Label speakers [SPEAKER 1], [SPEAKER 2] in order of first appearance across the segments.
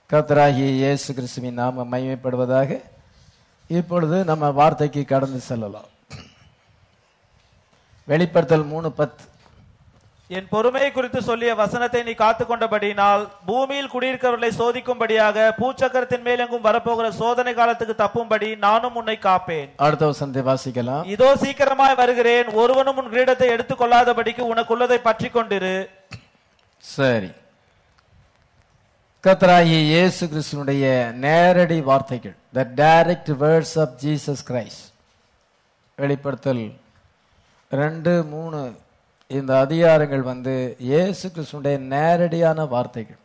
[SPEAKER 1] கர்த்தராகிய இயேசு கிறிஸ்துவின் நாம மகிமைப்படுவதாக இப்பொழுது நம்ம வார்த்தைக்கு கடந்து செல்லலாம் வெளிப்படுத்தல் மூணு பத்து
[SPEAKER 2] என் பொறுமையை குறித்து சொல்லிய வசனத்தை நீ காத்துக்கொண்டபடியினால் பூமியில் குடியிருக்கிறவர்களை சோதிக்கும்படியாக பூச்சக்கரத்தின் மேலெங்கும் வரப்போகிற சோதனை காலத்துக்கு தப்பும்படி நானும் உன்னை காப்பேன்
[SPEAKER 1] அடுத்த வசனத்தை வாசிக்கலாம்
[SPEAKER 2] இதோ சீக்கிரமாய் வருகிறேன் ஒருவனும் உன் கிரீடத்தை எடுத்துக் கொள்ளாதபடிக்கு உனக்குள்ளதை பற்றி கொண்டிரு
[SPEAKER 1] சரி கர்த்தராகிய இயேசு கிறிஸ்துனுடைய நேரடி வார்த்தைகள் the direct words of Jesus Christ வெளிப்படுத்தல் ரெண்டு மூணு இந்த அதிகாரங்கள் வந்து இயேசு கிறிஸ்துனுடைய நேரடியான வார்த்தைகள்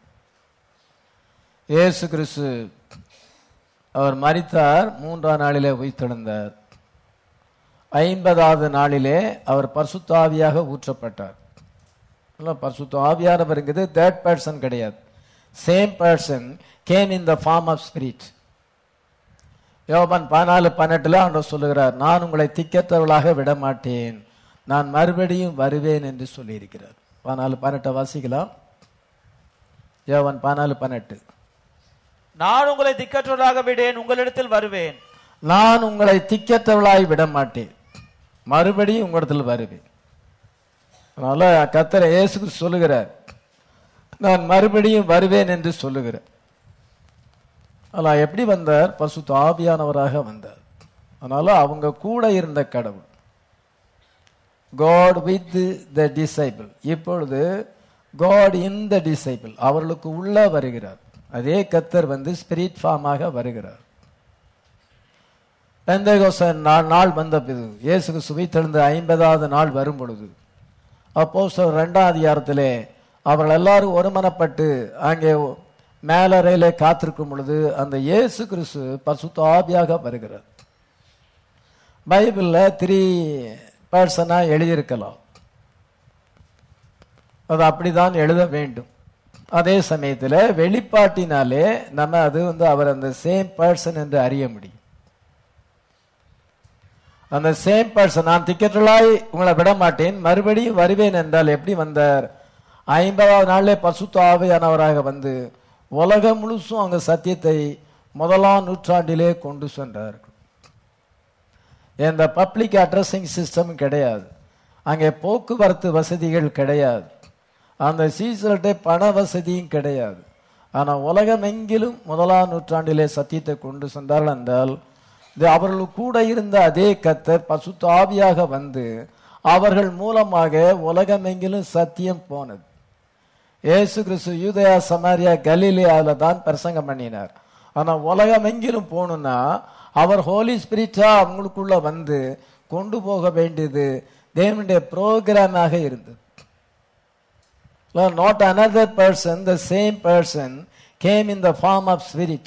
[SPEAKER 1] இயேசு கிறிஸ்து அவர் மரித்தார் மூன்றாம் நாளிலே உயிர்த்தெழுந்தார் ஐம்பதாவது நாளிலே அவர் பரிசுத்தாவியாக ஊற்றப்பட்டார் இல்லை பரிசுத்த ஆவியானவருங்கிறது தேர்ட் பர்சன் கிடையாது same person came in the form of spirit யோபான் பதினாலு பன்னெண்டுல ஆண்டவர் சொல்லுகிறார் நான் உங்களை திக்கற்றவர்களாக விட மாட்டேன் நான் மறுபடியும் வருவேன் என்று சொல்லியிருக்கிறார் பதினாலு பன்னெட்டை வாசிக்கலாம் யோவான் பதினாலு பன்னெண்டு
[SPEAKER 2] நான் உங்களை திக்கற்றவராக விடேன் உங்களிடத்தில் வருவேன்
[SPEAKER 1] நான் உங்களை திக்கற்றவளாய் விட மாட்டேன் மறுபடியும் உங்களிடத்தில் வருவேன் அதனால கத்தரை இயேசு கிறிஸ்து சொல்லுகிறார் நான் மறுபடியும் வருவேன் என்று சொல்லுகிறார் ஆனால் எப்படி வந்தார் பசுத்த ஆவியானவராக வந்தார் அதனால அவங்க கூட இருந்த கடவுள் காட் வித் த டிசைபிள் இப்பொழுது காட் இன் த டிசைபிள் அவர்களுக்கு உள்ள வருகிறார் அதே கத்தர் வந்து ஸ்பிரிட் ஃபார்மாக வருகிறார் பெந்தகோச நாள் நாள் வந்த பிது இயேசுக்கு சுவித்தெழுந்த ஐம்பதாவது நாள் வரும் பொழுது அப்போ ரெண்டாம் அதிகாரத்திலே அவர்கள் எல்லாரும் ஒருமனப்பட்டு அங்கே மேலறையிலே காத்திருக்கும் பொழுது அந்த இயேசு கிறிஸ்து பசுத்த ஆவியாக வருகிறார் பைபிள்ல த்ரீ பர்சனா எழுதியிருக்கலாம் அது அப்படிதான் எழுத வேண்டும் அதே சமயத்தில் வெளிப்பாட்டினாலே நம்ம அது வந்து அவர் அந்த சேம் பர்சன் என்று அறிய முடியும் அந்த சேம் பர்சன் நான் திக்கற்றலாய் உங்களை விட மாட்டேன் மறுபடியும் வருவேன் என்றால் எப்படி வந்தார் ஐம்பதாவது நாளிலே பசுத்த ஆவையானவராக வந்து உலகம் முழுசும் அங்க சத்தியத்தை முதலாம் நூற்றாண்டிலே கொண்டு சென்றார்கள் எந்த பப்ளிக் அட்ரஸிங் சிஸ்டம் கிடையாது அங்கே போக்குவரத்து வசதிகள் கிடையாது அந்த சீசல்கிட்ட பண வசதியும் கிடையாது ஆனால் உலகம் எங்கிலும் முதலாம் நூற்றாண்டிலே சத்தியத்தை கொண்டு சென்றார்கள் என்றால் இது அவர்கள் கூட இருந்த அதே கத்தர் பசுத்த ஆவியாக வந்து அவர்கள் மூலமாக உலகமெங்கிலும் சத்தியம் போனது இயேசு கிறிஸ்து யூதயா சமாரியா கலிலியாவில் தான் பிரசங்கம் பண்ணினார் ஆனால் உலகம் எங்கிலும் போகணும்னா அவர் ஹோலி ஸ்பிரிட்டா அவங்களுக்குள்ள வந்து கொண்டு போக வேண்டியது தேவனுடைய ப்ரோக்ராமாக இருந்தது not another person the same person came in the form of spirit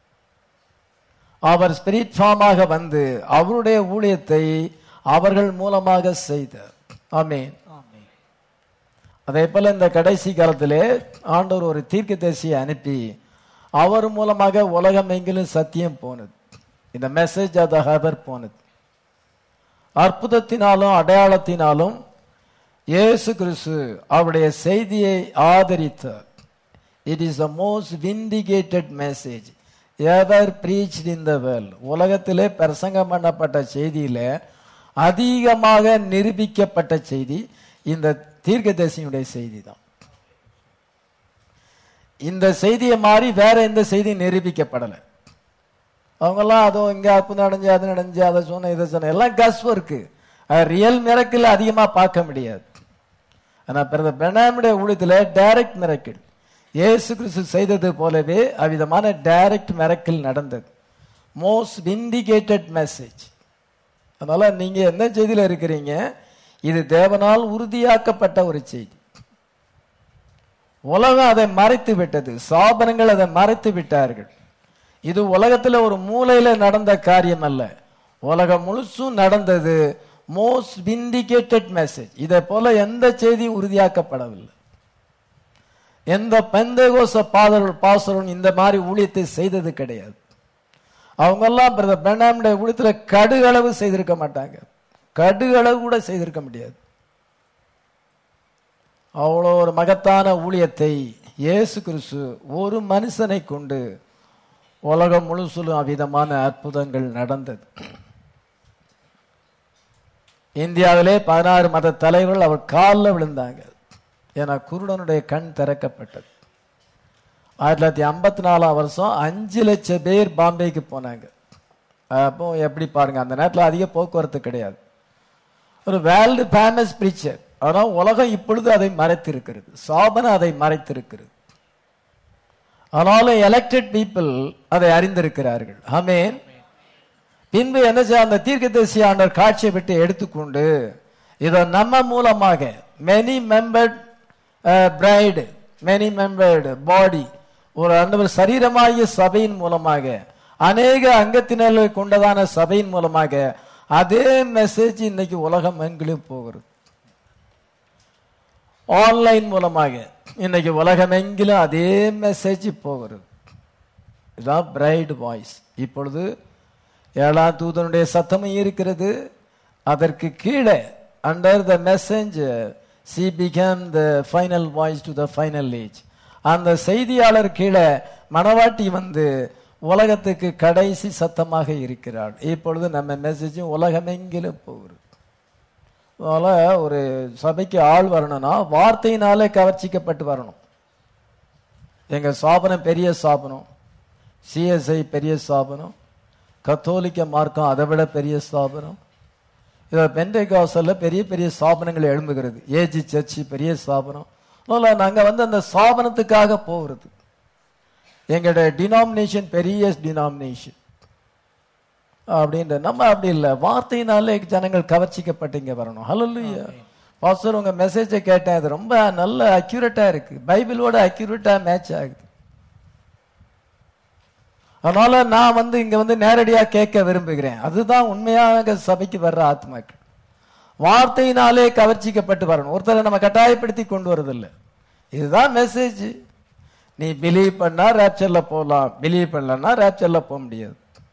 [SPEAKER 1] அவர் ஸ்பிரிட் ஃபார்மாக வந்து அவருடைய ஊழியத்தை அவர்கள் மூலமாக செய்தார் ஆமீன் அதே போல இந்த கடைசி காலத்திலே ஆண்டவர் ஒரு தீர்க்கதரிசியை அனுப்பி அவர் மூலமாக உலகம் எங்கிலும் சத்தியம் போனது இந்த மெசேஜ் ஆஃப் த ஹபர் போனது அற்புதத்தினாலும் அடையாளத்தினாலும் இயேசு கிறிஸ்து அவருடைய செய்தியை ஆதரித்தார் it is the most vindicated message ever preach in the world உலகத்திலே பிரசங்கம் பண்ணப்பட்ட செய்தியில அதிகமாக நிரூபிக்கப்பட்ட செய்தி இந்த தீர்க்கதரிசியுடைய செய்தி தான் இந்த செய்தியை மாதிரி வேற எந்த செய்தியும் நிரூபிக்கப்படலை அவங்கெல்லாம் அதோ இங்க அற்புதம் நடஞ்சு அது நடஞ்சு அதை சொன்ன இதை சொன்ன எல்லாம் கஸ் ஒர்க்கு ரியல் மிரக்கில் அதிகமா பார்க்க முடியாது ஆனா பிறந்த பிரணாமுடைய ஊழியத்துல டைரக்ட் மிரக்கிள் இயேசு கிறிஸ்து செய்தது போலவே அவ்விதமான டைரக்ட் மிரக்கிள் நடந்தது மோஸ்ட் விண்டிகேட்டட் மெசேஜ் அதனால நீங்க என்ன செய்தியில இருக்கிறீங்க இது தேவனால் உறுதியாக்கப்பட்ட ஒரு செய்தி உலகம் அதை மறைத்து விட்டது சாபனங்கள் அதை மறைத்து விட்டார்கள் இது உலகத்துல ஒரு மூலையில நடந்த காரியம் அல்ல உலகம் முழுசும் நடந்தது மோஸ்ட் விண்டிகேட்டட் மெசேஜ் இதை போல எந்த செய்தியும் உறுதியாக்கப்படவில்லை எந்த பெந்தகோச பாதர்கள் பாசரும் இந்த மாதிரி ஊழியத்தை செய்தது கிடையாது அவங்கெல்லாம் பிரதர் பெண்ணாமுடைய ஊழியத்துல கடுகளவு செய்திருக்க மாட்டாங்க கடுகளவு கூட செய்திருக்க முடியாது அவ்வளோ ஒரு மகத்தான ஊழியத்தை இயேசு கிறிஸ்து ஒரு மனுஷனை கொண்டு உலகம் முழுசுலும் அவ்விதமான அற்புதங்கள் நடந்தது இந்தியாவிலே பதினாறு மத தலைவர்கள் அவர் காலில் விழுந்தாங்க ஏன்னா குருடனுடைய கண் திறக்கப்பட்டது ஆயிரத்தி தொள்ளாயிரத்தி ஐம்பத்தி நாலாம் வருஷம் அஞ்சு லட்சம் பேர் பாம்பேக்கு போனாங்க அப்போ எப்படி பாருங்க அந்த நேரத்தில் அதிக போக்குவரத்து கிடையாது ஒரு வேர்ல்டு ஃபேமஸ் பிரீச்சர் ஆனால் உலகம் இப்பொழுது அதை மறைத்திருக்கிறது சாபன அதை மறைத்திருக்கிறது ஆனாலும் எலெக்டட் பீப்புள் அதை அறிந்திருக்கிறார்கள் ஆமென் பின்பு என்ன செய்ய அந்த தீர்க்கதரிசி ஆண்டவர் காட்சியை விட்டு எடுத்துக்கொண்டு இதை நம்ம மூலமாக many membered bride many membered body ஒரு ஆண்டவர் சரீரமாகிய சபையின் மூலமாக அநேக அங்கத்தினர்களை கொண்டதான சபையின் மூலமாக அதே மெசேஜ் இன்னைக்கு உலகம் எங்கிலும் போகிறது ஆன்லைன் மூலமாக இன்னைக்கு உலகம் எங்கிலும் அதே மெசேஜ் போகிறது இதான் பிரைட் வாய்ஸ் இப்பொழுது ஏழாம் தூதனுடைய சத்தமும் இருக்கிறது அதற்கு கீழே under the message see become the final voice to the final age அந்த செய்தியாளர் கீழே மணவாட்டி வந்து உலகத்துக்கு கடைசி சத்தமாக இருக்கிறாள் இப்பொழுது நம்ம மெசேஜும் உலகமெங்கிலும் போகிறது அதனால ஒரு சபைக்கு ஆள் வரணும்னா வார்த்தையினாலே கவர்ச்சிக்கப்பட்டு வரணும் எங்க சாபனம் பெரிய சாபனம் சிஎஸ்ஐ பெரிய ஸ்தாபனம் கத்தோலிக்க மார்க்கம் அதை விட பெரிய ஸ்தாபனம் இதை பெண்டை காசல்ல பெரிய பெரிய ஸ்தாபனங்கள் எழும்புகிறது ஏஜி சர்ச்சி பெரிய ஸ்தாபனம் அதனால நாங்க வந்து அந்த ஸ்தாபனத்துக்காக போகிறது எங்களுடைய டினாமினேஷன் பெரிய டினாமினேஷன் அப்படின்ற நம்ம அப்படி இல்லை வார்த்தையினாலே ஜனங்கள் கவர்ச்சிக்கப்பட்டு இங்க வரணும் ஹalleluya பாஸ்டர் உங்க மெசேஜை கேட்டேன் அது ரொம்ப நல்ல அக்யூரேட்டா இருக்கு பைபிளோட அக்யூரேட்டா மேட்ச் ஆகுது அதனால நான் வந்து இங்க வந்து நேரடியா கேட்க விரும்புகிறேன் அதுதான் உண்மையாக சபைக்கு வர்ற ஆத்மாக்கள் வார்த்தையினாலே கவர்ச்சிக்கப்பட்டு வரணும் ஒருத்தரை நம்ம கட்டாயப்படுத்தி கொண்டு வரதில்லை இதுதான் மெசேஜ் நீ பிலீவ் பண்ணா ரேப்சர்ல போகலாம் பிலீவ் பண்ணலன்னா ரேப்சர்ல போக முடியாது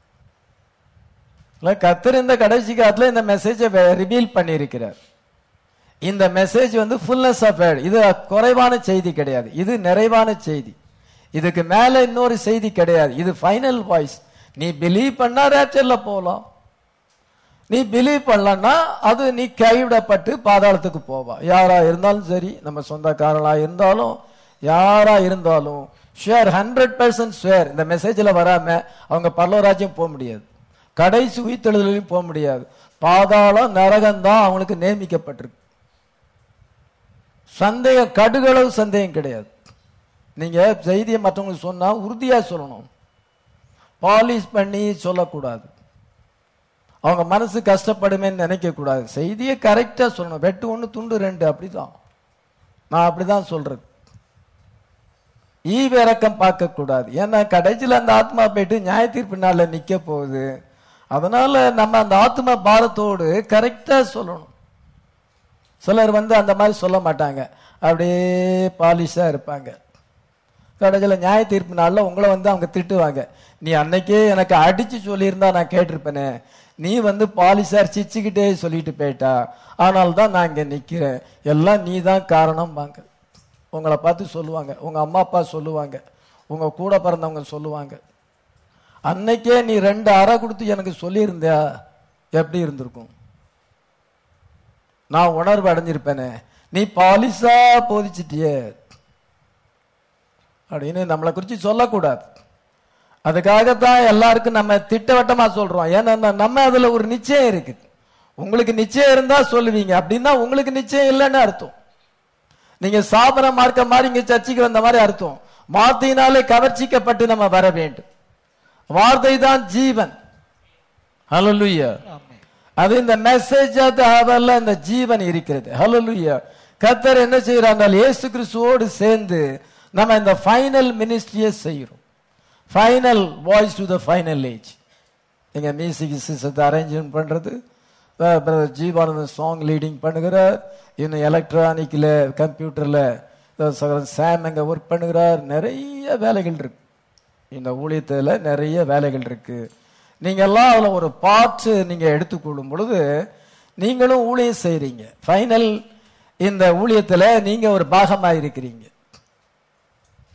[SPEAKER 1] இல்ல கத்தர் இந்த கடைசி காலத்துல இந்த மெசேஜை ரிவீல் பண்ணியிருக்கிறார் இந்த மெசேஜ் வந்து ஃபுல்னஸ் ஆஃப் இது குறைவான செய்தி கிடையாது இது நிறைவான செய்தி இதுக்கு மேல இன்னொரு செய்தி கிடையாது இது ஃபைனல் வாய்ஸ் நீ பிலீவ் பண்ணா ரேப்சர்ல போகலாம் நீ பிலீவ் பண்ணலன்னா அது நீ கைவிடப்பட்டு பாதாளத்துக்கு போவா யாரா இருந்தாலும் சரி நம்ம சொந்தக்காரங்களா இருந்தாலும் யாரா இருந்தாலும் ஷுவர் ஹண்ட்ரட் பர்சன்ட் ஷுவர் இந்த மெசேஜ்ல வராம அவங்க பரலோராஜ்யம் போக முடியாது கடைசி உயிர்த்தெழுதலையும் போக முடியாது பாதாளம் நரகம் தான் அவங்களுக்கு நியமிக்கப்பட்டிருக்கு சந்தேகம் கடுகளவு சந்தேகம் கிடையாது நீங்க செய்தியை மற்றவங்களுக்கு சொன்னா உறுதியா சொல்லணும் பாலிஷ் பண்ணி சொல்லக்கூடாது அவங்க மனசு கஷ்டப்படுமேன்னு நினைக்க கூடாது செய்தியை கரெக்டா சொல்லணும் வெட்டு ஒன்று துண்டு ரெண்டு அப்படிதான் நான் அப்படிதான் சொல்றது ஈவிரக்கம் பார்க்க கூடாது ஏன்னா கடைசியில் அந்த ஆத்மா போயிட்டு நியாய தீர்ப்பு நாளில் நிக்க போகுது அதனால நம்ம அந்த ஆத்மா பாரத்தோடு கரெக்டா சொல்லணும் சிலர் வந்து அந்த மாதிரி சொல்ல மாட்டாங்க அப்படியே பாலிஷா இருப்பாங்க கடைசியில் நியாய தீர்ப்பு நாளில் உங்களை வந்து அவங்க திட்டுவாங்க நீ அன்னைக்கே எனக்கு அடிச்சு சொல்லியிருந்தா நான் கேட்டிருப்பேனே நீ வந்து பாலிசார் சிச்சுக்கிட்டே சொல்லிட்டு போயிட்டா ஆனால் தான் நான் இங்க நிக்கிறேன் எல்லாம் நீ தான் காரணம் வாங்க உங்களை பார்த்து சொல்லுவாங்க உங்க அம்மா அப்பா சொல்லுவாங்க உங்க கூட பிறந்தவங்க சொல்லுவாங்க அன்னைக்கே நீ ரெண்டு அறை கொடுத்து எனக்கு சொல்லியிருந்தியா எப்படி இருந்திருக்கும் நான் உணர்வு அடைஞ்சிருப்பேனே நீ பாலிசா போதிச்சிட்டியே அப்படின்னு நம்மளை குறித்து சொல்லக்கூடாது அதுக்காகத்தான் எல்லாருக்கும் நம்ம திட்டவட்டமா சொல்றோம் ஏன்னா நம்ம அதுல ஒரு நிச்சயம் இருக்கு உங்களுக்கு நிச்சயம் இருந்தா சொல்லுவீங்க அப்படின்னா உங்களுக்கு நிச்சயம் இல்லைன்னு அர்த்தம் நீங்க சாபன மார்க்க மாதிரி இங்க சர்ச்சைக்கு வந்த மாதிரி அர்த்தம் வார்த்தையினாலே கவர்ச்சிக்கப்பட்டு நம்ம வர வேண்டும் வார்த்தை தான் ஜீவன் ஹalleluya அது இந்த மெசேஜ் அவர்ல இந்த ஜீவன் இருக்கிறது ஹalleluya கத்தர் என்ன செய்யறாங்க இயேசு கிறிஸ்துவோடு சேர்ந்து நம்ம இந்த ஃபைனல் மினிஸ்ட்ரியை செய்யறோம் final voice to the final age எங்க மியூசிக் சிஸ்டத்தை அரேஞ்ச்மெண்ட் பண்றது பிரதர் ஜீவானந்த சாங் லீடிங் பண்ணுகிறார் இன்னும் எலக்ட்ரானிக்ல கம்ப்யூட்டர்ல சகோதரன் சாம் அங்க ஒர்க் பண்ணுகிறார் நிறைய வேலைகள் இருக்கு இந்த ஊழியத்துல நிறைய வேலைகள் இருக்கு நீங்க எல்லாம் அதுல ஒரு பார்ட் நீங்க எடுத்துக்கொள்ளும் பொழுது நீங்களும் ஊழியம் செய்றீங்க ஃபைனல் இந்த ஊழியத்துல நீங்க ஒரு பாகமா இருக்கிறீங்க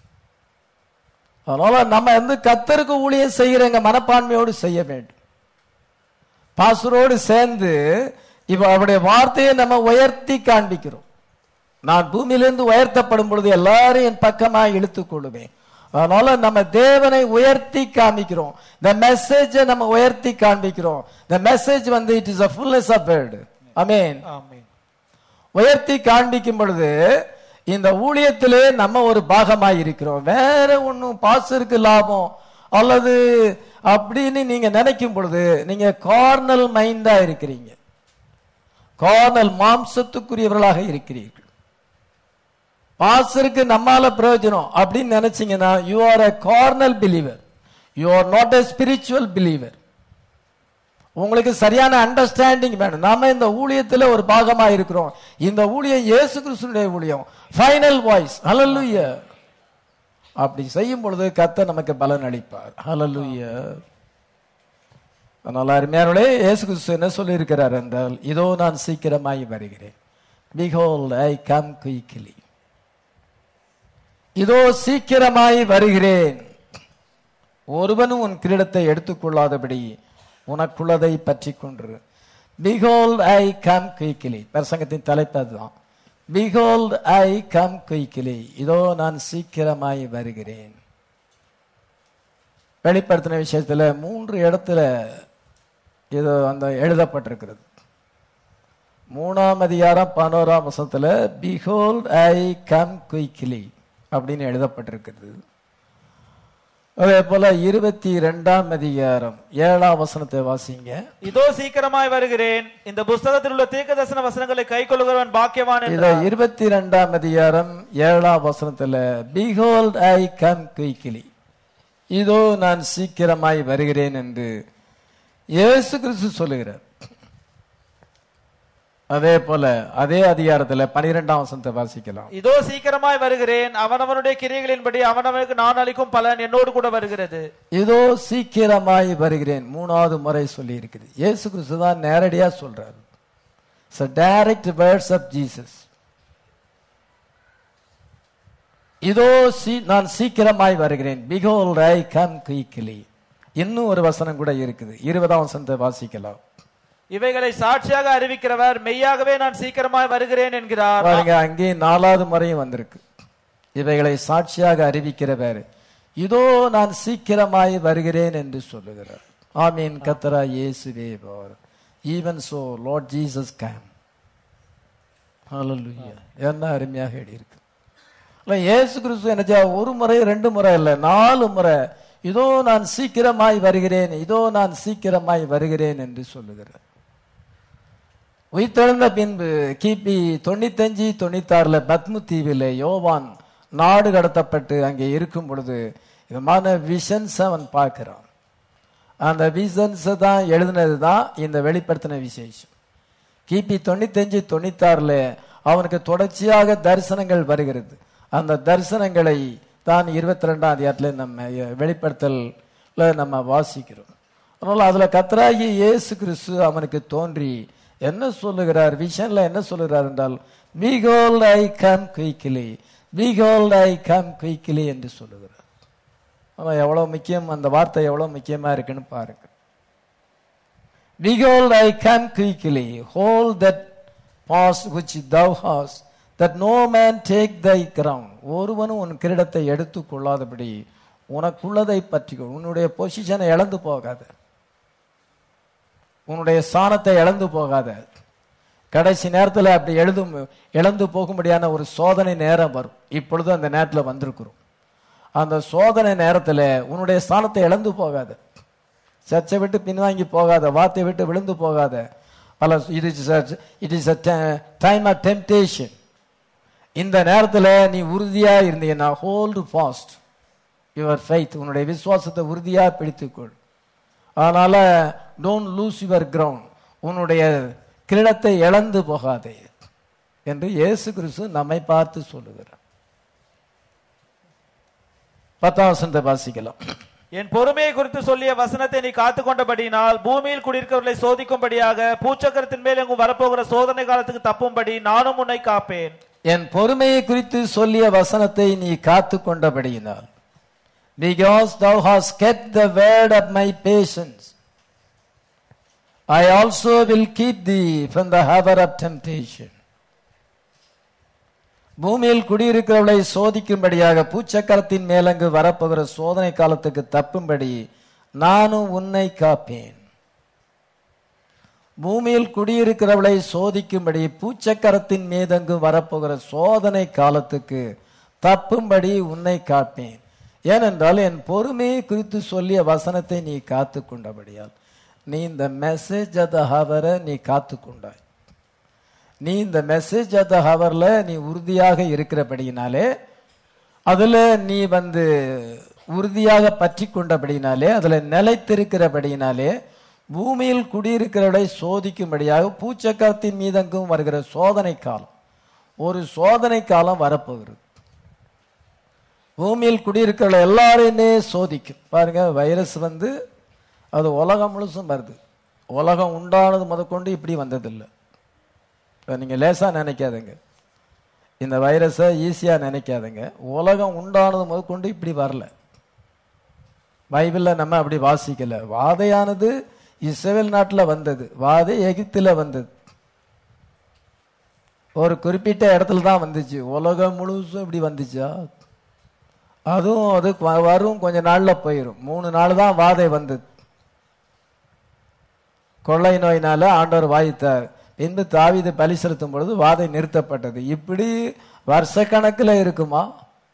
[SPEAKER 1] அதனால நம்ம வந்து கத்தருக்கு ஊழியம் செய்கிறங்க மனப்பான்மையோடு செய்ய வேண்டும் பாசுரோடு சேர்ந்து இப்ப அவருடைய வார்த்தையை நம்ம உயர்த்தி காண்பிக்கிறோம் நான் பூமியிலிருந்து உயர்த்தப்படும் பொழுது எல்லாரும் என் பக்கமா இழுத்துக் கொள்ளுவேன் அதனால நம்ம தேவனை உயர்த்தி காண்பிக்கிறோம் இந்த மெசேஜை நம்ம உயர்த்தி காண்பிக்கிறோம் இந்த மெசேஜ் வந்து it is a fullness of word அமீன்
[SPEAKER 2] ஆமென்
[SPEAKER 1] உயர்த்தி காண்பிக்கும் பொழுது இந்த ஊழியத்திலே நம்ம ஒரு பாகமாய் இருக்கிறோம் வேற ஒன்றும் பாசருக்கு லாபம் அல்லது அப்படின்னு நீங்க நினைக்கும் பொழுது நீங்க கார்னல் மைண்டா இருக்கிறீங்க கார்னல் மாம்சத்துக்குரியவர்களாக இருக்கிறீர்கள் பாசருக்கு நம்மால பிரயோஜனம் அப்படின்னு நினைச்சீங்கன்னா you are a carnal believer you are not a spiritual believer உங்களுக்கு சரியான அண்டர்ஸ்டாண்டிங் வேணும் நாம இந்த ஊழியத்துல ஒரு பாகமா இருக்கிறோம் இந்த ஊழியம் இயேசு கிறிஸ்துடைய ஊழியம் ஃபைனல் வாய்ஸ் ஹalleluya அப்படி செய்யும் பொழுது கத்த நமக்கு பலன் அளிப்பார் ஹalleluya அதனால அருமையானே இயேசு கிறிஸ்து என்ன சொல்லி இருக்கிறார் என்றால் இதோ நான் சீக்கிரமாய் வருகிறேன் behold ஐ கம் குயிக்லி இதோ சீக்கிரமாய் வருகிறேன் ஒருவனும் உன் கிரீடத்தை எடுத்துக்கொள்ளாதபடி உனக்குள்ளதை பற்றி கொன்று பிகோல்ட் ஐ கம் குயிக்கிலி பிரசங்கத்தின் தலைப்பு அதுதான் பிகோல்ட் ஐ கம் குயிக்கிலி இதோ நான் சீக்கிரமாய் வருகிறேன் வெளிப்படுத்தின விஷயத்துல மூன்று இடத்துல இது அந்த எழுதப்பட்டிருக்கிறது மூணாம் அதிகாரம் பதினோராம் வசத்துல பிகோல்ட் ஐ கம் குயிக்லி அப்படின்னு எழுதப்பட்டிருக்கிறது அதே போல இருபத்தி ரெண்டாம் அதிகாரம் ஏழாம் வசனத்தை வாசிங்க
[SPEAKER 2] இதோ சீக்கிரமாய் வருகிறேன் இந்த புஸ்தகத்தில் உள்ள தீர்க்கதரிசன வசனங்களை கைக்கொள்கிறவன் பாக்கியவான்
[SPEAKER 1] இத
[SPEAKER 2] என்றார்
[SPEAKER 1] இருபத்தி ரெண்டாம் அதிகாரம் ஏழாம் வசனத்துல பிஹோல்ட் ஐ கம் குயிக்லி இதோ நான் சீக்கிரமாய் வருகிறேன் என்று இயேசு கிறிஸ்து சொல்லுகிறார் அதே போல அதே அதிகாரத்துல பனிரெண்டாம் வசனத்தை வாசிக்கலாம்
[SPEAKER 2] இதோ சீக்கிரமாய் வருகிறேன் அவனவனுடைய கிரியைகளின்படி அவனவனுக்கு நான் அளிக்கும் பலன் என்னோடு கூட வருகிறது
[SPEAKER 1] இதோ சீக்கிரமாய் வருகிறேன் மூணாவது முறை சொல்லி இருக்குது இயேசு கிறிஸ்து தான் நேரடியா சொல்றாரு டைரக்ட் வேர்ட்ஸ் ஆஃப் ஜீசஸ் இதோ சீ- நான் சீக்கிரமாய் வருகிறேன் பிகோல் ஐ கம் குயிக்லி இன்னும் ஒரு வசனம் கூட இருக்குது இருபதாம் வசனத்தை வாசிக்கலாம்
[SPEAKER 2] இவைகளை சாட்சியாக அறிவிக்கிறவர் மெய்யாகவே நான் சீக்கிரமாய் வருகிறேன் என்கிறார்
[SPEAKER 1] பாருங்க அங்கே நாலாவது முறையும் வந்திருக்கு இவைகளை சாட்சியாக அறிவிக்கிறவர் இதோ நான் சீக்கிரமாய் வருகிறேன் என்று சொல்லுகிறார் ஆமீன் கத்தரா இயேசுவே even so Lord Jesus came ஹalleluya என்ன அருமையாக எழுதியிருக்கு இல்ல இயேசு கிறிஸ்து என்ன செய்ய- ஒரு முறை ரெண்டு முறை இல்ல நாலு முறை இதோ நான் சீக்கிரமாய் வருகிறேன் இதோ நான் சீக்கிரமாய் வருகிறேன் என்று சொல்லுகிறார் உயிர்த்தெழுந்த பின்பு கிபி தொண்ணூத்தஞ்சு தொண்ணூத்தாறுல பத்மு தீவில யோவான் நாடு கடத்தப்பட்டு அங்கே இருக்கும் பொழுது விதமான விஷன்ஸ் அவன் பார்க்கிறான் அந்த விஷன்ஸ் தான் எழுதினது தான் இந்த வெளிப்படுத்தின விசேஷம் கிபி தொண்ணூத்தஞ்சு தொண்ணூத்தாறுல அவனுக்கு தொடர்ச்சியாக தரிசனங்கள் வருகிறது அந்த தரிசனங்களை தான் இருபத்தி ரெண்டாம் அதிகாரத்தில் நம்ம வெளிப்படுத்தல்ல நம்ம வாசிக்கிறோம் அதனால அதுல கத்தராகி இயேசு கிறிஸ்து அவனுக்கு தோன்றி என்ன சொல்லுகிறார் விஷன்ல என்ன சொல்லுகிறார் என்றால் behold I come quickly behold I come quickly என்று சொல்லுகிறார் ஆனா எவ்வளவு முக்கியம் அந்த வார்த்தை எவ்வளவு முக்கியமா இருக்குன்னு பாருங்க Behold, I come quickly. Hold that fast which thou hast, that no man take thy crown. ஒருவனும் உன் கிரீடத்தை எடுத்துக் கொள்ளாதபடி உனக்குள்ளதை பற்றிக்கோ உன்னுடைய பொசிஷனை இழந்து போகாத உன்னுடைய ஸ்தானத்தை இழந்து போகாத கடைசி நேரத்தில் அப்படி எழுதும் இழந்து போகும்படியான ஒரு சோதனை நேரம் வரும் இப்பொழுது அந்த நேரத்தில் வந்திருக்கிறோம் அந்த சோதனை நேரத்தில் உன்னுடைய ஸ்தானத்தை இழந்து போகாத சர்ச்சை விட்டு பின்வாங்கி போகாத வார்த்தை விட்டு விழுந்து போகாத பல இது it is time of temptation இந்த நேரத்தில் நீ உறுதியா இருந்தீங்கன்னா ஹோல்டு ஃபாஸ்ட் யுவர் ஃபைத் உன்னுடைய விசுவாசத்தை உறுதியா பிடித்துக்கொள் அதனால டோன்ட் லூஸ் யுவர் கிரவுண்ட் உன்னுடைய கிரீடத்தை இழந்து போகாதே என்று இயேசு கிறிஸ்து நம்மை பார்த்து சொல்லுகிறார் பத்தாம் வசனத்தை வாசிக்கலாம்
[SPEAKER 2] என் பொறுமையை குறித்து சொல்லிய வசனத்தை நீ காத்து கொண்டபடியினால் பூமியில் குடியிருக்கிறவர்களை சோதிக்கும்படியாக பூச்சக்கரத்தின் மேல் எங்கும் வரப்போகிற சோதனை காலத்துக்கு தப்பும்படி நானும் உன்னை காப்பேன்
[SPEAKER 1] என் பொறுமையை குறித்து சொல்லிய வசனத்தை நீ காத்து கொண்டபடியினால் because thou hast kept the word of my patience. I also will keep thee from the hour of temptation. பூமியில் குடியிருக்கிறவளை சோதிக்கும்படியாக பூச்சக்கரத்தின் மேலங்கு வரப்போகிற சோதனை காலத்துக்கு தப்பும்படி நானும் உன்னை காப்பேன் பூமியில் குடியிருக்கிறவளை சோதிக்கும்படி பூச்சக்கரத்தின் மீதங்கு வரப்போகிற சோதனை காலத்துக்கு தப்பும்படி உன்னை காப்பேன் ஏனென்றால் என் பொறுமையை குறித்து சொல்லிய வசனத்தை நீ காத்து கொண்டபடியால் நீ இந்த மெசேஜ் அத ஹவரை நீ காத்து கொண்டாய் நீ இந்த மெசேஜ் அத ஹவர்ல நீ உறுதியாக இருக்கிறபடியினாலே அதுல நீ வந்து உறுதியாக பற்றி கொண்டபடினாலே அதுல நிலைத்திருக்கிறபடியினாலே பூமியில் குடியிருக்கிறவரை சோதிக்கும்படியாக பூச்சக்கரத்தின் மீதங்கும் வருகிற சோதனை காலம் ஒரு சோதனை காலம் வரப்போகிறது பூமியில் குடியிருக்கிற எல்லாரையுமே சோதிக்கும் பாருங்க வைரஸ் வந்து அது உலகம் முழுசும் வருது உலகம் உண்டானது முதற்கொண்டு இப்படி வந்ததில்லை இப்போ நீங்கள் லேசாக நினைக்காதுங்க இந்த வைரஸை ஈஸியாக நினைக்காதுங்க உலகம் உண்டானது முதற்கொண்டு இப்படி வரல பைபிளில் நம்ம அப்படி வாசிக்கல வாதையானது இஸ்ரேல் நாட்டில் வந்தது வாதை எகிப்தில் வந்தது ஒரு குறிப்பிட்ட இடத்துல தான் வந்துச்சு உலகம் முழுசும் இப்படி வந்துச்சா அதுவும் அது வ- வரும் கொஞ்ச நாள்ல போயிடும் மூணு நாள் தான் வாதை வந்தது கொள்ளை நோயினால ஆண்டவர் வாய்த்தார் பின்பு தாவீது பலி செலுத்தும் பொழுது வாதை நிறுத்தப்பட்டது இப்படி வருஷக்கணக்கில் இருக்குமா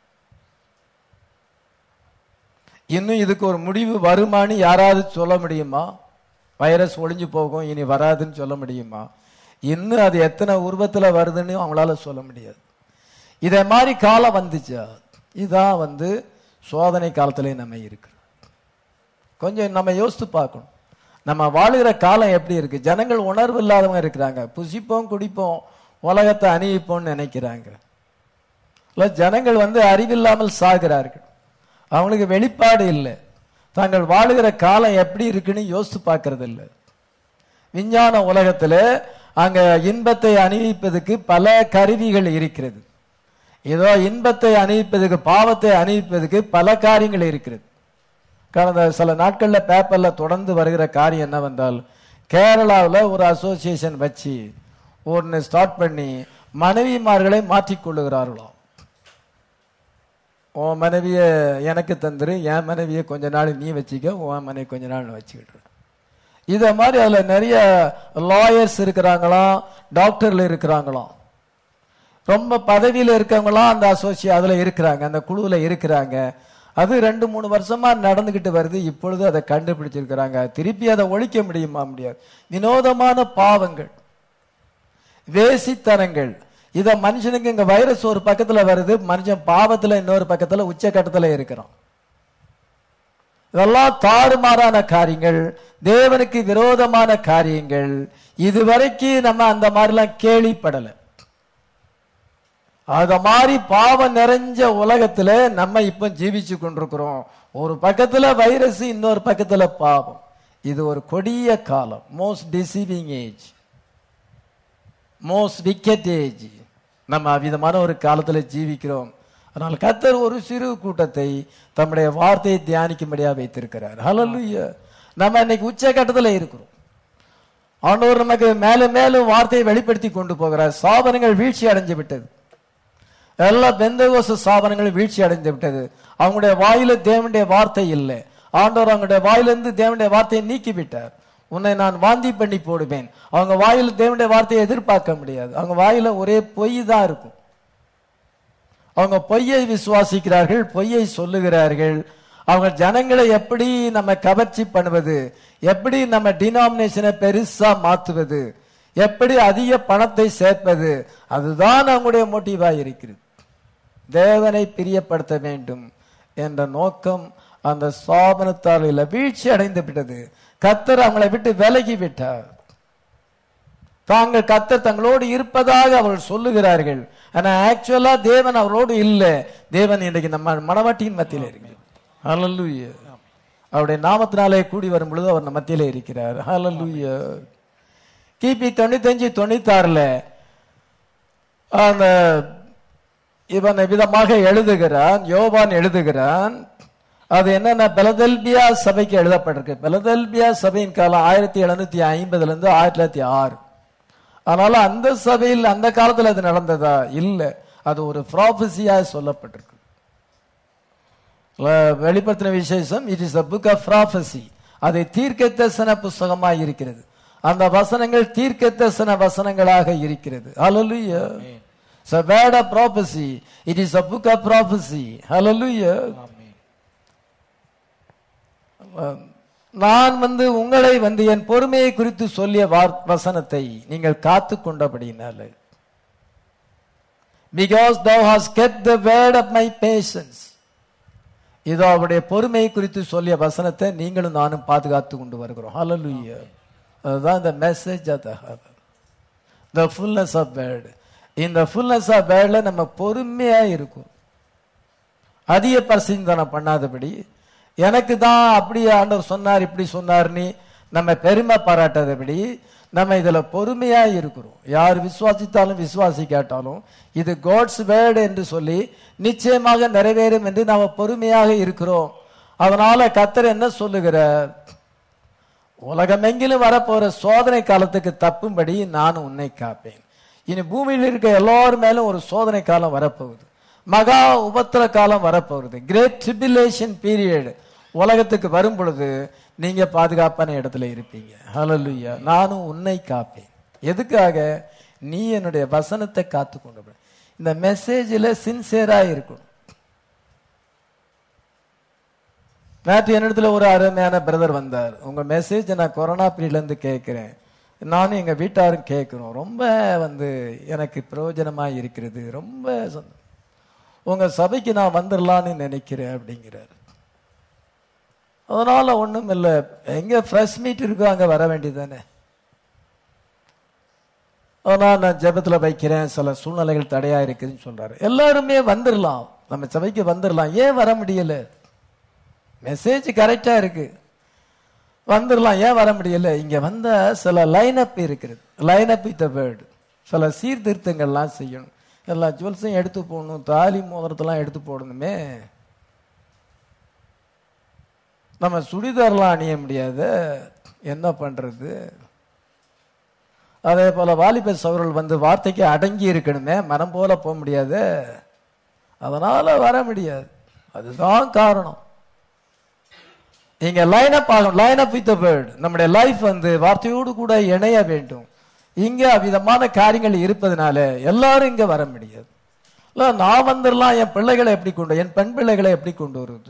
[SPEAKER 1] இன்னும் இதுக்கு ஒரு முடிவு வருமான்னு யாராவது சொல்ல முடியுமா வைரஸ் ஒளிஞ்சு போகும் இனி வராதுன்னு சொல்ல முடியுமா இன்னும் அது எத்தனை உருவத்துல வருதுன்னு அவங்களால சொல்ல முடியாது இதே மாதிரி காலம் வந்துச்சா இதான் வந்து சோதனை காலத்திலே நம்ம இருக்கு கொஞ்சம் நம்ம யோசித்து பார்க்கணும் நம்ம வாழுகிற காலம் எப்படி இருக்கு ஜனங்கள் உணர்வு இல்லாதவங்க இருக்கிறாங்க புசிப்போம் குடிப்போம் உலகத்தை அணிவிப்போம்னு நினைக்கிறாங்க இல்ல ஜனங்கள் வந்து அறிவில்லாமல் சாகிறார்கள் அவங்களுக்கு வெளிப்பாடு இல்லை தாங்கள் வாழுகிற காலம் எப்படி இருக்குன்னு யோசித்து பார்க்கறது இல்லை விஞ்ஞான உலகத்துல அங்க இன்பத்தை அணிவிப்பதற்கு பல கருவிகள் இருக்கிறது ஏதோ இன்பத்தை அணிவிப்பதற்கு பாவத்தை அணிவிப்பதற்கு பல காரியங்கள் இருக்கிறது கடந்த சில நாட்கள்ல பேப்பர்ல தொடர்ந்து வருகிற காரியம் என்னவென்றால் கேரளாவுல ஒரு அசோசியேஷன் வச்சு ஒன்னு ஸ்டார்ட் பண்ணி மனைவிமார்களை மாற்றிக்கொள்ளுகிறார்களாம் உன் மனைவிய எனக்கு தந்துரு என் மனைவியை கொஞ்ச நாள் நீ வச்சுக்க உன் மனைவி கொஞ்ச நாள் வச்சுக்கிட்டு இத மாதிரி அதுல நிறைய லாயர்ஸ் இருக்கிறாங்களாம் டாக்டர்ல இருக்கிறாங்களாம் ரொம்ப பதவியில இருக்கவங்களாம் அந்த அசோசியே அதுல இருக்கிறாங்க அந்த குழுவுல இருக்கிறாங்க அது ரெண்டு மூணு வருஷமா நடந்துகிட்டு வருது இப்பொழுது அதை கண்டுபிடிச்சிருக்கிறாங்க திருப்பி அதை ஒழிக்க முடியுமா முடியாது வினோதமான பாவங்கள் வேசித்தனங்கள் இத மனுஷனுக்கு இங்க வைரஸ் ஒரு பக்கத்துல வருது மனுஷன் பாவத்துல இன்னொரு பக்கத்துல உச்சக்கட்டத்துல இருக்கிறான் இதெல்லாம் தாறுமாறான காரியங்கள் தேவனுக்கு விரோதமான காரியங்கள் இதுவரைக்கும் நம்ம அந்த மாதிரிலாம் கேள்விப்படல அத மாதிரி பாவம் நிறைஞ்ச உலகத்துல நம்ம இப்ப ஜீவிச்சு கொண்டிருக்கிறோம் ஒரு பக்கத்துல வைரஸ் இன்னொரு பக்கத்துல பாவம் இது ஒரு கொடிய காலம் most deceiving age most wicked age நம்ம அவ்விதமான ஒரு காலத்துல ஜீவிக்கிறோம் அதனால் கத்தர் ஒரு சிறு கூட்டத்தை தம்முடைய வார்த்தையை தியானிக்கும்படியா வைத்திருக்கிறார் ஹalleluya நம்ம இன்னைக்கு உச்சகட்டத்துல இருக்கிறோம் ஆண்டவர் நமக்கு மேலும் மேலும் வார்த்தையை வெளிப்படுத்தி கொண்டு போகிறார் சாபனங்கள் வீழ்ச்சி அடைஞ்சு விட்டது எல்லா பெந்தகோச சாபனங்களும் வீழ்ச்சி அடைந்து விட்டது அவங்களுடைய வாயில தேவனுடைய வார்த்தை இல்லை ஆண்டவர் அவங்களுடைய வாயிலிருந்து தேவனுடைய வார்த்தையை நீக்கி விட்டார் உன்னை நான் வாந்தி பண்ணி போடுவேன் அவங்க வாயில தேவனுடைய வார்த்தையை எதிர்பார்க்க முடியாது அவங்க வாயில ஒரே பொய் தான் இருக்கும் அவங்க பொய்யை விசுவாசிக்கிறார்கள் பொய்யை சொல்லுகிறார்கள் அவங்க ஜனங்களை எப்படி நம்ம கவர்ச்சி பண்ணுவது எப்படி நம்ம டினாமினேஷனை பெருசா மாத்துவது எப்படி அதிக பணத்தை சேர்ப்பது அதுதான் அவங்களுடைய மோட்டிவா இருக்கிறது தேவனை பிரியப்படுத்த வேண்டும் என்ற நோக்கம் அந்த சாபனத்தால் இல்ல வீழ்ச்சி அடைந்து விட்டது கத்தர் அவங்களை விட்டு விலகி விட்டார் தாங்கள் கத்தர் தங்களோடு இருப்பதாக அவர்கள் சொல்லுகிறார்கள் ஆனா ஆக்சுவலா தேவன் அவரோடு இல்ல தேவன் இன்றைக்கு நம்ம மனவாட்டியின் மத்தியில இருக்கு ஹalleluya அவருடைய நாமத்தினாலே கூடி வரும் பொழுது அவர் நம்ம மத்தியிலே இருக்கிறார் ஹalleluya கிபி தொண்ணூத்தஞ்சு தொண்ணூத்தாறுல அந்த இவன் விதமாக எழுதுகிறான் யோவான் எழுதுகிறான் அது என்னன்னா பெலதெல்பியா சபைக்கு எழுதப்பட்டிருக்கு பெலதெல்பியா சபையின் காலம் ஆயிரத்தி எழுநூத்தி ஐம்பதுல இருந்து ஆயிரத்தி தொள்ளாயிரத்தி ஆறு அதனால அந்த சபையில் அந்த காலத்துல அது நடந்ததா இல்ல அது ஒரு ப்ராபசியா சொல்லப்பட்டிருக்கு அஹ் வெளிப்படுத்தின விசேஷம் it is a book of prophecy அது தீர்க்கதரிசன புஸ்தகமாக இருக்கிறது அந்த வசனங்கள் தீர்க்கதரிசன வசனங்களாக இருக்கிறது ஹalleluya it's a word of prophecy it is a book of prophecy hallelujah நான் வந்து உங்களை வந்து என் பொறுமையை குறித்து சொல்லிய வார்- வசனத்தை நீங்கள் காத்து கொண்டபடினால because thou hast kept the word of my patience இதோ அவருடைய பொறுமையை குறித்து சொல்லிய வசனத்தை நீங்களும் நானும் பாதுகாத்து கொண்டு வருகிறோம் ஹalleluya அதுதான் இந்த message of the fullness of word இந்த ஃபுல்னஸ் ஆஃப் வேர்ட்ல நம்ம பொறுமையா இருக்கும் அதிக பரிசீலனை பண்ணாதபடி எனக்கு தான் அப்படி ஆண்டவர் சொன்னார் இப்படி சொன்னார்னு நம்ம பெருமை பாராட்டாதபடி நம்ம இதுல பொறுமையா இருக்கிறோம் யார் விசுவாசித்தாலும் விசுவாசிக்காட்டாலும் இது காட்ஸ் வேர்டு என்று சொல்லி நிச்சயமாக நிறைவேறும் என்று நாம பொறுமையாக இருக்கிறோம் அதனால கத்தர் என்ன சொல்லுகிறார் உலகமெங்கிலும் வரப்போற சோதனை காலத்துக்கு தப்பும்படி நான் உன்னை காப்பேன் இனி பூமியில் இருக்க எல்லார் மேலும் ஒரு சோதனை காலம் வரப்போகுது மகா உபத்திர காலம் வரப்போகுது கிரேட் ட்ரிபிலேஷன் பீரியட் உலகத்துக்கு வரும் பொழுது நீங்க பாதுகாப்பான இடத்துல இருப்பீங்க ஹalleluya நானும் உன்னை காப்பேன் எதுக்காக நீ என்னுடைய வசனத்தை காத்து கொண்டு போ. இந்த மெசேஜில் சின்சியரா இருக்கணும் நேற்று என்னிடத்துல ஒரு அருமையான பிரதர் வந்தார் உங்க மெசேஜ் நான் கொரோனா பீரியட்ல இருந்து கேட்கிறேன் நானும் எங்க வீட்டாரும் கேட்கிறோம் ரொம்ப வந்து எனக்கு பிரயோஜனமா இருக்கிறது ரொம்ப சந்தோஷம். உங்க சபைக்கு நான் வந்துடலான்னு நினைக்கிறேன் அப்படிங்கிறார் அதனால ஒண்ணும் இல்லை எங்க ஃப்ரெஷ் மீட் இருக்கோ அங்க வர வேண்டியதானே அதனால் நான் ஜெபத்துல வைக்கிறேன் சில சூழ்நிலைகள் தடையா இருக்குதுன்னு சொல்றாரு எல்லாருமே வந்துடலாம் நம்ம சபைக்கு வந்துடலாம் ஏன் வர முடியல மெசேஜ் கரெக்டா இருக்கு வந்துடலாம் ஏன் வர முடியல இங்க வந்த சில லைனப் இருக்கிறது லைனப் வித் வேர்டு சில சீர்திருத்தங்கள்லாம் செய்யணும் எல்லா ஜுவல்ஸையும் எடுத்து போடணும் தாலி மோதிரத்தெல்லாம் எடுத்து போடணுமே நம்ம சுடிதார்லாம் அணிய முடியாது என்ன பண்றது அதே போல வாலிப சௌரல் வந்து வார்த்தைக்கு அடங்கி இருக்கணுமே மனம் போல போக முடியாது அதனால வர முடியாது அதுதான் காரணம் நீங்க லைன் அப் ஆகும் லைன் அப் வித் வேர்ட் நம்முடைய லைஃப் வந்து வார்த்தையோடு கூட இணைய வேண்டும் இங்க அவ்விதமான காரியங்கள் இருப்பதனால எல்லாரும் இங்க வர முடியாது இல்ல நான் வந்துடலாம் என் பிள்ளைகளை எப்படி கொண்டு என் பெண் பிள்ளைகளை எப்படி கொண்டு வருவது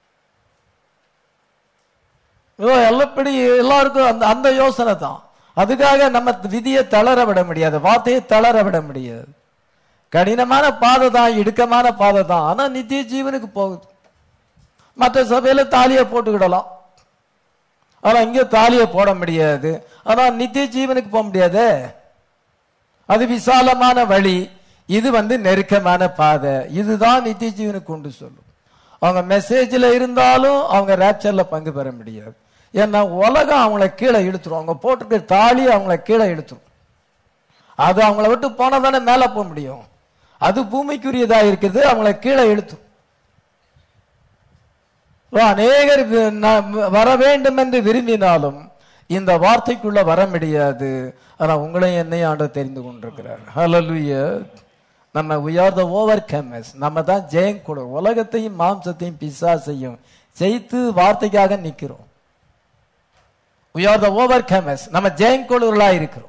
[SPEAKER 1] இதோ எல்லாப்படி எல்லாருக்கும் அந்த அந்த யோசனை தான் அதுக்காக நம்ம விதியை தளர விட முடியாது வார்த்தையை தளர விட முடியாது கடினமான பாதை தான் இடுக்கமான பாதை தான் ஆனா நித்திய ஜீவனுக்கு போகுது மற்ற சபையில தாலியை போட்டுக்கிடலாம் ஆனா இங்க தாலியை போட முடியாது ஆனா நித்திய ஜீவனுக்கு போக முடியாது அது விசாலமான வழி இது வந்து நெருக்கமான பாதை இதுதான் நித்திய ஜீவனுக்கு கொண்டு சொல்லும் அவங்க மெசேஜ்ல இருந்தாலும் அவங்க ரேப்சர்ல பங்கு பெற முடியாது ஏன்னா உலகம் அவங்கள கீழே இழுத்துரும் அவங்க போட்டிருக்க தாலி அவங்கள கீழே இழுத்துரும் அது அவங்கள விட்டு போனா தானே மேல போக முடியும் அது பூமிக்குரியதா இருக்குது அவங்கள கீழே இழுத்துரும் அநேகர் வி- நான் வர வேண்டும் என்று விரும்பினாலும் இந்த வார்த்தைக்குள்ள வர முடியாது ஆனா உங்களையும் என்னையும் ஆண்டவர் தெரிந்து கொண்டிருக்கிறார் ஹalleluya நம்ம we are the overcomers நம்ம தான் ஜெயம் கொடு உலகத்தையும் மாம்சத்தையும் பிசாசையும் ஜெயித்து வார்த்தைக்காக நிக்கிறோம் we are the overcomers நம்ம ஜெயம் கொடுகளா இருக்கிறோம்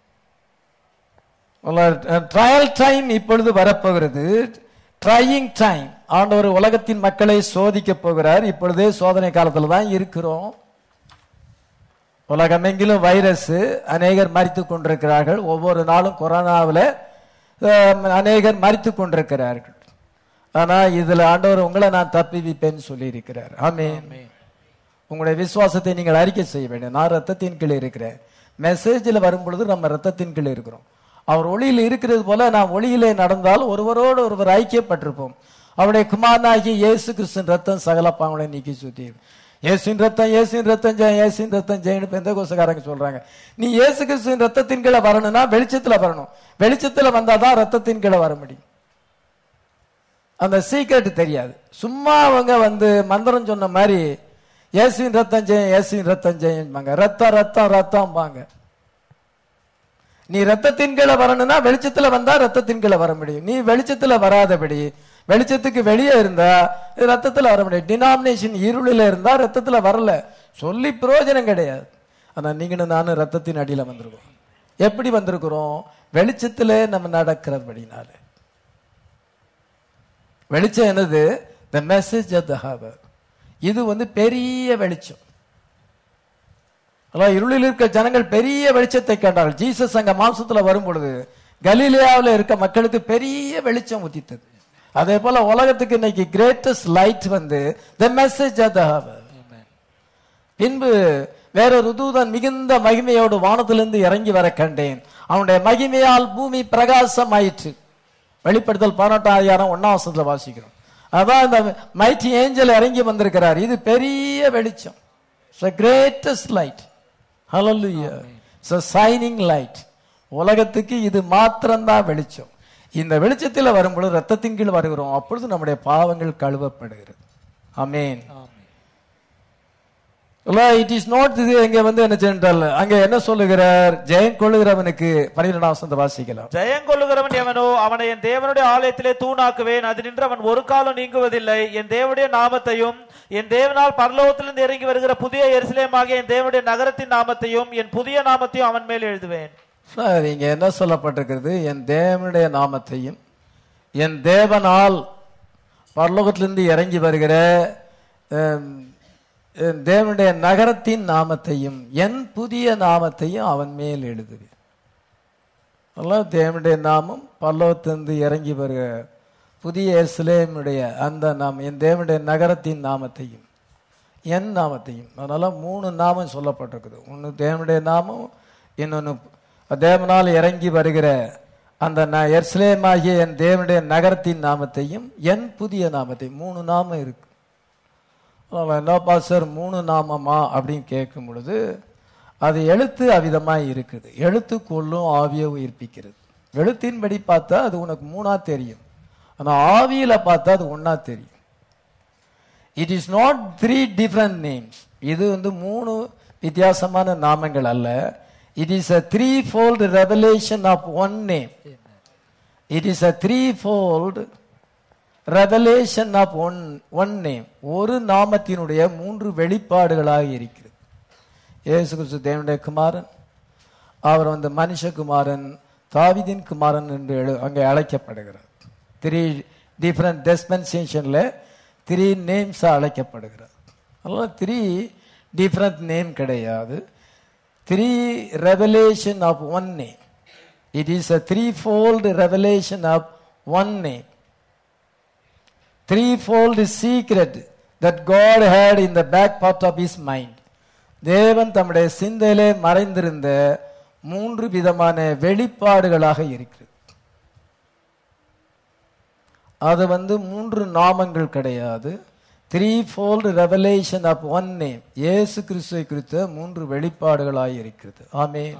[SPEAKER 1] ட்ரையல் டைம் இப்பொழுது வரப்போகிறது ட்ரையிங் டைம் ஆண்டவர் உலகத்தின் மக்களை சோதிக்க போகிறார் இப்பொழுதே சோதனை காலத்துல தான் இருக்கிறோம் உலகமெங்கிலும் வைரஸ் அநேகர் மறித்து கொண்டிருக்கிறார்கள் ஒவ்வொரு நாளும் கொரோனாவில் அநேகர் மறித்து கொண்டிருக்கிறார்கள் ஆனா இதுல ஆண்டவர் உங்களை நான் தப்பிவிப்பேன்னு சொல்லி இருக்கிறார் ஆமென் உங்களுடைய விசுவாசத்தை நீங்கள் அறிக்கை செய்ய வேண்டும் நான் ரத்தத்தின் கீழ் இருக்கிறேன் மெசேஜில் வரும் பொழுது நம்ம ரத்தத்தின் கீழ் இருக்கிறோம் அவர் ஒளியில் இருக்கிறது போல நாம் ஒளியிலே நடந்தால் ஒருவரோடு ஒருவர் ஐக்கியப்பட்டிருப்போம் அவருடைய குமாரனாகிய இயேசு கிறிஸ்துவின் ரத்தம் சகல பாவங்களை நீக்கி சுத்தி இயேசுவின் ரத்தம் இயேசுவின் ரத்தம் ஜெயம் இயேசுவின் ரத்தம் ஜெயன்னு பெந்த கோசக்காரங்க சொல்றாங்க நீ இயேசு கிறிஸ்துவின் ரத்தத்தின் கீழே வரணும்னா வெளிச்சத்துல வரணும் வெளிச்சத்துல வந்தாதான் ரத்தத்தின் கீழே வர முடியும் அந்த சீக்ரெட் தெரியாது சும்மா அவங்க வந்து மந்திரம் சொன்ன மாதிரி இயேசுவின் ரத்தம் ஜெயம் இயேசுவின் ரத்தம் ஜெயம்பாங்க ரத்தம் ரத்தம் ரத்தம்பாங்க நீ ரத்தத்தின் கீழே வரணும்னா வெளிச்சத்துல வந்தா ரத்தத்தின் கீழே வர முடியும் நீ வெளிச்சத்துல வராதபடி வெளிச்சத்துக்கு வெளியே இருந்தா இது ரத்தத்துல வர முடியும் டினாமினேஷன் இருளில இருந்தா ரத்தத்துல வரல சொல்லி பிரயோஜனம் கிடையாது ஆனா நீங்களும் நானும் ரத்தத்தின் அடியில வந்திருக்கோம் எப்படி வந்திருக்கிறோம் வெளிச்சத்துல நம்ம நடக்கிறபடினால வெளிச்சம் என்னது the message of the hour இது வந்து பெரிய வெளிச்சம் அதான் இருளில் இருக்க ஜனங்கள் பெரிய வெளிச்சத்தை கண்டார்கள் ஜீசஸ் அங்க மாம்சத்துல வரும் பொழுது கலீலியாவில் இருக்க மக்களுக்கு பெரிய வெளிச்சம் உதித்தது அதே போல உலகத்துக்கு இன்னைக்கு கிரேட்டஸ்ட் லைட் வந்து the message of the hour பின்பு வேறொரு தூதன் மிகுந்த மகிமையோடு வானத்திலிருந்து இறங்கி வர கண்டேன் அவனுடைய மகிமையால் பூமி பிரகாசம் ஆயிற்று வெளிப்படுத்தல் பதினெட்டாம் அதிகாரம் ஒன்னாம் வசனத்துல வாசிக்கிறோம் அதான் இந்த மைட்டி ஏஞ்சல் இறங்கி வந்திருக்கிறார் இது பெரிய வெளிச்சம் கிரேட்டஸ்ட் லைட் ஹalleluya இட்ஸ் a சைனிங் லைட் உலகத்துக்கு இது மாத்திரம்தான் வெளிச்சம் இந்த வெளிச்சத்தில் வரும்பொழுது ரத்தத்தின் கீழ் வருகிறோம் அப்பொழுது நம்முடைய பாவங்கள் கழுவப்படுகிறது ஆமென் இட் இஸ் நாட் இது இங்க வந்து என்ன சென்றால் அங்க என்ன சொல்லுகிறார் ஜெயம் கொள்ளுகிறவனுக்கு பன்னிரெண்டாம் வசந்த வாசிக்கலாம்
[SPEAKER 2] ஜெயங்கொள்ளுகிறவன் எவனோ அவனை என் தேவனுடைய ஆலயத்திலே தூணாக்குவேன் அது நின்று அவன் ஒரு காலம் நீங்குவதில்லை என் தேவனுடைய நாமத்தையும் என் தேவனால் பரலோகத்திலிருந்து இறங்கி வருகிற புதிய எருசலேமாகிய என் தேவனுடைய நகரத்தின் நாமத்தையும் என் புதிய நாமத்தையும் அவன் மேல் எழுதுவேன்
[SPEAKER 1] சார் இங்க என்ன சொல்லப்பட்டிருக்கிறது என் தேவனுடைய நாமத்தையும் என் தேவனால் பரலோகத்திலிருந்து இறங்கி வருகிற ஹம், என் தேவனுடைய நகரத்தின் நாமத்தையும் என் புதிய நாமத்தையும் அவன் மேல் எழுதுவேன் அதெல்லாம் தேவனுடைய நாமம் பரலோகத்திலிருந்து இறங்கி வருகிற புதிய எருசலேமுடைய அந்த நாமம் என் தேவனுடைய நகரத்தின் நாமத்தையும் என் நாமத்தையும் அதனால மூணு நாமம் சொல்லப்பட்டிருக்குது ஒன்று தேவனுடைய நாமம் இன்னொன்று தேவனால் இறங்கி வருகிற அந்த ந- எருசலேமாகிய என் தேவனுடைய நகரத்தின் நாமத்தையும் என் புதிய நாமத்தையும் மூணு நாமம் இருக்கு அதனால என்னப்பா சார் மூணு நாமமா அப்படின்னு கேட்கும் பொழுது அது எழுத்து அவிதமாய் இருக்குது எழுத்து கொள்ளும் ஆவியை உயிர்ப்பிக்கிறது எழுத்தின்படி பார்த்தா அது உனக்கு மூணா தெரியும் ஆனா ஆவியில பார்த்தா அது ஒண்ணா தெரியும் it is not three different names இது வந்து மூணு வித்தியாசமான நாமங்கள் அல்ல it is a threefold revelation of one name it is a threefold revelation of one one name ஒரு நாமத்தினுடைய மூன்று வெளிப்பாடுகளாக இருக்கிறது இயேசு கிறிஸ்து தேவனுடைய குமாரன் அவர் வந்து மனுஷகுமாரன் தாவிதின் குமாரன் என்று எழு- அங்கே அழைக்கப்படுகிறார் த்ரீ டிஃப்ரெண்ட் டெஸ்பென்சேஷன்ல த்ரீ நேம்ஸ் அழைக்கப்படுகிறார் அதெல்லாம் த்ரீ டிஃப்ரெண்ட் நேம் கிடையாது three revelation of one name it is a threefold revelation of one name threefold secret that God had in the back part of his mind. தேவன் தம்முடைய சிந்தையிலே மறைந்திருந்த மூன்று விதமான வெளிப்பாடுகளாக இருக்கிறது அது வந்து மூன்று நாமங்கள் கிடையாது threefold revelation of one name இயேசு கிறிஸ்துவை குறித்த மூன்று வெளிப்பாடுகளாக இருக்கிறது ஆமென்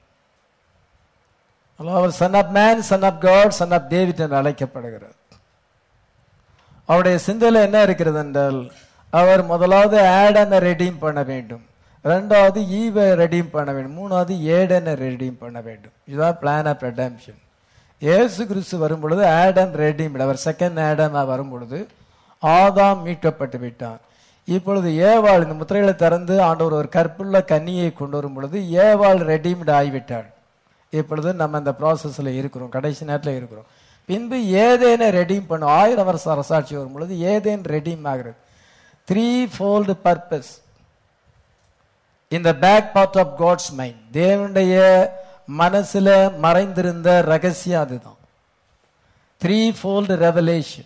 [SPEAKER 1] அவர் son of man son of God son of David என்று அழைக்கப்படுகிறார் அவருடைய சிந்தையில என்ன இருக்கிறது என்றால் அவர் முதலாவது ஆடனை ரெடீம் பண்ண வேண்டும் ரெண்டாவது ஈவை ரெடீம் பண்ண வேண்டும் மூணாவது ஏடனை ரெடீம் பண்ண வேண்டும் இதுதான் பிளான் ஆஃப் ரெடம்ஷன் இயேசு கிறிஸ்து வரும் பொழுது ஆடன் ரெடீம் அவர் செகண்ட் ஆடன் வரும் பொழுது ஆதாம் மீட்கப்பட்டு விட்டான் இப்பொழுது ஏவாள் இந்த முத்திரைகளை திறந்து ஆண்டவர் ஒரு கற்புள்ள கன்னியை கொண்டு வரும் பொழுது ஏவாள் ரெடீம்டு ஆகிவிட்டாள் இப்பொழுது நம்ம இந்த ப்ராசஸ்ல இருக்கிறோம் கடைசி நேரத்தில் இருக்கிறோம் பின்பு ஏதேனை ரெடீம் பண்ணும் ஆயிரம் வருஷ அரசாட்சி வரும் பொழுது ஏதேன் ரெடீம் ஆகிறது த்ரீ ஃபோல்டு பர்பஸ் இந்த back part of God's mind தேவனுடைய மனசுல மறைந்திருந்த ரகசியம் அதுதான் த்ரீ ஃபோல்டு ரெவலேஷன்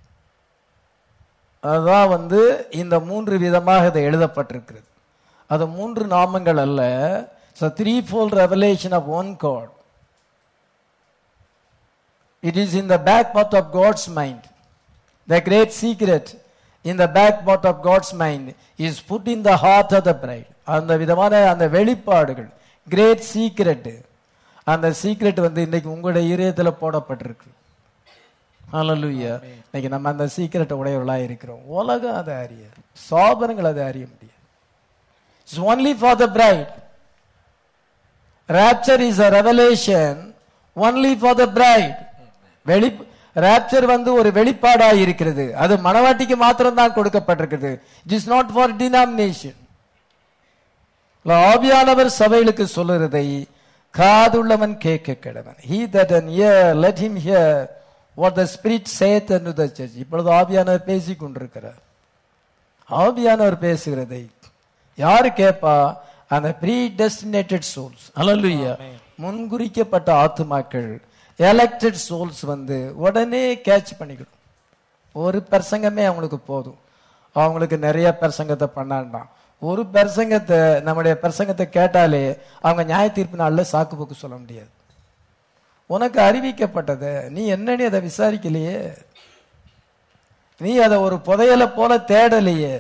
[SPEAKER 1] அதுதான் வந்து இந்த மூன்று விதமாக இது எழுதப்பட்டிருக்கிறது அது மூன்று நாமங்கள் அல்ல threefold revelation of one God It is in the back part of God's mind. The great secret in the back part of God's mind is put in the heart of the bride. அந்த விதமான அந்த வெளிப்பாடுகள் great secret அந்த secret வந்து இன்னைக்கு உங்களுடைய இதயத்துல போடப்பட்டிருக்கு ஹalleluya இன்னைக்கு நம்ம அந்த சீக்கிரட்டை உடையவர்களா இருக்கிறோம் உலகம் அதை அறிய சாபனங்கள் அதை அறிய முடியும் it's only for the bride rapture இஸ் a revelation only for the bride வெளி rapture வந்து ஒரு வெளிப்பாடாய் இருக்கிறது அது மனவாட்டிக்கு மாத்திரம் தான் கொடுக்கப்பட்டிருக்கிறது it is not for denomination ஆவியானவர் சபைகளுக்கு சொல்லுறதை காதுள்ளவன் கேட்க கிடவன் he that an ear let him hear what the spirit saith unto the church இப்பொழுது ஆவியானவர் பேசிக் கொண்டிருக்கிறார் ஆவியானவர் பேசுகிறதை யாரு கேட்பா அந்த ப்ரீ டெஸ்டினேட்டட் சோல்ஸ் அல்லலுயா முன்குறிக்கப்பட்ட ஆத்துமாக்கள் எலெக்டட் சோல்ஸ் வந்து உடனே கேட்ச் பண்ணிக்கிடும் ஒரு பிரசங்கமே அவங்களுக்கு போதும் அவங்களுக்கு நிறைய பிரசங்கத்தை பண்ணாண்டாம் ஒரு பிரசங்கத்தை நம்முடைய பிரசங்கத்தை கேட்டாலே அவங்க நியாய தீர்ப்பு நாளில் சாக்கு போக்கு சொல்ல முடியாது உனக்கு அறிவிக்கப்பட்டதை நீ என்னன்னு அதை விசாரிக்கலையே நீ அதை ஒரு புதையலை போல தேடலையே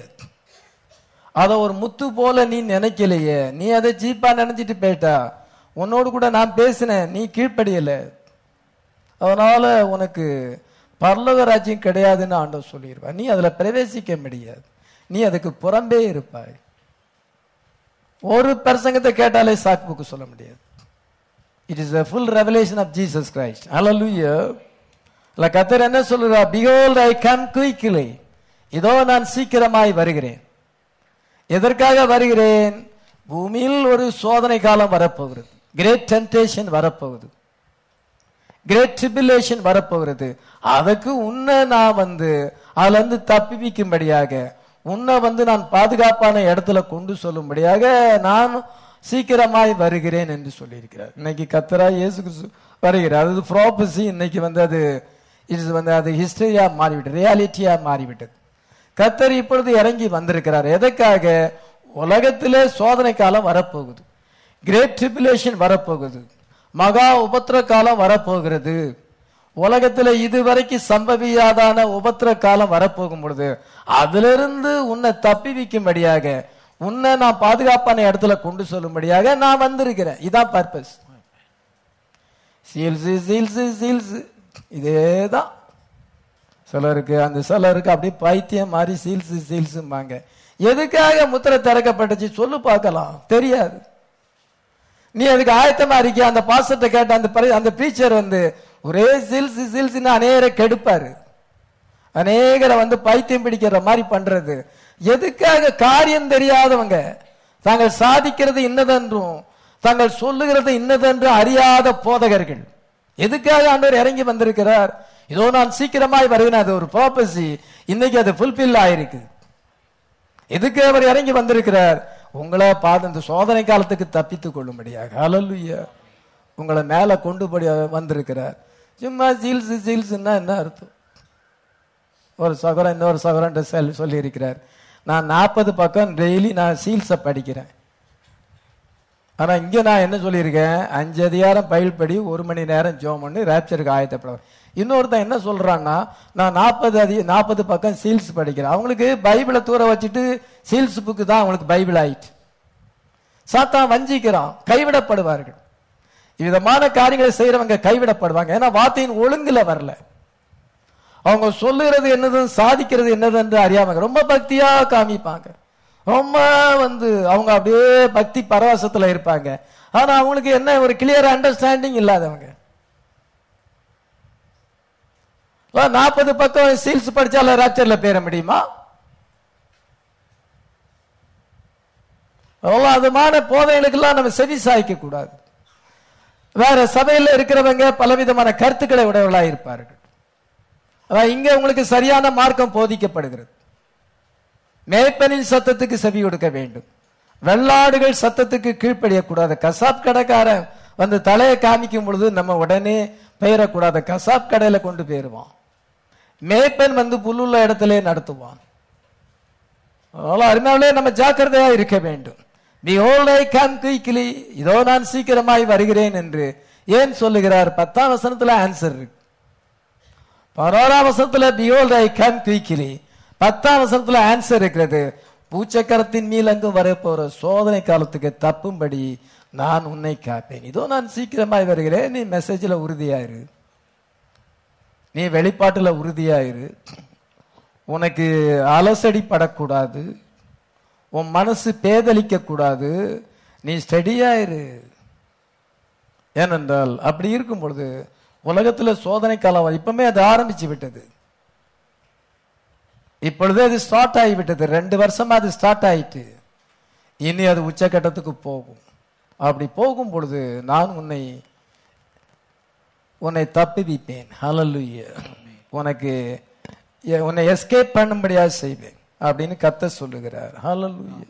[SPEAKER 1] அதை ஒரு முத்து போல நீ நினைக்கலையே நீ அதை சீப்பா நினைச்சிட்டு போயிட்டா உன்னோடு கூட நான் பேசினேன் நீ கீழ்ப்படியல அதனால உனக்கு பரலோக ராஜ்யம் கிடையாதுன்னு ஆண்டவர் சொல்லிடுவா நீ அதுல பிரவேசிக்க முடியாது நீ அதுக்கு புறம்பே இருப்பாய் ஒரு பிரசங்கத்தை கேட்டாலே சாக்கு புக்கு சொல்ல முடியாது it is a full revelation of jesus christ hallelujah இல்ல கத்தர் என்ன சொல்லுறா behold i come quickly இதோ நான் சீக்கிரமாய் வருகிறேன் எதற்காக வருகிறேன் பூமியில் ஒரு சோதனை காலம் வரப்போகிறது கிரேட் டெம்டேஷன் வரப்போகுது கிரேட் ட்ரிபிலேஷன் வரப்போகிறது அதுக்கு உன்னை நான் வந்து அதுல இருந்து தப்பிக்கும்படியாக உன்னை வந்து நான் பாதுகாப்பான இடத்துல கொண்டு சொல்லும்படியாக நான் சீக்கிரமாய் வருகிறேன் என்று சொல்லியிருக்கிறார் இன்னைக்கு கத்தரா இயேசு கிறிஸ்து வருகிறார் அது ப்ராபசி இன்னைக்கு வந்து அது இது வந்து அது ஹிஸ்டரியா மாறிவிட்டது ரியாலிட்டியா மாறிவிட்டது கத்தர் இப்பொழுது இறங்கி வந்திருக்கிறார் எதற்காக உலகத்திலே சோதனை காலம் வரப்போகுது கிரேட் ட்ரிபிலேஷன் வரப்போகுது மகா உபத்திர காலம் வரப்போகிறது உலகத்துல இதுவரைக்கும் சம்பவியாதான உபத்திர காலம் வரப்போகும் பொழுது அதிலிருந்து உன்னை தப்பி வைக்கும்படியாக உன்னை நான் பாதுகாப்பான இடத்துல கொண்டு சொல்லும்படியாக நான் வந்திருக்கிறேன் இதான் பர்பஸ் சீல்ஸு சீல்ஸு சீல்ஸு இதேதான் சிலருக்கு அந்த சிலருக்கு அப்படியே பைத்தியம் மாதிரி சீல்ஸு சீல்ஸும்பாங்க எதுக்காக முத்திரை திறக்கப்பட்டுச்சு சொல்லு பார்க்கலாம் தெரியாது நீ அதுக்கு ஆயத்தமா இருக்கிய அந்த பாசத்தை கேட்ட அந்த பரி- அந்த பிரீச்சர் வந்து ஒரே சீல்ஸ் சீல்ஸ்னு அநேகரை கெடுப்பாரு அநேகரை வந்து பைத்தியம் பிடிக்கிற மாதிரி பண்றது எதுக்காக காரியம் தெரியாதவங்க தாங்கள் சாதிக்கிறது இன்னதென்றும் தாங்கள் சொல்லுகிறது இன்னதென்று அறியாத போதகர்கள் எதுக்காக ஆண்டவர் இறங்கி வந்திருக்கிறார் இதோ நான் சீக்கிரமாய் வருகிறேன் அது ஒரு ப்ராப்பசி இன்னைக்கு அது ஃபுல்பில் ஆயிருக்கு எதுக்கு அவர் இறங்கி வந்திருக்கிறார் உங்களை பார்த்து இந்த சோதனை காலத்துக்கு தப்பித்துக் கொள்ளும்படியாக ஹalleluya உங்களை மேல கொண்டு படி வந்திருக்கிறார் சும்மா சீல்ஸ் சீல்ஸ்னா என்ன அர்த்தம் ஒரு சகோதரன் இன்னொரு சகோதரன் செல் சொல்லி இருக்கிறார் நான் நாற்பது பக்கம் டெய்லி நான் சீல்ஸை படிக்கிறேன் ஆனா இங்க நான் என்ன சொல்லியிருக்கேன் அஞ்சு அதிகாரம் பயில் படி ஒரு மணி நேரம் ஜோம் பண்ணி ரேப்சருக்கு ஆயத்தப்படுவேன் இன்னொருத்தன் என்ன சொல்றான்னா நான் நாற்பது அதி நாற்பது பக்கம் சீல்ஸ் படிக்கிறேன் அவங்களுக்கு பைபிளை தூர வச்சுட்டு சீல்ஸ் புக்கு தான் அவங்களுக்கு பைபிள் ஆயிட்டு சாத்தான் வஞ்சிக்கிறான் கைவிடப்படுவார்கள் விதமான காரியங்களை செய்யறவங்க கைவிடப்படுவாங்க ஏன்னா வார்த்தையின் ஒழுங்குல வரல அவங்க சொல்லுகிறது என்னதுன்னு சாதிக்கிறது என்னது என்று அறியாம ரொம்ப பக்தியா காமிப்பாங்க ரொம்ப வந்து அவங்க அப்படியே பக்தி பரவசத்துல இருப்பாங்க ஆனா அவங்களுக்கு என்ன ஒரு கிளியர் அண்டர்ஸ்டாண்டிங் இல்லாதவங்க நாற்பது பக்கம் சீல்ஸ் படிச்சால ராப்சர்ல பேர முடியுமா அவ்வளவு அதுமான போதைகளுக்கெல்லாம் நம்ம செவி சாய்க்க கூடாது வேற சபையில இருக்கிறவங்க பலவிதமான கருத்துக்களை உடையவர்களாக இருப்பார்கள் அதான் இங்க உங்களுக்கு சரியான மார்க்கம் போதிக்கப்படுகிறது மேய்ப்பனின் சத்தத்துக்கு செவி கொடுக்க வேண்டும் வெள்ளாடுகள் சத்தத்துக்கு கீழ்ப்படியக்கூடாது கசாப் கடைக்காரன் வந்து தலையை காமிக்கும் பொழுது நம்ம உடனே பெயரக்கூடாது கசாப் கடையில கொண்டு போயிருவான் மேய்ப்பன் வந்து புல்லுள்ள இடத்திலே நடத்துவான் அதனால அருமையாவிலே நம்ம ஜாக்கிரதையா இருக்க வேண்டும் Behold, I come quickly. இதோ நான் சீக்கிரமாய் வருகிறேன் என்று ஏன் சொல்லுகிறார் பத்தாம் வசனத்துல ஆன்சர் இருக்கு பதினோராம் வசனத்துல பியோல்ட் ஐ கம் குயிக்கிலி பத்தாம் வசனத்துல ஆன்சர் இருக்கிறது பூச்சக்கரத்தின் மீலங்கு வரப்போற சோதனை காலத்துக்கு தப்பும்படி நான் உன்னை காப்பேன் இதோ நான் சீக்கிரமாய் வருகிறேன் நீ மெசேஜ்ல உறுதியாயிரு நீ வெளிப்பாட்டுல உறுதியாயிரு உனக்கு அலசடி படக்கூடாது உன் மனசு பேதலிக்க கூடாது நீ ஸ்டெடியாயிரு ஏனென்றால் அப்படி இருக்கும் பொழுது உலகத்துல சோதனை காலம் இப்பவுமே அது ஆரம்பிச்சு விட்டது இப்பொழுதே அது ஸ்டார்ட் ஆகிவிட்டது ரெண்டு வருஷமா அது ஸ்டார்ட் ஆயிட்டு இனி அது உச்சக்கட்டத்துக்கு போகும் அப்படி போகும் பொழுது நான் உன்னை உன்னை தப்புவிப்பேன் ஹalleluya உனக்கு எ- உன்னை எஸ்கேப் பண்ணும்படியாக செய்வேன் அப்படின்னு கத்த சொல்லுகிறார் ஹalleluya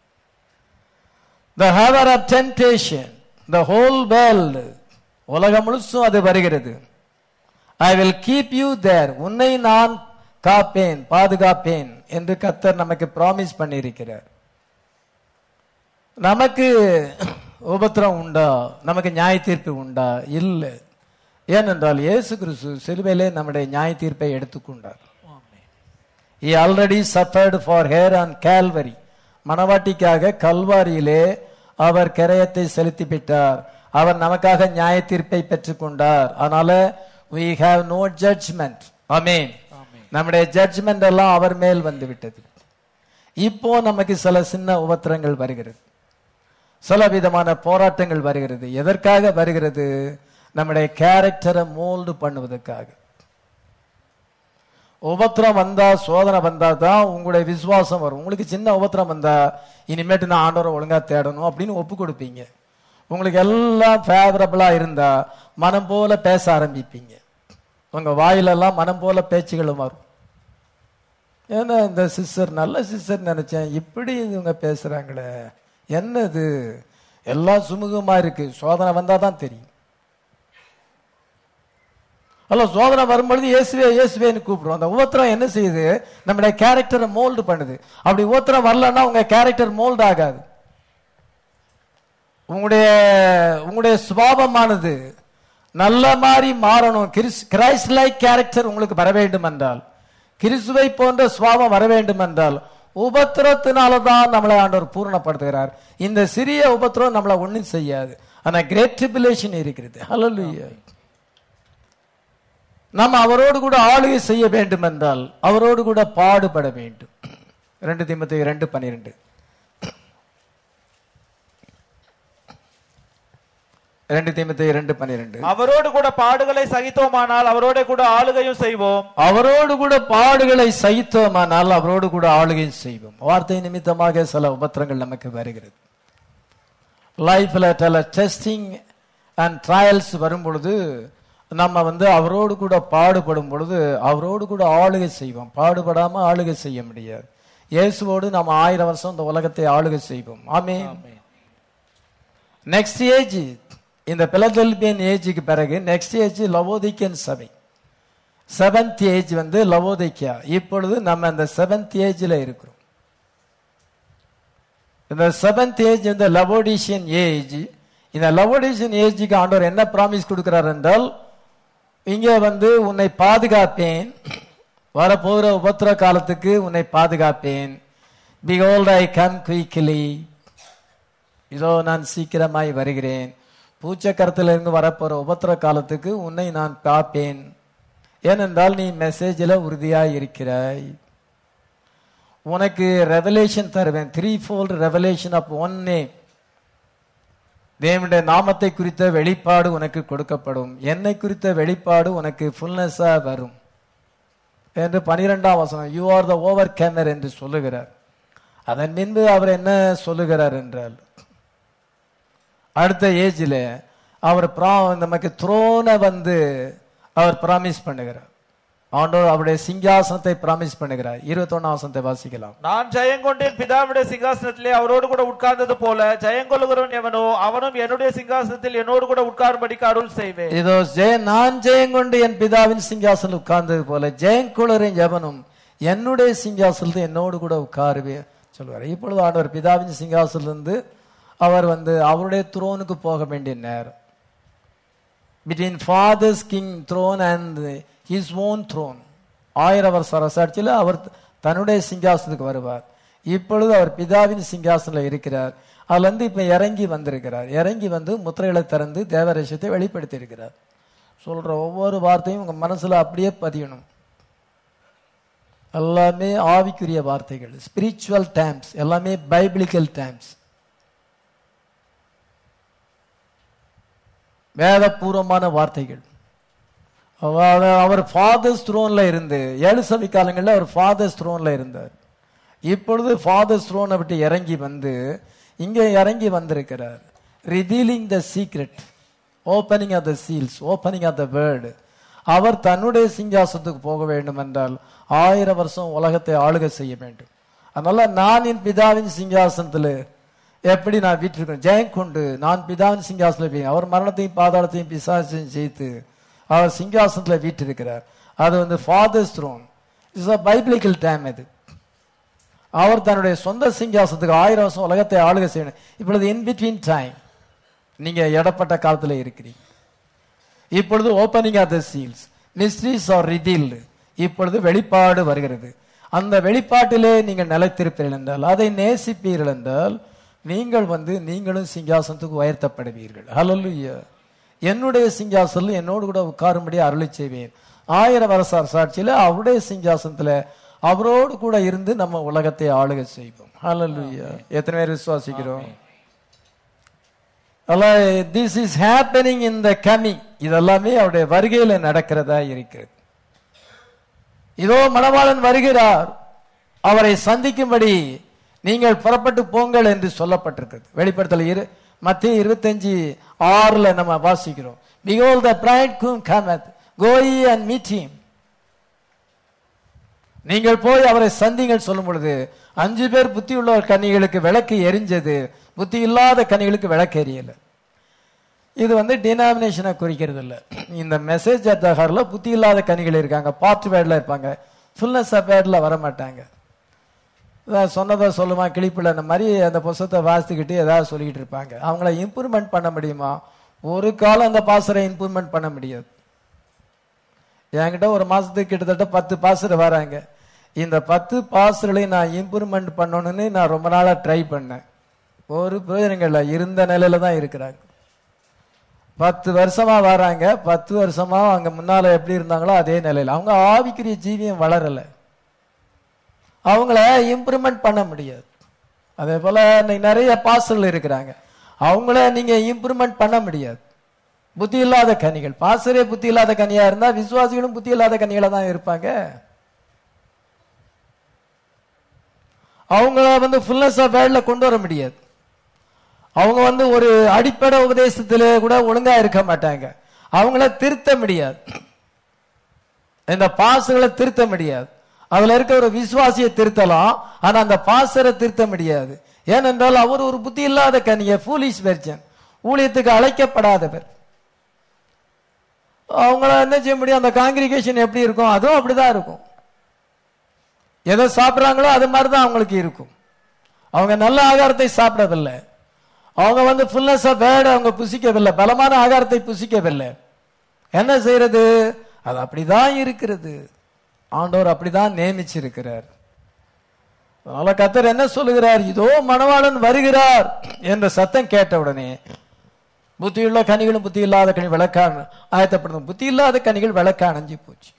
[SPEAKER 1] the hour of temptation the whole world உலகம் முழுசும் அது வருகிறது I will keep you there உன்னை நான் காப்பேன் பாதுகாப்பேன் என்று கத்தர் நமக்கு ப்ராமிஸ் பண்ணியிருக்கிறார் நமக்கு உபத்திரம் உண்டா நமக்கு நியாய தீர்ப்பு உண்டா இல்லை ஏனென்றால் இயேசு கிறிஸ்து சிலுவையிலே நம்முடைய நியாய தீர்ப்பை எடுத்துக்கொண்டார் he already suffered for her on calvary மணவாட்டிக்காக கல்வாரியிலே அவர் கிரயத்தை செலுத்தி விட்டார் அவர் நமக்காக நியாய தீர்ப்பை பெற்றுக்கொண்டார் அதனால we have no judgment ஆமென் நம்முடைய ஜட்ஜ்மெண்ட் எல்லாம் அவர் மேல் வந்து விட்டது இப்போ நமக்கு சில சின்ன உபத்திரங்கள் வருகிறது சில விதமான போராட்டங்கள் வருகிறது எதற்காக வருகிறது நம்முடைய கேரக்டரை மோல்டு பண்ணுவதற்காக உபத்திரம் வந்தா சோதனை வந்தா தான் உங்களுடைய விசுவாசம் வரும் உங்களுக்கு சின்ன உபத்திரம் வந்தா இனிமேட்டு நான் ஆண்டவரை ஒழுங்கா தேடணும் அப்படின்னு ஒப்பு கொடுப்பீங்க உங்களுக்கு எல்லாம் ஃபேவரபிளா இருந்தா மனம் போல பேச ஆரம்பிப்பீங்க உங்க வாயிலெல்லாம் மனம் போல பேச்சுகளும் வரும் ஏன்னா இந்த சிஸ்டர் நல்ல சிஸ்டர் நினைச்சேன் இப்படி இவங்க பேசுறாங்களே என்னது எல்லாம் சுமூகமா இருக்கு சோதனை வந்தா தான் தெரியும் அல்ல சோதனை வரும்பொழுது இயேசுவே இயேசுவேன்னு கூப்பிடுறோம் அந்த உபத்திரம் என்ன செய்யுது நம்முடைய கேரக்டரை மோல்டு பண்ணுது அப்படி உபத்திரம் வரலன்னா உங்க கேரக்டர் மோல்டு ஆகாது உங்களுடைய உங்களுடைய சுபாவமானது நல்ல மாதிரி மாறணும் கிரைஸ்ட் லைக் கேரக்டர் உங்களுக்கு வர வேண்டும் என்றால் கிறிஸ்துவை போன்ற சுபாவம் வர வேண்டும் என்றால் உபத்திரத்தினால தான் நம்மளை ஆண்டவர் பூரணப்படுத்துகிறார் இந்த சிறிய உபத்திரம் நம்மளை ஒண்ணும் செய்யாது ஆனா கிரேட் ட்ரிபுலேஷன் இருக்கிறது ஹalleluya நம்ம அவரோடு கூட ஆளுகை செய்ய வேண்டும் என்றால் அவரோடு கூட பாடுபட வேண்டும் ரெண்டு திமுத்தி ரெண்டு பன்னிரெண்டு ரெண்டு திமுத்தி ரெண்டு பன்னிரெண்டு
[SPEAKER 2] அவரோடு கூட பாடுகளை சகித்தோமானால் அவரோட கூட ஆளுகையும் செய்வோம்
[SPEAKER 1] அவரோடு கூட பாடுகளை சகித்தோமானால் அவரோடு கூட ஆளுகை செய்வோம் வார்த்தை நிமித்தமாக சில உபத்திரங்கள் நமக்கு வருகிறது லைஃப்ல சில டெஸ்டிங் அண்ட் ட்ரையல்ஸ் வரும் பொழுது நம்ம வந்து அவரோடு கூட பாடுபடும் பொழுது அவரோடு கூட ஆளுகை செய்வோம் பாடுபடாம ஆளுகை செய்ய முடியாது இயேசுவோடு நம்ம ஆயிரம் வருஷம் இந்த உலகத்தை ஆளுகை செய்வோம் ஆமென் நெக்ஸ்ட் ஏஜ் இந்த பிலதெல்பியன் ஏஜுக்கு பிறகு நெக்ஸ்ட் ஏஜ் லவோதிக்கன் சபை செவன்த் ஏஜ் வந்து லவோதிக்கியா இப்பொழுது நம்ம அந்த செவன்த் ஏஜ்ல இருக்கிறோம் இந்த செவன்த் ஏஜ் இந்த லவோடிஷியன் ஏஜ் இந்த லவோடிஷியன் ஏஜுக்கு ஆண்டவர் என்ன ப்ராமிஸ் கொடுக்கிறார் என்றால் இங்க வந்து உன்னை பாதுகாப்பேன் வரப்போகிற உபத்திர காலத்துக்கு உன்னை பாதுகாப்பேன் பிகோல்ட் ஐ கம் குயிக்லி இதோ நான் சீக்கிரமாய் வருகிறேன் பூச்சக்கரத்தில் இருந்து வரப்போற உபத்திர காலத்துக்கு உன்னை நான் காப்பேன் ஏனென்றால் நீ மெசேஜில் உறுதியாய் இருக்கிறாய் உனக்கு ரெவலேஷன் தருவேன் threefold revelation of one name தேவனுடைய நாமத்தை குறித்த வெளிப்பாடு உனக்கு கொடுக்கப்படும் என்னை குறித்த வெளிப்பாடு உனக்கு ஃபுல்னஸா வரும் என்று பனிரெண்டாம் வசனம் you are the overcomer என்று சொல்லுகிறார் அதன் பின்பு அவர் என்ன சொல்லுகிறார் என்றால் அடுத்த ஏஜில் அவர் பிரா- நமக்கு த்ரோனை வந்து அவர் ப்ராமிஸ் பண்ணுகிறார் ஆண்டவர் அவருடைய சிங்காசனத்தை ப்ராமிஸ் பண்ணுகிறார் இருபத்தொன்னாம் வசனத்தை வாசிக்கலாம்
[SPEAKER 2] நான் ஜெயங்கொண்டு என் பிதாவுடைய சிங்காசனத்திலே அவரோடு கூட உட்கார்ந்தது போல ஜெயங்கொள்ளுகிறவன் எவனோ அவனும் என்னுடைய சிங்காசனத்தில் என்னோடு கூட உட்காரும்படிக்கு அருள் செய்வேன்
[SPEAKER 1] இதோ ஜெய நான் ஜெயங்கொண்டு என் பிதாவின் சிங்காசனம் உட்கார்ந்தது போல ஜெயங்குளரின் எவனும் என்னுடைய சிங்காசனத்தில் என்னோடு கூட உட்காருவே சொல்லுவார் இப்பொழுது ஆண்டவர் பிதாவின் சிங்காசனத்திலிருந்து அவர் வந்து அவருடைய த்ரோனுக்கு போக வேண்டிய நேரம் between Father's king throne and his own throne ஆயிரம் வருஷ அரசாட்சியில் அவர் தன்னுடைய சிங்காசனத்துக்கு வருவார் இப்பொழுது அவர் பிதாவின் சிங்காசனில் இருக்கிறார் அதுல இருந்து இப்ப இறங்கி வந்திருக்கிறார் இறங்கி வந்து முத்திரைகளை திறந்து தேவரேஷத்தை வெளிப்படுத்தி இருக்கிறார் சொல்ற ஒவ்வொரு வார்த்தையும் உங்க மனசுல அப்படியே பதியணும் எல்லாமே ஆவிக்குரிய வார்த்தைகள் ஸ்பிரிச்சுவல் டேம்ஸ் எல்லாமே பைபிளிக்கல் டேம்ஸ் வேதபூர்வமான வார்த்தைகள் அதாவது அவர் ஃபாதர்ஸ் த்ரோன்ல இருந்து ஏழு சபை காலங்களில் அவர் ஃபாதர்ஸ் த்ரோன்ல இருந்தார் இப்பொழுது ஃபாதர்ஸ் த்ரோனை விட்டு இறங்கி வந்து இங்கே இறங்கி வந்திருக்கிறார் revealing the secret opening of the seals opening of the word அவர் தன்னுடைய சிங்காசனத்துக்கு போக வேண்டும் என்றால் ஆயிரம் வருஷம் உலகத்தை ஆளுகை செய்ய வேண்டும் அதனால நான் என் பிதாவின் சிங்காசனத்தில் எப்படி நான் வீட்டிருக்கேன் ஜெயம் கொண்டு நான் பிதாவின் சிங்காசனத்தில் வீ- அவர் மரணத்தையும் பாதாளத்தையும் பிசாசையும் ஜெயித்து அவர் சிங்காசனத்தில் வீட்டிருக்கிறார் அது வந்து father's throne it's a biblical time இது அவர் தன்னுடைய சொந்த சிங்காசனத்துக்கு ஆயிரம் வருஷம் உலகத்தை ஆளுகை செய்யணும் இப்பொழுது இன் பிட்வீன் டைம் நீங்க இடப்பட்ட காலத்துல இருக்கிறீங்க இப்பொழுது opening of the seals mysteries are revealed இப்பொழுது வெளிப்பாடு வருகிறது அந்த வெளிப்பாட்டிலே நீங்கள் நிலைத்திருப்பீர்கள் என்றால் அதை நேசிப்பீர்கள் என்றால் நீங்கள் வந்து நீங்களும் சிங்காசனத்துக்கு உயர்த்தப்படுவீர்கள் ஹalleluya என்னுடைய சிங்காசனம் என்னோடு கூட உட்காரும்படி அருளி செய்வேன் ஆயிரம் வருஷ சாட்சியில அவருடைய சிங்காசனத்துல அவரோடு கூட இருந்து நம்ம உலகத்தை ஆளுகை செய்வோம் ஹalleluya எத்தனை பேர் விசுவாசிக்கிறோம் this is happening in the coming இதெல்லாமே அவருடைய வருகையில நடக்கிறதா இருக்கிறது இதோ மணவாளன் வருகிறார் அவரை சந்திக்கும்படி நீங்கள் புறப்பட்டு போங்கள் என்று சொல்லப்பட்டிருக்கிறது வெளிப்படுத்தல இரு மத்திய இருபத்தஞ்சு ஆறுல நம்ம வாசிக்கிறோம் பிகோல் the bridegroom cometh go ye and meet him நீங்கள் போய் அவரை சந்திங்கள் சொல்லும் பொழுது அஞ்சு பேர் புத்தி உள்ள கன்னிகளுக்கு விளக்கு எரிஞ்சது புத்தி இல்லாத கன்னிகளுக்கு விளக்கு எரியல இது வந்து டினாமினேஷனை குறிக்கிறது இல்ல இந்த மெசேஜ் அத்தகர்ல புத்தி இல்லாத கனிகள் இருக்காங்க பார்ட் வேர்ட்ல இருப்பாங்க ஃபுல்னஸ் ஆஃப் வேர்ட்ல வர மாட்டாங்க அதான் சொன்னதை சொல்லுமா கிளிப்பில் அந்த மாதிரி அந்த புஸ்தத்தை வாசித்துக்கிட்டு ஏதாவது சொல்லிக்கிட்டு இருப்பாங்க அவங்கள இம்ப்ரூவ்மெண்ட் பண்ண முடியுமா ஒரு காலம் அந்த பாசரை இம்ப்ரூவ்மெண்ட் பண்ண முடியாது என்கிட்ட ஒரு மாசத்துக்கு கிட்டத்தட்ட பத்து பாசர் வராங்க இந்த பத்து பாசர்களையும் நான் இம்ப்ரூவ்மெண்ட் பண்ணணும்னு நான் ரொம்ப நாளா ட்ரை பண்ணேன் ஒரு பிரயோஜனங்கள் இல்லை இருந்த நிலையில தான் இருக்கிறாங்க பத்து வருஷமா வராங்க பத்து வருஷமா அங்க முன்னால எப்படி இருந்தாங்களோ அதே நிலையில அவங்க ஆவிக்குரிய ஜீவியம் வளரல அவங்கள இம்ப்ரூவ்மெண்ட் பண்ண முடியாது அதே போல இன்னைக்கு நிறைய பாசர்கள் இருக்கிறாங்க அவங்கள நீங்க இம்ப்ரூவ்மெண்ட் பண்ண முடியாது புத்தி இல்லாத கனிகள் பாசரே புத்தி இல்லாத கனியா இருந்தா விசுவாசிகளும் புத்தி இல்லாத கனிகளா தான் இருப்பாங்க அவங்கள வந்து ஃபுல்னஸ் ஆஃப் வேர்ட்ல கொண்டு வர முடியாது அவங்க வந்து ஒரு அடிப்படை உபதேசத்துல கூட ஒழுங்கா இருக்க மாட்டாங்க அவங்கள திருத்த முடியாது இந்த பாசங்களை திருத்த முடியாது அதுல இருக்க ஒரு விசுவாசியை திருத்தலாம் ஆனா அந்த பாசரை திருத்த முடியாது ஏனென்றால் அவர் ஒரு புத்தி இல்லாத கனிய ஃபூலிஷ் வெர்ஜன் ஊழியத்துக்கு அழைக்கப்படாதவர் அவங்கள என்ன செய்ய முடியும் அந்த காங்கிரிகேஷன் எப்படி இருக்கும் அதுவும் அப்படிதான் இருக்கும் எதை சாப்பிடுறாங்களோ அது மாதிரி தான் அவங்களுக்கு இருக்கும் அவங்க நல்ல ஆகாரத்தை சாப்பிடவில்லை அவங்க வந்து ஃபுல்னஸ் ஆஃப் வேர்டு அவங்க புசிக்கவில்லை பலமான ஆகாரத்தை புசிக்கவில்லை என்ன செய்யறது அது அப்படிதான் இருக்கிறது ஆண்டவர் அப்படிதான் நியமிச்சிருக்கிறார் அதனால கத்தர் என்ன சொல்லுகிறார் இதோ மணவாளன் வருகிறார் என்ற சத்தம் கேட்ட உடனே புத்தியுள்ள கனிகளும் புத்தி இல்லாத கனி விளக்கான ஆயத்தப்படும் புத்தி இல்லாத கனிகள் விளக்க அணைஞ்சு போச்சு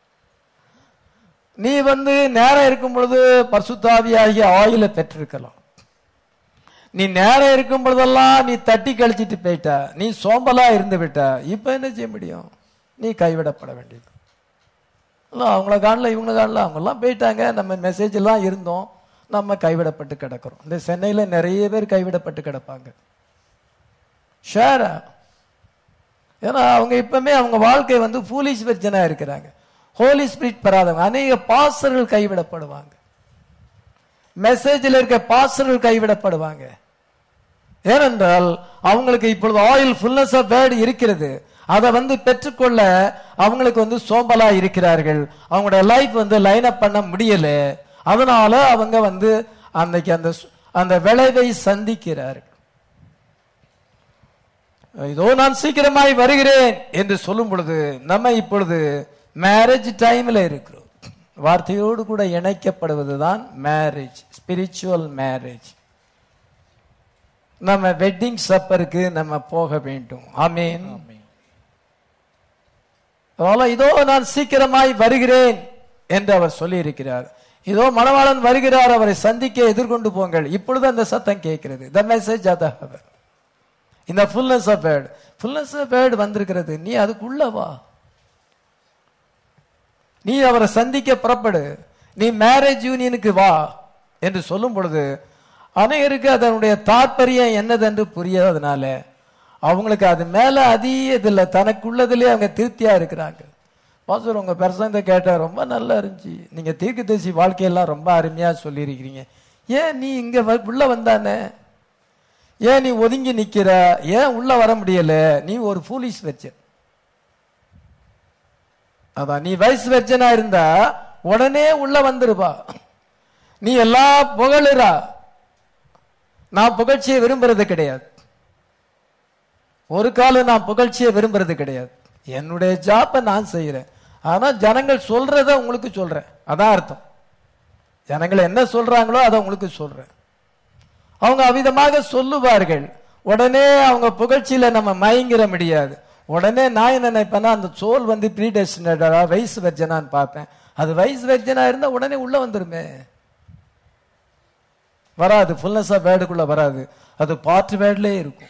[SPEAKER 1] நீ வந்து நேரம் இருக்கும் பொழுது பரிசுத்தாவியாகிய ஆயில பெற்றிருக்கலாம் நீ நேரம் இருக்கும் பொழுதெல்லாம் நீ தட்டி கழிச்சிட்டு போயிட்ட நீ சோம்பலா இருந்து விட்ட இப்ப என்ன செய்ய முடியும் நீ கைவிடப்பட வேண்டியது இல்ல அவங்கள காணல இவங்கள காணல அவங்க எல்லாம் போயிட்டாங்க நம்ம மெசேஜ் எல்லாம் இருந்தோம் நம்ம கைவிடப்பட்டு கிடக்கிறோம் இந்த சென்னையில நிறைய பேர் கைவிடப்பட்டு கிடப்பாங்க ஷேரா ஏன்னா அவங்க இப்பவுமே அவங்க வாழ்க்கை வந்து ஃபூலிஷ் வெர்ஜனா இருக்கிறாங்க ஹோலி ஸ்பிரிட் பெறாதவங்க அநேக பாசர்கள் கைவிடப்படுவாங்க மெசேஜில் இருக்க பாசர்கள் கைவிடப்படுவாங்க ஏனென்றால் அவங்களுக்கு இப்பொழுது ஆயில் ஃபுல்னஸ் ஆஃப் வேர்டு இருக்கிறது அதை வந்து பெற்றுக்கொள்ள அவங்களுக்கு வந்து சோம்பலா இருக்கிறார்கள் அவங்களுடைய லைஃப் வந்து லைன் அப் பண்ண முடியல அதனால அவங்க வந்து அன்னைக்கு அந்த சு- அந்த விளைவை சந்திக்கிறார்கள் இதோ நான் சீக்கிரமாய் வருகிறேன் என்று சொல்லும் பொழுது நம்ம இப்பொழுது மேரேஜ் டைம்ல இருக்கிறோம் வார்த்தையோடு கூட இணைக்கப்படுவதுதான் மேரேஜ் ஸ்பிரிச்சுவல் மேரேஜ் நம்ம வெட்டிங் சப்பருக்கு நம்ம போக வேண்டும் ஆமீன் அதனால இதோ நான் சீக்கிரமாய் வருகிறேன் என்று அவர் சொல்லி இருக்கிறார் இதோ மணவாளன் வருகிறார் அவரை சந்திக்க எதிர்கொண்டு போங்கள் இப்பொழுது அந்த சத்தம் கேட்கிறது த மெசேஜ் அத அவர் இந்த fullness of word fullness of word வந்திருக்கிறது நீ அதுக்குள்ள வா நீ அவரை சந்திக்க புறப்படு நீ மேரேஜ் யூனியனுக்கு வா என்று சொல்லும் பொழுது அநேகருக்கு அதனுடைய தாற்பயம் என்னதென்று புரியாததுனால அவங்களுக்கு அது மேல அதிக இதில்ல தனக்குள்ளதிலே அவங்க திருப்தியா இருக்கிறாங்க பாஸ்டர் உங்க பிரசங்கத்தை கேட்டா ரொம்ப நல்லா இருந்துச்சு நீங்க தீர்க்கதரிசி வாழ்க்கையெல்லாம் ரொம்ப அருமையா சொல்லியிருக்கிறீங்க ஏன் நீ இங்க வ- உள்ள வந்தானே ஏன் நீ ஒதுங்கி நிக்கிற ஏன் உள்ள வர முடியல நீ ஒரு ஃபூலிஷ் வச்ச அதான் நீ வயசு வெச்சனா இருந்தா உடனே உள்ள வந்துருப்பா நீ எல்லா புகழுறா நான் புகழ்ச்சியை விரும்புறது கிடையாது ஒரு காலம் நான் புகழ்ச்சியை விரும்புறது கிடையாது என்னுடைய ஜாப்பை நான் செய்யறேன் ஆனா ஜனங்கள் சொல்றத உங்களுக்கு சொல்றேன் அதான் அர்த்தம் ஜனங்கள் என்ன சொல்றாங்களோ அதை உங்களுக்கு சொல்றேன் அவங்க அவிதமாக சொல்லுவார்கள் உடனே அவங்க புகழ்ச்சியில நம்ம மயங்கிற முடியாது உடனே நான் என்ன நினைப்பேன்னா அந்த சோல் வந்து ப்ரீடெஸ்டினேட்டடா வயசு வெர்ஜனான்னு பார்ப்பேன் அது வயசு வெர்ஜனா இருந்தா உடனே உள்ள வந்துருமே வராது ஃபுல்னஸ் ஆஃப் வேர்டுக்குள்ள வராது அது பார்ட் வேர்ட்லயே இருக்கும்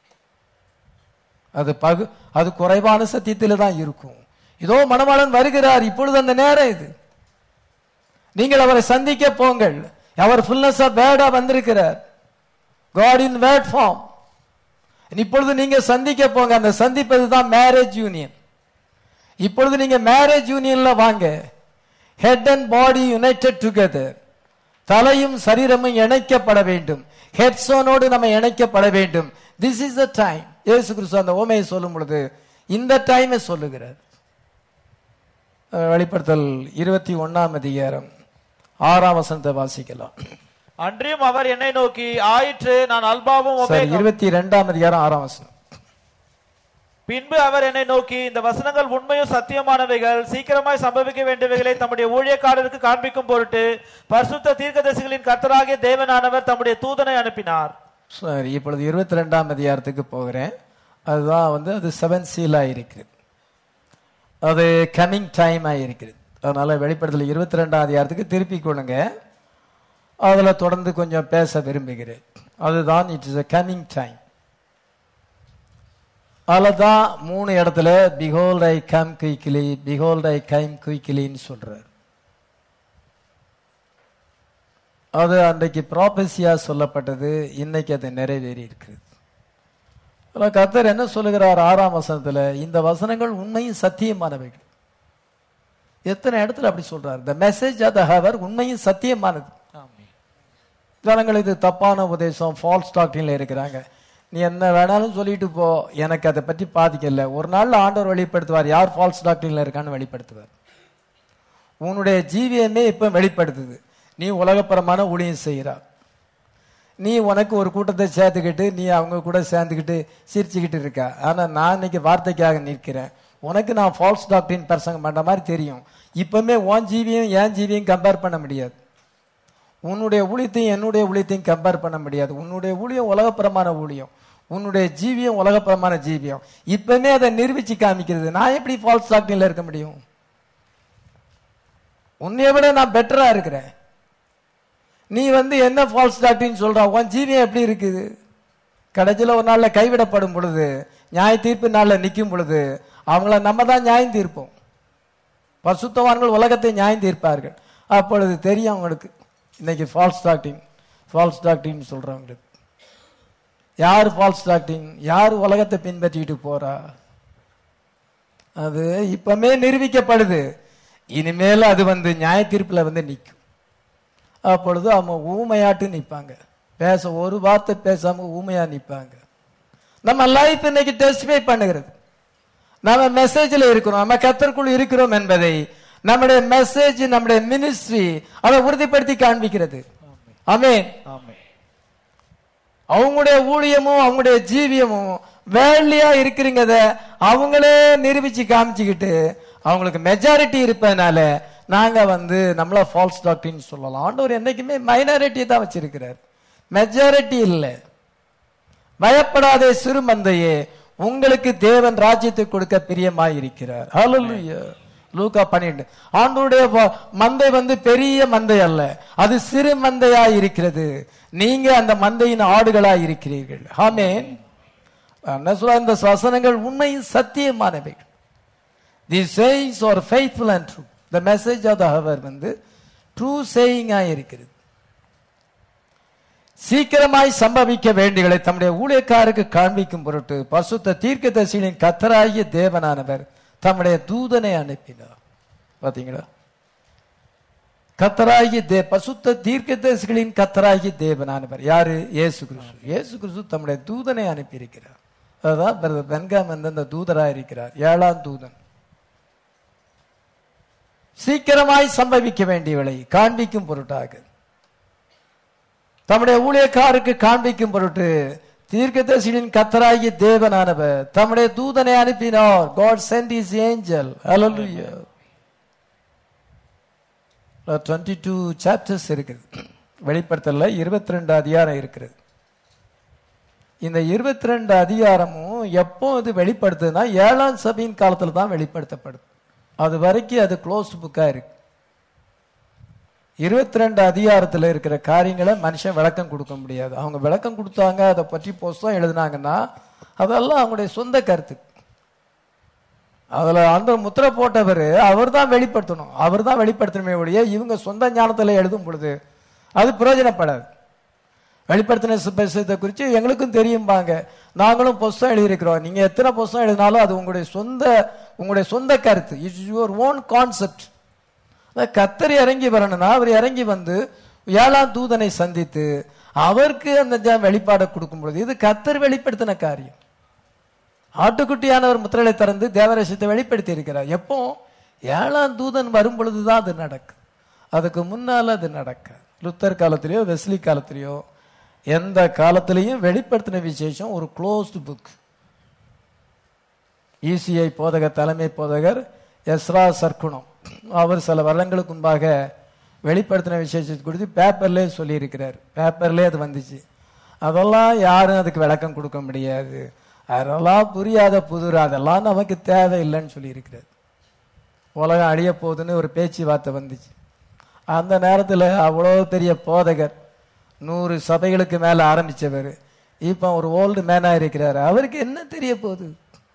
[SPEAKER 1] அது பகு அது குறைவான சத்தியத்தில தான் இருக்கும் இதோ மணவாளன் வருகிறார் இப்பொழுது அந்த நேரம் இது நீங்கள் அவரை சந்திக்க போங்கள் அவர் ஃபுல்னஸ் ஆஃப் வேர்டா வந்திருக்கிறார் காட் இன் வேர்ட் ஃபார்ம் இப்பொழுது நீங்க சந்திக்க போங்க அந்த சந்திப்பது தான் மேரேஜ் யூனியன் இப்பொழுது நீங்க மேரேஜ் யூனியன்ல வாங்க head and body united together தலையும் சரீரமும் இணைக்கப்பட வேண்டும் ஹெட்ஸோனோடு நம்ம இணைக்கப்பட வேண்டும் திஸ் இஸ் த டைம் இயேசு கிறிஸ்து அந்த ஓமையை சொல்லும் பொழுது இந்த டைமை சொல்லுகிறார் அஹ் வெளிப்படுத்தல் இருபத்தி ஒண்ணாம் அதிகாரம் ஆறாம் வசனத்தை வாசிக்கலாம்
[SPEAKER 2] அன்றியும் அவர் என்னை நோக்கி ஆயிற்று நான் அல்பாவும்
[SPEAKER 1] சரி
[SPEAKER 2] ஒமேகா
[SPEAKER 1] இருபத்தி ரெண்டாம் அதிகாரம் ஆறாம் வசனம்
[SPEAKER 2] பின்பு அவர் என்னை நோக்கி இந்த வசனங்கள் உண்மையும் சத்தியமானவைகள் சீக்கிரமாய் சம்பவிக்க வேண்டியவைகளை தம்முடைய ஊழியக்காரருக்கு காண்பிக்கும் பொருட்டு பரிசுத்த தீர்க்கதரிசிகளின் கர்த்தராகிய தேவனானவர் தம்முடைய தூதனை அனுப்பினார்
[SPEAKER 1] சரி இப்பொழுது இருபத்தி ரெண்டாம் அதிகாரத்துக்கு போகிறேன் அதுதான் வந்து அது செவன் சீலா இருக்குது அது கமிங் டைம் இருக்கிறது அதனால வெளிப்படத்தில் இருபத்தி ரெண்டாம் அதிகாரத்துக்கு திருப்பி கொள்ளுங்க அதுல தொடர்ந்து கொஞ்சம் பேச விரும்புகிறேன் அதுதான் it is a coming time அதில் தான் மூணு இடத்துல behold I come quickly behold I come குயிக்கிலின்னு சொல்றார் அது அன்றைக்கு ப்ராபஸியா சொல்லப்பட்டது இன்னைக்கு அது நிறைவேறி இருக்குது அதுல கர்த்தர் என்ன சொல்லுகிறார் ஆறாம் வசனத்துல இந்த வசனங்கள் உண்மையும் சத்தியமானவைகள் எத்தனை இடத்துல அப்படி சொல்றார் the message of the hour உண்மையும் சத்தியமானது ஜனங்கள் இது தப்பான உபதேசம் ஃபால்ஸ் டாக்டின்ல இருக்கிறாங்க நீ என்ன வேணாலும் சொல்லிட்டு போ எனக்கு அதை பற்றி பாதிக்கல ஒரு நாள்ல ஆண்டவர் வெளிப்படுத்துவார் யார் ஃபால்ஸ் டாக்டின்ல இருக்கான்னு வெளிப்படுத்துவார் உன்னுடைய ஜீவியமே இப்ப வெளிப்படுத்துது நீ உலகப்பரமான ஊழியம் செய்கிறா நீ உனக்கு ஒரு கூட்டத்தை சேர்த்துக்கிட்டு நீ அவங்க கூட சேர்ந்துக்கிட்டு சிரிச்சுக்கிட்டு இருக்க ஆனா நான் இன்னைக்கு வார்த்தைக்காக நிற்கிறேன் உனக்கு நான் ஃபால்ஸ் டாக்டின் பிரசங்கம் பண்ற மாதிரி தெரியும் இப்பவுமே உன் ஜீவியம் என் ஜீவியம் கம்பேர் பண்ண முடியாது உன்னுடைய ஊழியத்தையும் என்னுடைய ஊழியத்தையும் கம்பேர் பண்ண முடியாது உன்னுடைய ஊழியம் உலகப்புறமான ஊழியம் உன்னுடைய ஜீவியம் உலகப்புறமான ஜீவியம் இப்பவுமே அதை நிரூபிச்சு காமிக்கிறது நான் எப்படி ஃபால்ஸ் டாக்டின்ல இருக்க முடியும் உன்னைய விட நான் பெட்டரா இருக்கிறேன் நீ வந்து என்ன ஃபால்ஸ் டாக்டின்னு சொல்ற உன் ஜீவியம் எப்படி இருக்குது கடைசியில் ஒரு நாள்ல கைவிடப்படும் பொழுது நியாய தீர்ப்பு நாள்ல நிற்கும் பொழுது அவங்கள நம்ம தான் நியாயம் தீர்ப்போம் பசுத்தவான்கள் உலகத்தை நியாயம் தீர்ப்பார்கள் அப்பொழுது தெரியும் அவங்களுக்கு இன்னைக்கு ஃபால்ஸ் டாக்டிங் ஃபால்ஸ் டாக்டின்னு சொல்றவங்களுக்கு யார் ஃபால்ஸ் டாக்டிங் யார் உலகத்தை பின்பற்றிட்டு போறா அது இப்பமே நிரூபிக்கப்படுது இனிமேல் அது வந்து நியாய தீர்ப்புல வந்து நிற்கும் அப்பொழுது அவங்க ஊமையாட்டு நிற்பாங்க பேச ஒரு வார்த்தை பேசாம ஊமையா நிற்பாங்க நம்ம லைஃப் இன்னைக்கு டெஸ்டிஃபை பண்ணுகிறது நம்ம மெசேஜ்ல இருக்கிறோம் நம்ம கத்தருக்குள் இருக்கிறோம் என்பதை நம்முடைய மெசேஜ் நம்முடைய மினிஸ்ட்ரி அதை உறுதிப்படுத்தி காண்பிக்கிறது ஆமென்
[SPEAKER 2] ஆமென்
[SPEAKER 1] அவங்களுடைய ஊழியமும் அவங்களுடைய ஜீவியமும் வேலையா இருக்கிறீங்கத அவங்களே நிரூபிச்சு காமிச்சுக்கிட்டு அவங்களுக்கு மெஜாரிட்டி இருப்பதனால நாங்க வந்து நம்மள ஃபால்ஸ் டாக்டின்னு சொல்லலாம் ஆண்டவர் என்னைக்குமே மைனாரிட்டி தான் வச்சிருக்கிறார் மெஜாரிட்டி இல்லை பயப்படாதே சிறு மந்தையே உங்களுக்கு தேவன் ராஜ்யத்தை கொடுக்க பிரியமாய் இருக்கிறார் ஹalleluya லூக்கா பன்னிரண்டு ஆண்டவருடைய வ- மந்தை வந்து பெரிய மந்தை அல்ல அது சிறு மந்தையா இருக்கிறது நீங்க அந்த மந்தையின் ஆடுகளா இருக்கிறீர்கள் ஆமென் என்ன சொல்ல இந்த வசனங்கள் உண்மையும் சத்தியமானவைகள் the sayings are faithful and true the message of the hour வந்து ட்ரூ சேயிங்கா இருக்கிறது சீக்கிரமாய் சம்பவிக்க வேண்டியகளை தம்முடைய ஊழியக்காருக்கு காண்பிக்கும் பொருட்டு பசுத்த தீர்க்கதரிசிகளின் கத்தராகிய தேவனானவர் தம்முடைய தூதனை அனுப்பினார் பாத்தீங்களா கத்தராகிய தே பசுத்த தீர்க்கதரிசிகளின் கத்தராகிய தேவனானவர் யாரு இயேசு கிறிஸ்து இயேசு கிறிஸ்து தம்முடைய தூதனை அனுப்பியிருக்கிறார் அதுதான் பிரதர் பென்காம் வந்து அந்த தூதராக இருக்கிறார் ஏழாம் தூதன் சீக்கிரமாய் சம்பவிக்க வேண்டியவளை காண்பிக்கும் பொருட்டாக தம்முடைய ஊழியக்காருக்கு காண்பிக்கும் பொருட்டு தீர்க்கதரிசியின் கத்தராகிய தேவனானவர் தம்முடைய தூதனை அனுப்பினார் God sent his angel hallelujah 22 two chapters இருக்குது வெளிப்படுத்தல இருபத்தி ரெண்டு அதிகாரம் இருக்கிறது இந்த இருபத்தி ரெண்டு அதிகாரமும் எப்போ இது வெளிப்படுத்துதுன்னா ஏழாம் சபையின் காலத்துல தான் வெளிப்படுத்தப்படுது அது வரைக்கும் அது க்ளோஸ்ட் புக்கா இருக்கு இருபத்தி ரெண்டு அதிகாரத்துல இருக்கிற காரியங்களை மனுஷன் விளக்கம் கொடுக்க முடியாது அவங்க விளக்கம் கொடுத்தாங்க அதை பற்றி புஸ்தகம் எழுதுனாங்கன்னா அதெல்லாம் அவங்களுடைய சொந்த கருத்து அதுல அந்த முத்திரை போட்டவர் அவர் தான் வெளிப்படுத்தணும் அவர் தான் வெளிப்படுத்தணுமே ஒழிய இவங்க சொந்த ஞானத்துல எழுதும் பொழுது அது பிரயோஜனப்படாது வெளிப்படுத்தின சுபேசத்தை குறித்து எங்களுக்கும் தெரியும்பாங்க நாங்களும் புஸ்தகம் எழுதியிருக்கிறோம் நீங்க எத்தனை புஸ்தகம் எழுதினாலும் அது உங்களுடைய சொந்த உங்களுடைய சொந்த கருத்து இட்ஸ் யுவர் ஓன் கான்செப்ட் கத்தர் இறங்கி வரணும்னா அவர் இறங்கி வந்து ஏழாம் தூதனை சந்தித்து அவருக்கு அந்த ஜ- வெளிப்பாடை கொடுக்கும் பொழுது இது கத்தர் வெளிப்படுத்தின காரியம் ஆட்டுக்குட்டியானவர் முத்திரலை திறந்து தேவரசத்தை வெளிப்படுத்தி இருக்கிறார் எப்போ ஏழாம் தூதன் வரும் பொழுதுதான் அது நடக்கும் அதுக்கு முன்னால அது நடக்க லுத்தர் காலத்திலேயோ வெஸ்லி காலத்திலேயோ எந்த காலத்திலையும் வெளிப்படுத்தின விசேஷம் ஒரு க்ளோஸ்டு புக் இசிஐ போதகர் தலைமை போதகர் எஸ்ரா சர்க்குணம் அவர் சில வருடங்களுக்கு முன்பாக வெளிப்படுத்தின விசேஷத்தை குறித்து பேப்பர்லேயே சொல்லியிருக்கிறார் பேப்பர்லேயே அது வந்துச்சு அதெல்லாம் யாரும் அதுக்கு விளக்கம் கொடுக்க முடியாது அதெல்லாம் புரியாத புதுர் அதெல்லாம் நமக்கு தேவையில்லைன்னு சொல்லியிருக்கிறார் உலகம் அழிய போகுதுன்னு ஒரு பேச்சுவார்த்தை வந்துச்சு அந்த நேரத்தில் அவ்வளோ பெரிய போதகர் நூறு சபைகளுக்கு மேலே ஆரம்பிச்சவர் இப்போ ஒரு ஓல்டு மேனாக இருக்கிறார் அவருக்கு என்ன தெரிய போகுது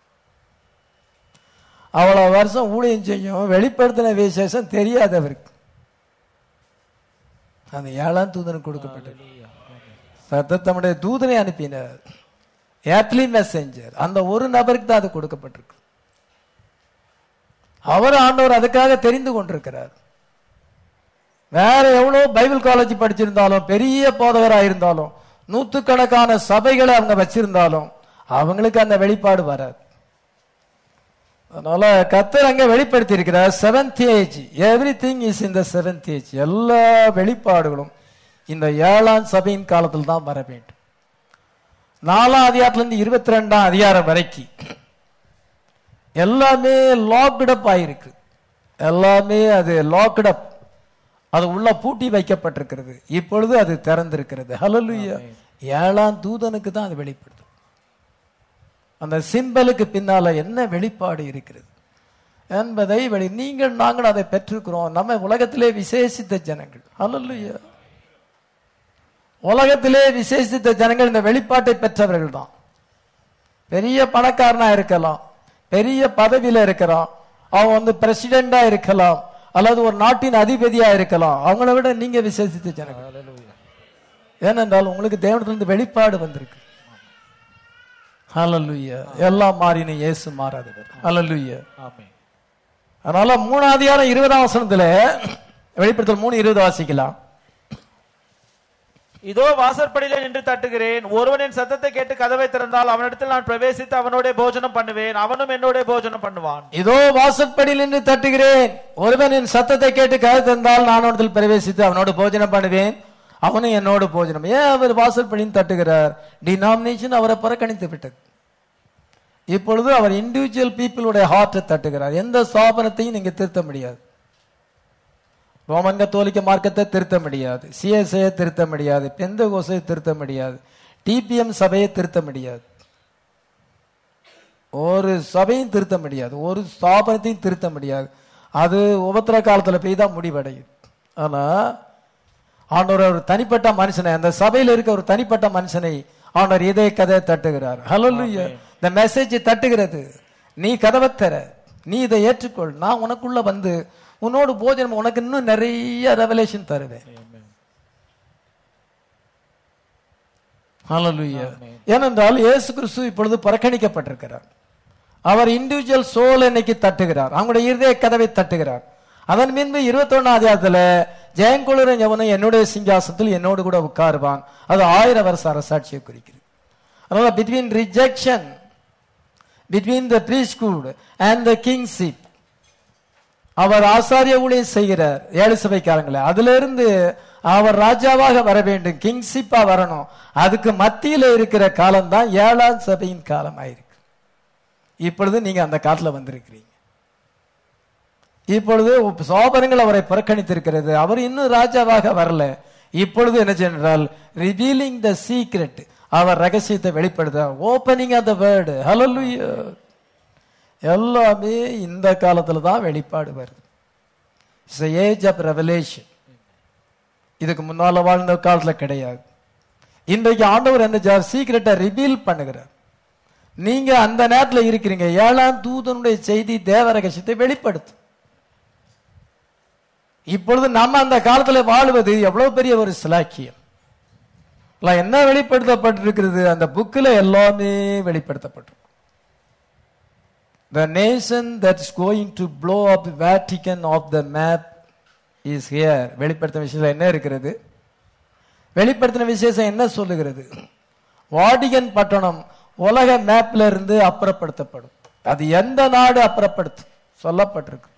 [SPEAKER 1] அவ்வளோ வருஷம் ஊழியம் செய்யும் வெளிப்படுத்தின விசேஷம் தெரியாது அவருக்கு அந்த ஏழாம் தூதனுக்கு கொடுக்கப்பட்டது சத்த தம்முடைய தூதனை அனுப்பினார் ஏர்ட்லி மெசேஞ்சர் அந்த ஒரு நபருக்கு தான் அது கொடுக்கப்பட்டிருக்கு அவர் ஆண்டவர் அதுக்காக தெரிந்து கொண்டிருக்கிறார் வேற எவ்வளவு பைபிள் காலேஜ் படிச்சிருந்தாலும் பெரிய போதகராக இருந்தாலும் நூத்துக்கணக்கான சபைகளை அவங்க வச்சிருந்தாலும் அவங்களுக்கு அந்த வெளிப்பாடு வராது அதனால கத்தர் அங்க வெளிப்படுத்தி இருக்கிறார் seventh age everything is இந்த செவன்த் ஏஜ் எல்லா வெளிப்பாடுகளும் இந்த ஏழாம் சபையின் காலத்தில் தான் வர வேண்டும் நாலாம் அதிகாரத்துல இருந்து இருபத்தி ரெண்டாம் அதிகாரம் வரைக்கும் எல்லாமே லாக்டப் ஆயிருக்கு எல்லாமே அது லாக்டப் அது உள்ள பூட்டி வைக்கப்பட்டிருக்கிறது இப்பொழுது அது திறந்திருக்கிறது ஹalleluya ஏழாம் தூதனுக்கு தான் அது வெளிப்படுது அந்த சிம்பலுக்கு பின்னால என்ன வெளிப்பாடு இருக்கிறது என்பதை வெளி நீங்கள் நாங்கள் அதை பெற்றிருக்கிறோம் நம்ம உலகத்திலே விசேஷித்த ஜனங்கள் ஹalleluya உலகத்திலே விசேஷித்த ஜனங்கள் இந்த வெளிப்பாட்டை பெற்றவர்கள் தான் பெரிய பணக்காரனா இருக்கலாம் பெரிய பதவியில இருக்கிறான் அவன் வந்து பிரசிடெண்டா இருக்கலாம் அல்லது ஒரு நாட்டின் அதிபதியா இருக்கலாம் அவங்கள விட நீங்க விசேஷித்த ஜனங்கள் ஏனென்றால் உங்களுக்கு தேவனத்திலிருந்து வெளிப்பாடு வந்திருக்கு ஹalleluya எல்லாம் மாறின இயேசு மாறாதவர் ஹalleluya
[SPEAKER 2] ஆமென்
[SPEAKER 1] அதனால மூணாவது அதிகாரம் இருபதாம் வசனத்துல வெளிப்படுத்தல் மூணு இருபது வாசிக்கலாம்
[SPEAKER 2] இதோ வாசற்படியிலே நின்று தட்டுகிறேன் ஒருவனின் சத்தத்தை கேட்டு கதவை திறந்தால் அவனிடத்தில் நான் பிரவேசித்து அவனோட போஜனம் பண்ணுவேன் அவனும் என்னோட போஜனம் பண்ணுவான்
[SPEAKER 1] இதோ வாசற்படியில் நின்று தட்டுகிறேன் ஒருவன் என் சத்தத்தை கேட்டு கதை தந்தால் நான் அவனத்தில் பிரவேசித்து அவனோடு போஜனம் பண்ணுவேன் அவனும் என்னோடு போஜனம் ஏன் அவர் வாசற்படியில் தட்டுகிறார் டினாமினேஷன் அவரை புறக்கணித்து விட்டது இப்பொழுது அவர் இண்டிவிஜுவல் பீப்புளுடைய ஹார்ட்டை தட்டுகிறார் எந்த ஸ்தாபனத்தையும் நீங்க திருத்த முடியாது ரோமன் கத்தோலிக்க மார்க்கத்தை திருத்த முடியாது சிஎஸ்ஐயை திருத்த முடியாது பெந்த கோசையை திருத்த முடியாது டிபிஎம் சபையை திருத்த முடியாது ஒரு சபையும் திருத்த முடியாது ஒரு ஸ்தாபனத்தையும் திருத்த முடியாது அது உபத்திர காலத்துல போய் தான் முடிவடையும் ஆனா ஆண்டவர் ஒரு தனிப்பட்ட மனுஷனை அந்த சபையில இருக்க ஒரு தனிப்பட்ட மனுஷனை ஆண்டவர் இதய கதையை தட்டுகிறார் ஹலோ இந்த மெசேஜ் தட்டுகிறது நீ கதவை தர நீ இதை ஏற்றுக்கொள் நான் உனக்குள்ள வந்து உன்னோடு போஜனம் உனக்கு இன்னும் நிறைய ரெவலேஷன் தருவேன் ஹalleluya ஏனென்றால் இயேசு கிறிஸ்து இப்பொழுது புறக்கணிக்கப்பட்டிருக்கிறார் அவர் இண்டிவிஜுவல் சோல் இன்னைக்கு தட்டுகிறார் அவங்களுடைய இருதய கதவை தட்டுகிறார் அதன் பின்பு இருபத்தொன்னு அதிகாரத்துல ஜெயங்குளரன் எவனும் என்னுடைய சிங்காசனத்தில் என்னோடு கூட உட்காருவான் அது ஆயிரம் வருஷ அரசாட்சியை குறிக்கிறது அதனால between rejection between the priesthood and the kingship அவர் ஆசாரிய ஊழியம் செய்கிறார் ஏழு சபைக்காரங்களே அதுல இருந்து அவர் ராஜாவாக வர வேண்டும் கிங்ஷிப்பா வரணும் அதுக்கு மத்தியில இருக்கிற காலம் தான் ஏழாம் சபையின் காலம் ஆயிருக்கு இப்பொழுது நீங்க அந்த காலத்துல வந்திருக்கிறீங்க இப்பொழுது சோபனங்கள் அவரை புறக்கணித்திருக்கிறது அவர் இன்னும் ராஜாவாக வரல இப்பொழுது என்ன சென்றால் ரிவீலிங் த சீக்ரெட் அவர் ரகசியத்தை வெளிப்படுத்தார் ஓப்பனிங் ஆஃப் த வேர்டு ஹalleluya எல்லாமே இந்த காலத்துல தான் வெளிப்பாடு வருது இட்ஸ் ஏஜ் ஆஃப் ரெவலேஷன் இதுக்கு முன்னால வாழ்ந்த காலத்துல கிடையாது இன்றைக்கு ஆண்டவர் என்ன செய்றார் சீக்கிரட்டை ரிவீல் பண்ணுகிறார் நீங்க அந்த நேரத்துல இருக்கிறீங்க ஏழாம் தூதனுடைய செய்தி தேவ ரகசியத்தை வெளிப்படுத்தும் இப்பொழுது நம்ம அந்த காலத்துல வாழுவது எவ்வளவு பெரிய ஒரு சிலாக்கியம் இல்ல, என்ன வெளிப்படுத்தப்பட்டிருக்கிறது அந்த புக்கில் எல்லாமே வெளிப்படுத்தப்பட்டிருக்கு The nation that is going to blow up the Vatican of the map is here. வெளிப்படுத்தின விஷயத்துல என்ன இருக்கிறது வெளிப்படுத்தின விசேஷம் என்ன சொல்லுகிறது வாடிகன் பட்டணம் உலக மேப்ல இருந்து அப்புறப்படுத்தப்படும் அது எந்த நாடு அப்புறப்படுத்தும் சொல்லப்பட்டிருக்கு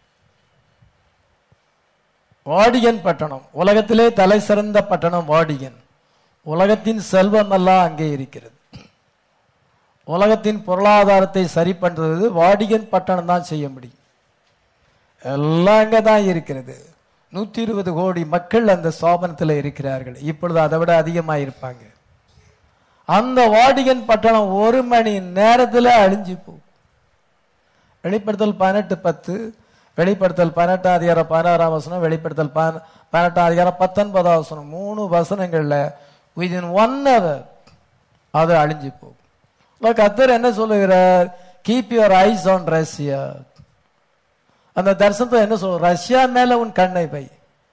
[SPEAKER 1] வாடிகன் பட்டணம் உலகத்திலே தலை சிறந்த பட்டணம் வாடிகன் உலகத்தின் செல்வம் எல்லாம் அங்கே இருக்கிறது உலகத்தின் பொருளாதாரத்தை சரி பண்றது வாடிகன் பட்டணம் தான் செய்ய முடியும் எல்லாம் அங்கே தான் இருக்கிறது நூத்தி இருபது கோடி மக்கள் அந்த ஸ்தாபனத்தில் இருக்கிறார்கள் இப்பொழுது அதை விட அதிகமா இருப்பாங்க அந்த வாடிகன் பட்டணம் ஒரு மணி நேரத்துல அழிஞ்சு போகும் வெளிப்படுத்தல் பதினெட்டு பத்து வெளிப்படுத்தல் பதினெட்டாம் அதிகாரம் பதினாறாம் வசனம் வெளிப்படுத்தல் பன- பதினெட்டாம் அதிகாரம் பத்தொன்பதாம் வசனம் மூணு வசனங்கள்ல விதின் ஒன் ஹவர் அது அழிஞ்சு போகும் இப்ப கத்தர் என்ன சொல்லுகிறார் keep your eyes on Russia அந்த தரிசனத்தை என்ன சொல்ற ரஷ்யா மேல உன் கண்ணை வை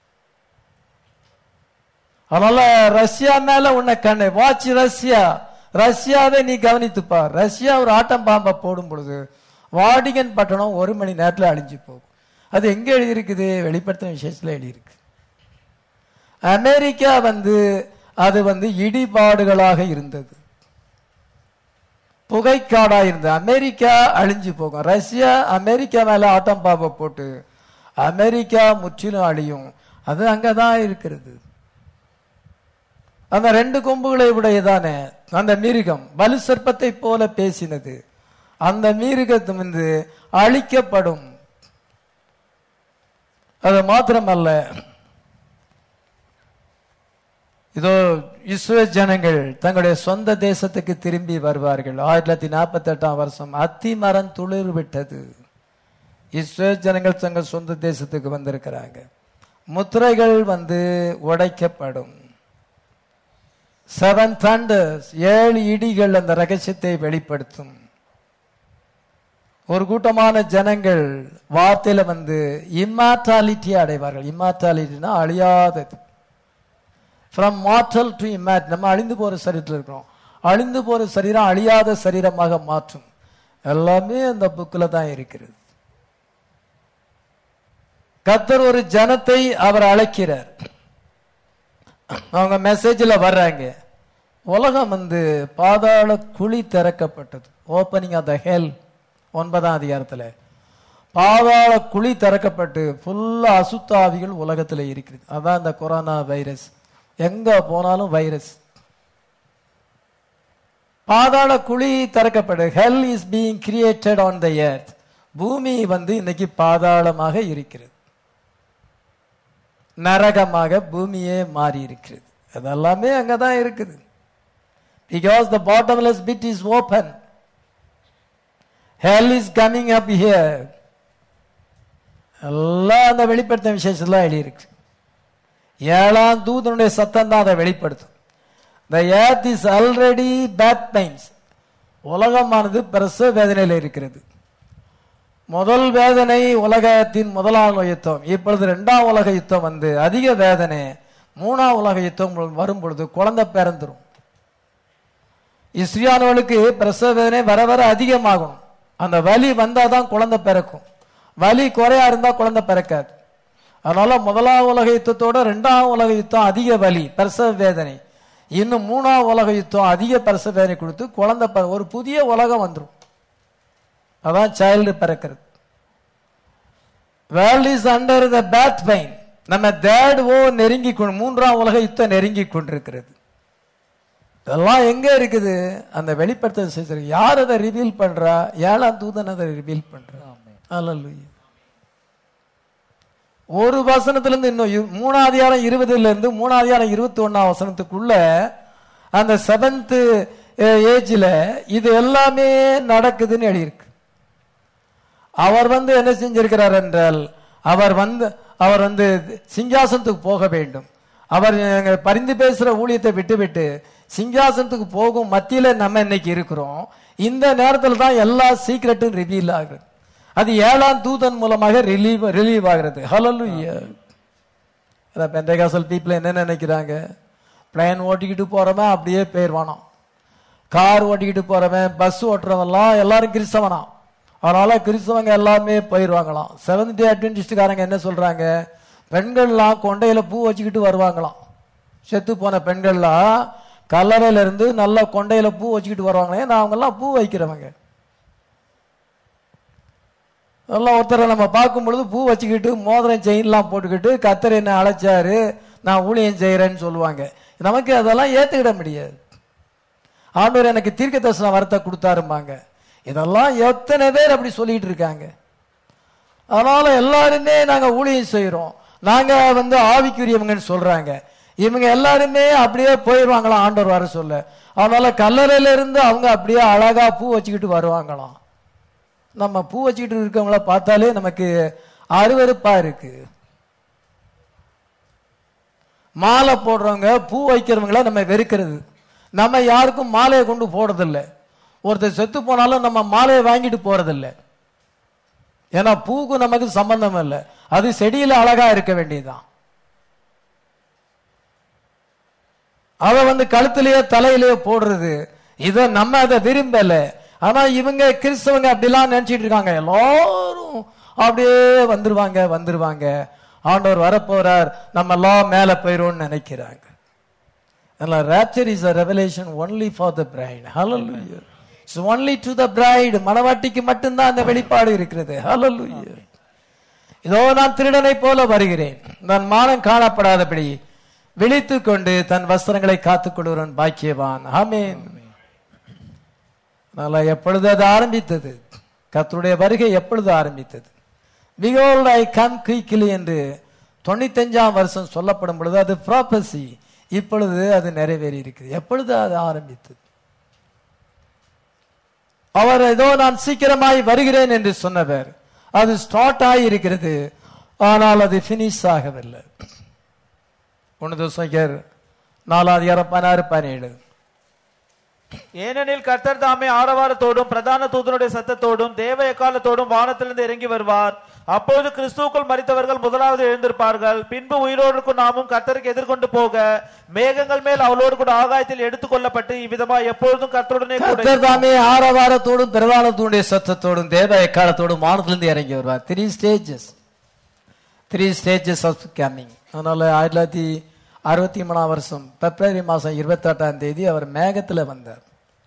[SPEAKER 1] அதனால ரஷ்யா மேல உன்னை கண்ணை வாட்ச் ரஷ்யா ரஷ்யாவை நீ கவனித்துப்பா ரஷ்யா ஒரு ஆட்டம் பாம்பை போடும் பொழுது வாடிகன் பட்டணம் ஒரு மணி நேரத்துல அழிஞ்சு போகும் அது எங்க எழுதியிருக்குது வெளிப்படுத்தின விசேஷத்துல எழுதியிருக்கு அமெரிக்கா வந்து அது வந்து இடிபாடுகளாக இருந்தது புகைக்காடா இருந்தது அமெரிக்கா அழிஞ்சு போகும் ரஷ்யா அமெரிக்கா மேல ஆட்டம் பாம்பை போட்டு அமெரிக்கா முற்றிலும் அழியும் அது அங்கதான் இருக்கிறது அந்த ரெண்டு கொம்புகளை உடையதானே அந்த மிருகம் பலு சர்ப்பத்தை போல பேசினது அந்த மிருகத்து வந்து அழிக்கப்படும் அது மாத்திரமல்ல இதோ இஸ்ரேல் ஜனங்கள் தங்களுடைய சொந்த தேசத்துக்கு திரும்பி வருவார்கள் ஆயிரத்தி தொள்ளாயிரத்தி நாற்பத்தி எட்டாம் வருஷம் அத்தி மரம் துளிர் விட்டது இஸ்ரேல் ஜனங்கள் தங்கள் சொந்த தேசத்துக்கு வந்திருக்கிறாங்க முத்திரைகள் வந்து உடைக்கப்படும் செவன் தண்டர்ஸ் ஏழு இடிகள் அந்த ரகசியத்தை வெளிப்படுத்தும் ஒரு கூட்டமான ஜனங்கள் வார்த்தையில வந்து இம்மார்டாலிட்டி அடைவார்கள் இம்மார்டாலிட்டினா அழியாதது ஃப்ரம் மார்டல் டு இமேட் நம்ம அழிந்து போற சரீரத்தில் இருக்கிறோம் அழிந்து போற சரீரம் அழியாத சரீரமாக மாற்றும் எல்லாமே அந்த புக்கில் தான் இருக்கிறது கத்தர் ஒரு ஜனத்தை அவர் அழைக்கிறார் அவங்க மெசேஜ்ல வர்றாங்க உலகம் வந்து பாதாள குழி திறக்கப்பட்டது ஓப்பனிங் ஆஃப் த ஹெல் ஒன்பதாம் அதிகாரத்துல பாதாள குழி திறக்கப்பட்டு ஃபுல்லா அசுத்தாவிகள் உலகத்துல இருக்குது அதான் இந்த கொரோனா வைரஸ் எங்க போனாலும் வைரஸ் பாதாள குழி திறக்கப்பட்டு hell is being created on the earth பூமி வந்து இன்னைக்கு பாதாளமாக இருக்கிறது நரகமாக பூமியே மாறி இருக்கிறது அதெல்லாமே அங்கதான் இருக்குது because the bottomless pit is open hell is coming up here எல்லாம் அந்த வெளிப்படுத்த விசேஷத்துல எழுதியிருக்கு ஏழாம் தூதனுடைய சத்தம் தான் அதை வெளிப்படுத்தும் the earth is already bad times உலகமானது பிரசவ வேதனையில் இருக்கிறது முதல் வேதனை உலகத்தின் முதலாம் யுத்தம் இப்பொழுது இரண்டாம் உலக யுத்தம் வந்து அதிக வேதனை மூணாம் உலக யுத்தம் வரும் பொழுது குழந்தை பிறந்துரும் இஸ்ரியானவளுக்கு பிரசவ வேதனை வர வர அதிகமாகும் அந்த வலி வந்தாதான் குழந்தை பிறக்கும் வலி குறையா இருந்தா குழந்தை பிறக்காது அதனால முதலாம் உலக யுத்தத்தோட ரெண்டாம் உலக யுத்தம் அதிக வலி பிரசவ வேதனை இன்னும் மூணாம் உலக யுத்தம் அதிக பிரசவ வேதனை கொடுத்து குழந்தை பிற- ஒரு புதிய உலகம் வந்துரும் அதான் சைல்டு பிறக்கிறது world is under the birth pain நம்ம தேர்ட் ஓ நெருங்கி கொண்டு மூன்றாம் உலக யுத்தம் நெருங்கி கொண்டிருக்கிறது இதெல்லாம் எங்க இருக்குது அந்த வெளிப்படுத்த செய்தி யார் அதை ரிவீல் பண்றா ஏழாம் தூதன் அதை ரிவீல் பண்றா அல்லேலூயா ஒரு வசனத்துல இருந்து இன்னும் இரு- மூணாவது அதிகாரம் இருபதுல இருந்து மூணாவது அதிகாரம் இருபத்தி ஒன்னாம் வசனத்துக்குள்ள அந்த செவன்த் ஏஜ்ல இது எல்லாமே நடக்குதுன்னு எழுதியிருக்கு அவர் வந்து என்ன செஞ்சிருக்கிறார் என்றால் அவர் வந்து அவர் வந்து சிங்காசனத்துக்கு போக வேண்டும் அவர் எங்க பரிந்து பேசுற ஊழியத்தை விட்டுவிட்டு சிங்காசனத்துக்கு போகும் மத்தியில நம்ம இன்னைக்கு இருக்கிறோம் இந்த நேரத்தில் தான் எல்லா சீக்ரெட்டும் ரிவீல் ஆகுது அது ஏழாம் தூதன் மூலமாக ரிலீவ் ரிலீவ் ஆகிறது ஹலலுயா அதான் பெந்தகாசல் பீப்புள் என்ன நினைக்கிறாங்க பிளேன் ஓட்டிக்கிட்டு போறவன் அப்படியே போயிடுவானாம் கார் ஓட்டிக்கிட்டு போறவன் பஸ் ஓட்டுறவன்லாம் எல்லாரும் கிறிஸ்தவனா அதனால கிறிஸ்தவங்க எல்லாமே போயிடுவாங்களாம் செவன்த் டே அட்வென்டிஸ்டுக்காரங்க என்ன சொல்றாங்க பெண்கள்லாம் கொண்டையில பூ வச்சுக்கிட்டு வருவாங்களாம் செத்து போன பெண்கள்லாம் கல்லறையில இருந்து நல்லா கொண்டையில பூ வச்சுக்கிட்டு வருவாங்களே நான் அவங்கெல்லாம் பூ வைக்கிறவங்க எல்லாம் ஒருத்தரை நம்ம பார்க்கும் பொழுது பூ வச்சுக்கிட்டு மோதிரம் செயின்லாம் போட்டுக்கிட்டு கத்தர் என்ன அழைச்சாரு நான் ஊழியம் செய்யறேன்னு சொல்லுவாங்க நமக்கு அதெல்லாம் ஏத்துக்கிட முடியாது ஆண்டவர் எனக்கு தீர்க்க தரிசன வரத்தை கொடுத்தாருமாங்க இதெல்லாம் எத்தனை பேர் அப்படி சொல்லிட்டு இருக்காங்க அதனால எல்லாருமே நாங்க ஊழியம் செய்யறோம் நாங்க வந்து ஆவிக்குரியவங்கன்னு சொல்றாங்க இவங்க எல்லாருமே அப்படியே போயிடுவாங்களாம் ஆண்டவர் வர சொல்ல அதனால கல்லறையில இருந்து அவங்க அப்படியே அழகா பூ வச்சுக்கிட்டு வருவாங்களாம் நம்ம பூ வச்சுக்கிட்டு இருக்கவங்கள பார்த்தாலே நமக்கு அருவருப்பா இருக்கு மாலை போடுறவங்க பூ வைக்கிறவங்கள நம்ம வெறுக்கிறது நம்ம யாருக்கும் மாலையை கொண்டு போறதில்ல ஒருத்தர் செத்து போனாலும் நம்ம மாலையை வாங்கிட்டு போறதில்ல ஏன்னா பூக்கு நமக்கு சம்பந்தம் இல்லை அது செடியில அழகா இருக்க வேண்டியதுதான் அத வந்து கழுத்திலேயே தலையிலேயே போடுறது இத நம்ம அதை விரும்பல ஆனா இவங்க கிறிஸ்தவங்க அப்படிலாம் நினைச்சிட்டு இருக்காங்க எல்லாரும் அப்படியே வந்துருவாங்க வந்துருவாங்க ஆண்டவர் வரப்போறார் நம்ம எல்லாம் மேல போயிரும் நினைக்கிறாங்க அதனால rapture is a revelation only for the bride hallelujah it's only to the bride மணவாட்டிக்கு மட்டும்தான் அந்த வெளிப்பாடு இருக்கிறது hallelujah இதோ நான் திருடனை போல வருகிறேன் நான் மானம் காணப்படாதபடி விழித்துக் கொண்டு தன் வஸ்திரங்களை காத்துக் கொள்கிறவன் பாக்கியவான் ஆமென் அதனால எப்பொழுது அது ஆரம்பித்தது கர்த்தருடைய வருகை எப்பொழுது ஆரம்பித்தது behold ஐ கம் குயிக்லி என்று தொண்ணூத்தஞ்சாம் வருஷம் சொல்லப்படும் பொழுது அது ப்ராப்பசி இப்பொழுது அது நிறைவேறி இருக்குது எப்பொழுது அது ஆரம்பித்தது அவர் ஏதோ நான் சீக்கிரமாய் வருகிறேன் என்று சொன்னவர் அது ஸ்டார்ட் ஆகி இருக்கிறது ஆனால் அது பினிஷ் ஆகவில்லை ஒன்று தோசைக்கர் நாலாவது அதிகாரம் பதினாறு பதினேழு
[SPEAKER 2] ஏனெனில் கர்த்தர் தாமே ஆரவாரத்தோடும் பிரதான தூதனுடைய சத்தத்தோடும் தேவ எக்காலத்தோடும் வானத்திலிருந்து இறங்கி வருவார் அப்பொழுது கிறிஸ்துவுக்குள் மரித்தவர்கள் முதலாவது எழுந்திருப்பார்கள் பின்பு உயிரோடு இருக்கும் நாமும் கர்த்தருக்கு எதிர்கொண்டு போக மேகங்கள் மேல் அவளோடு கூட ஆகாயத்தில் எடுத்துக்கொள்ளப்பட்டு இவ்விதமாய் எப்பொழுதும் கர்த்தருடனே கூட
[SPEAKER 1] கர்த்தர் தாமே ஆரவாரத்தோடும் பிரதானத்தோடைய சத்தத்தோடும் தேவ எக்காலத்தோடும் வானத்திலிருந்து இறங்கி வருவார் three stages three stages of coming அதனால ஆயிரத்தி தொள்ளாயிரத்தி அறுபத்தி மூணாம் வருஷம் பிப்ரவரி மாசம் இருபத்தெட்டாம் தேதி அவர் மேகத்துல வந்தார்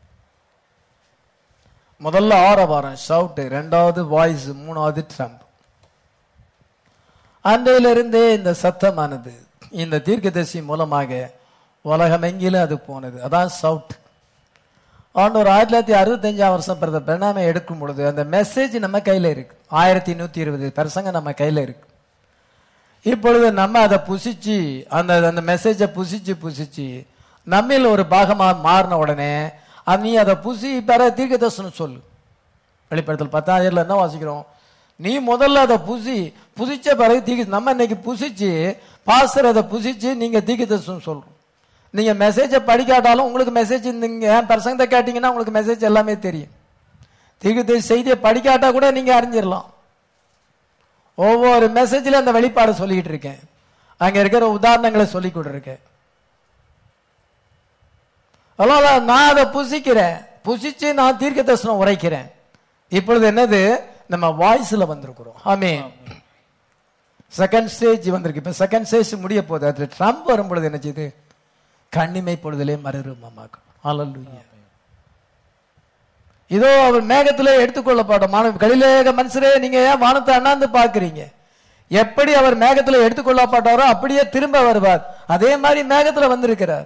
[SPEAKER 1] முதல்ல ஆரவாரம் ஷவுட் ரெண்டாவது வாய்ஸ் மூணாவது ட்ரம்ப் அன்றையிலிருந்தே இந்த சத்தமானது இந்த தீர்க்கதரிசி மூலமாக உலகமெங்கிலும் அது போனது அதான் சவுட் ஆண்டவர் ஆயிரத்தி தொள்ளாயிரத்தி அறுபத்தஞ்சாம் வருஷம் பிறந்த பிரணாமை எடுக்கும் பொழுது அந்த மெசேஜ் நம்ம கையில இருக்கு ஆயிரத்தி நூத்தி இருபது பிரசங்க நம்ம கையில இருக்கு இப்பொழுது நம்ம அதை புசிச்சு அந்த அந்த மெசேஜை புசிச்சு புசிச்சு நம்மில் ஒரு பாகமா மாறின உடனே அது நீ அதை புசி பெற தீர்க்க தரிசனம் சொல்லு வெளிப்படுத்தல் பத்தாயிரம்ல என்ன வாசிக்கிறோம் நீ முதல்ல அதை புசி புசிச்ச பிறகு தீக்கு நம்ம இன்னைக்கு புசிச்சு பாஸ்டர் அதை புசிச்சு நீங்க தீக்கு தரிசனம் சொல்றோம் நீங்க மெசேஜை படிக்காட்டாலும் உங்களுக்கு மெசேஜ் நீங்க என் பிரசங்கத்தை கேட்டீங்கன்னா உங்களுக்கு மெசேஜ் எல்லாமே தெரியும் தீக்கு செய்தியை படிக்காட்டா கூட நீங்க அறிஞ்சிடலாம் ஒவ்வொரு மெசேஜ்ல அந்த வெளிப்பாடு சொல்லிட்டு இருக்கேன் அங்க இருக்கிற உதாரணங்களை சொல்லி கொடுருக்கேன் அதனால நான் அதை புசிக்கிறேன் புசிச்சு நான் தீர்க்க தரிசனம் உரைக்கிறேன் இப்பொழுது என்னது நம்ம வாய்ஸ்ல வந்திருக்கிறோம் ஆமே செகண்ட் ஸ்டேஜ் வந்திருக்கு இப்ப செகண்ட் ஸ்டேஜ் முடிய போகுது அதுல ட்ரம்ப் வரும் பொழுது என்ன செய்யுது கண்ணிமை பொழுதிலே மறுரூபமாக்கும் ஹalleluya இதோ அவர் மேகத்திலே எடுத்துக்கொள்ளப்பட்ட மாணவ கலிலேக மனுஷரே நீங்க ஏன் வானத்தை அண்ணாந்து பாக்குறீங்க எப்படி அவர் மேகத்துல எடுத்துக்கொள்ளப்பட்டாரோ அப்படியே திரும்ப வருவார் அதே மாதிரி மேகத்துல வந்திருக்கிறார்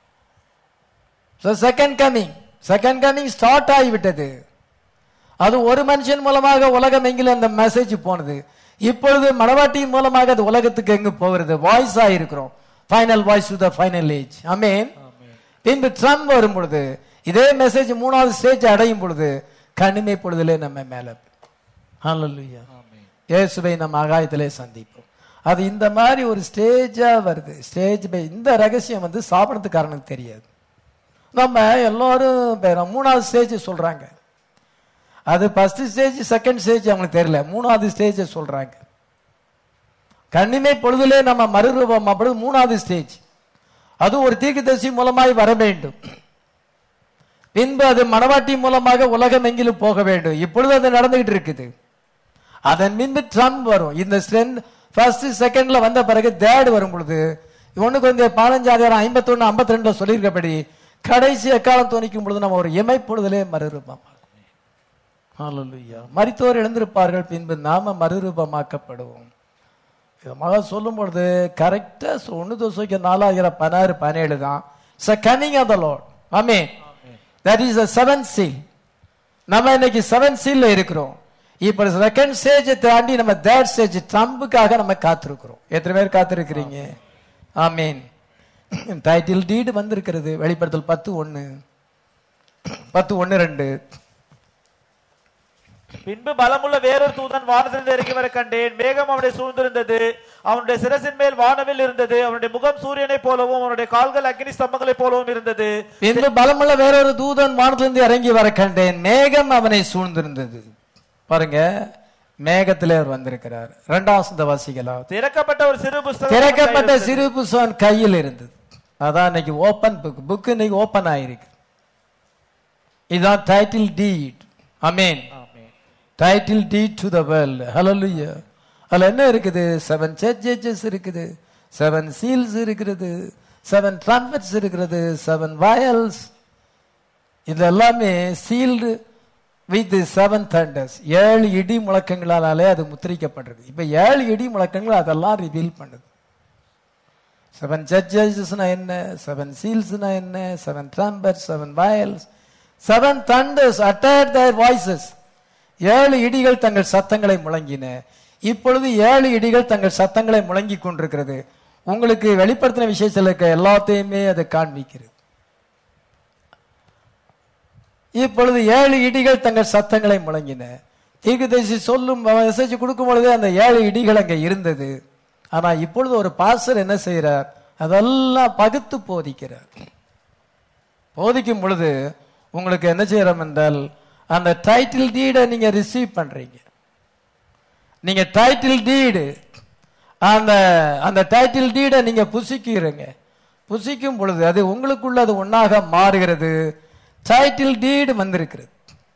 [SPEAKER 1] second coming second coming start ஆகிவிட்டது அது ஒரு மனுஷன் மூலமாக உலகம் எங்கிலும் அந்த மெசேஜ் போனது இப்பொழுது மணவாட்டியின் மூலமாக அது உலகத்துக்கு எங்கு போகிறது வாய்ஸ் ஆயிருக்கிறோம் final voice to the final age அமேன் பின்பு ட்ரம்ப் வரும் பொழுது இதே மெசேஜ் மூணாவது ஸ்டேஜ் அடையும் பொழுது கனிமை பொழுதிலே நம்ம மேல ஹalleluya இயேசுவை நம்ம ஆகாயத்திலே சந்திப்போம் அது இந்த மாதிரி ஒரு ஸ்டேஜா வருது ஸ்டேஜ் பை இந்த ரகசியம் வந்து சாப்பிடறதுக்காரனுக்கு தெரியாது நம்ம எல்லாரும் பேர மூணாவது ஸ்டேஜ் சொல்றாங்க அது ஃபர்ஸ்ட் ஸ்டேஜ் செகண்ட் ஸ்டேஜ் அவங்களுக்கு தெரியல மூணாவது ஸ்டேஜ் சொல்றாங்க கண்ணிமை பொழுதிலே நம்ம மறுரூபம் அப்படி மூணாவது ஸ்டேஜ் அது ஒரு தீர்க்கதரிசி மூலமாய் வர வேண்டும் பின்பு அது மணவாட்டி மூலமாக உலகம் எங்கிலும் போக வேண்டும் இப்பொழுது அது நடந்துகிட்டு இருக்குது அதன் பின்பு ட்ரம்ப் வரும் இந்த ஃபர்ஸ்ட் செகண்ட்ல வந்த பிறகு தேர்ட் வரும் பொழுது ஒண்ணுக்கு வந்து பதினஞ்சாயிரம் ஐம்பத்தொன்னு ஐம்பத்தி ரெண்டுல சொல்லியிருக்கபடி கடைசி எக்காலம் தோணிக்கும் பொழுது நம்ம ஒரு இமைப்பொழுதிலே மறுரூபம் மரித்தோர் எழுந்திருப்பார்கள் பின்பு நாம மறுரூபமாக்கப்படுவோம் விதமாக சொல்லும் பொழுது கரெக்டா ஒன்னு தோசைக்கு நாலாயிரம் பதினாறு பதினேழு தான் கமிங் ஆஃப் த லார்ட் ஆமே தட் இஸ் செவன் சீல் நம்ம இன்னைக்கு செவன் சீல்ல இருக்கிறோம் இப்ப செகண்ட் ஸ்டேஜ் தாண்டி நம்ம தேர்ட் ஸ்டேஜ் ட்ரம்புக்காக நம்ம காத்திருக்கிறோம் எத்தனை பேர் காத்திருக்கிறீங்க ஆமீன் டைட்டில் டீடு வந்திருக்கிறது வெளிப்படுத்தல் பத்து ஒன்னு பத்து ஒன்னு ரெண்டு
[SPEAKER 2] பின்பு பலமுள்ள வேறொரு தூதன் வானத்திலிருந்து இறங்கி வர கண்டேன் மேகம் அவனை சூழ்ந்திருந்தது அவனுடைய சிரசின் மேல் வானவில் இருந்தது அவனுடைய முகம் சூரியனைப் போலவும் அவனுடைய கால்கள் அக்னி ஸ்தம்பங்களைப் போலவும் இருந்தது
[SPEAKER 1] பின்பு பலமுள்ள வேறொரு தூதன் வானத்திலிருந்து இறங்கி வர கண்டேன் மேகம் அவனை சூழ்ந்திருந்தது பாருங்க மேகத்திலே அவர் வந்திருக்கிறார் இரண்டாம் வசந்த வாசிக்கலாம்
[SPEAKER 2] திறக்கப்பட்ட ஒரு சிறு புஸ்தகம்
[SPEAKER 1] திறக்கப்பட்ட சிறு புஸ்தகம் கையில் இருந்தது அதான் இன்னைக்கு ஓபன் புக் புக் இன்னைக்கு ஓபன் ஆயிருக்கு இதுதான் டைட்டில் டீட் அமேன் title deed to the world ஹalleluya அதுல என்ன இருக்குது செவன் சர்ச்சஸ் இருக்குது செவன் சீல்ஸ் இருக்கிறது செவன் ட்ரம்பட்ஸ் இருக்கிறது செவன் வயல்ஸ் இது எல்லாமே சீல்டு வித் செவன் தண்டர்ஸ் ஏழு இடி முழக்கங்களாலே அது முத்திரிக்கப்பட்டிருக்கு இப்ப ஏழு இடி முழக்கங்கள் அதெல்லாம் ரிவீல் பண்ணுது செவன் ஜட்ஜஸ்னா என்ன செவன் சீல்ஸ்னா என்ன seven trumpet seven vials seven thunders utter their voices ஏழு இடிகள் தங்கள் சத்தங்களை முழங்கின இப்பொழுது ஏழு இடிகள் தங்கள் சத்தங்களை முழங்கி கொண்டிருக்கிறது உங்களுக்கு வெளிப்படுத்தின விஷயத்தில் இருக்க எல்லாத்தையுமே அதை காண்பிக்கிறது இப்பொழுது ஏழு இடிகள் தங்கள் சத்தங்களை முழங்கின தீர்க்கதரிசி சொல்லும் மெசேஜ் கொடுக்கும் பொழுதே அந்த ஏழு இடிகள் அங்க இருந்தது ஆனா இப்பொழுது ஒரு பாஸ்டர் என்ன செய்யறார் அதெல்லாம் பகுத்து போதிக்கிறார் போதிக்கும் பொழுது உங்களுக்கு என்ன செய்யறோம் என்றால் அந்த டைட்டில் டீடை நீங்க ரிசீவ் பண்றீங்க நீங்க டைட்டில் டீடு அந்த அந்த டைட்டில் டீடை நீங்க புசிக்கிறீங்க புசிக்கும் பொழுது அது உங்களுக்குள்ள அது ஒன்னாக மாறுகிறது டைட்டில் டீடு வந்திருக்கிறது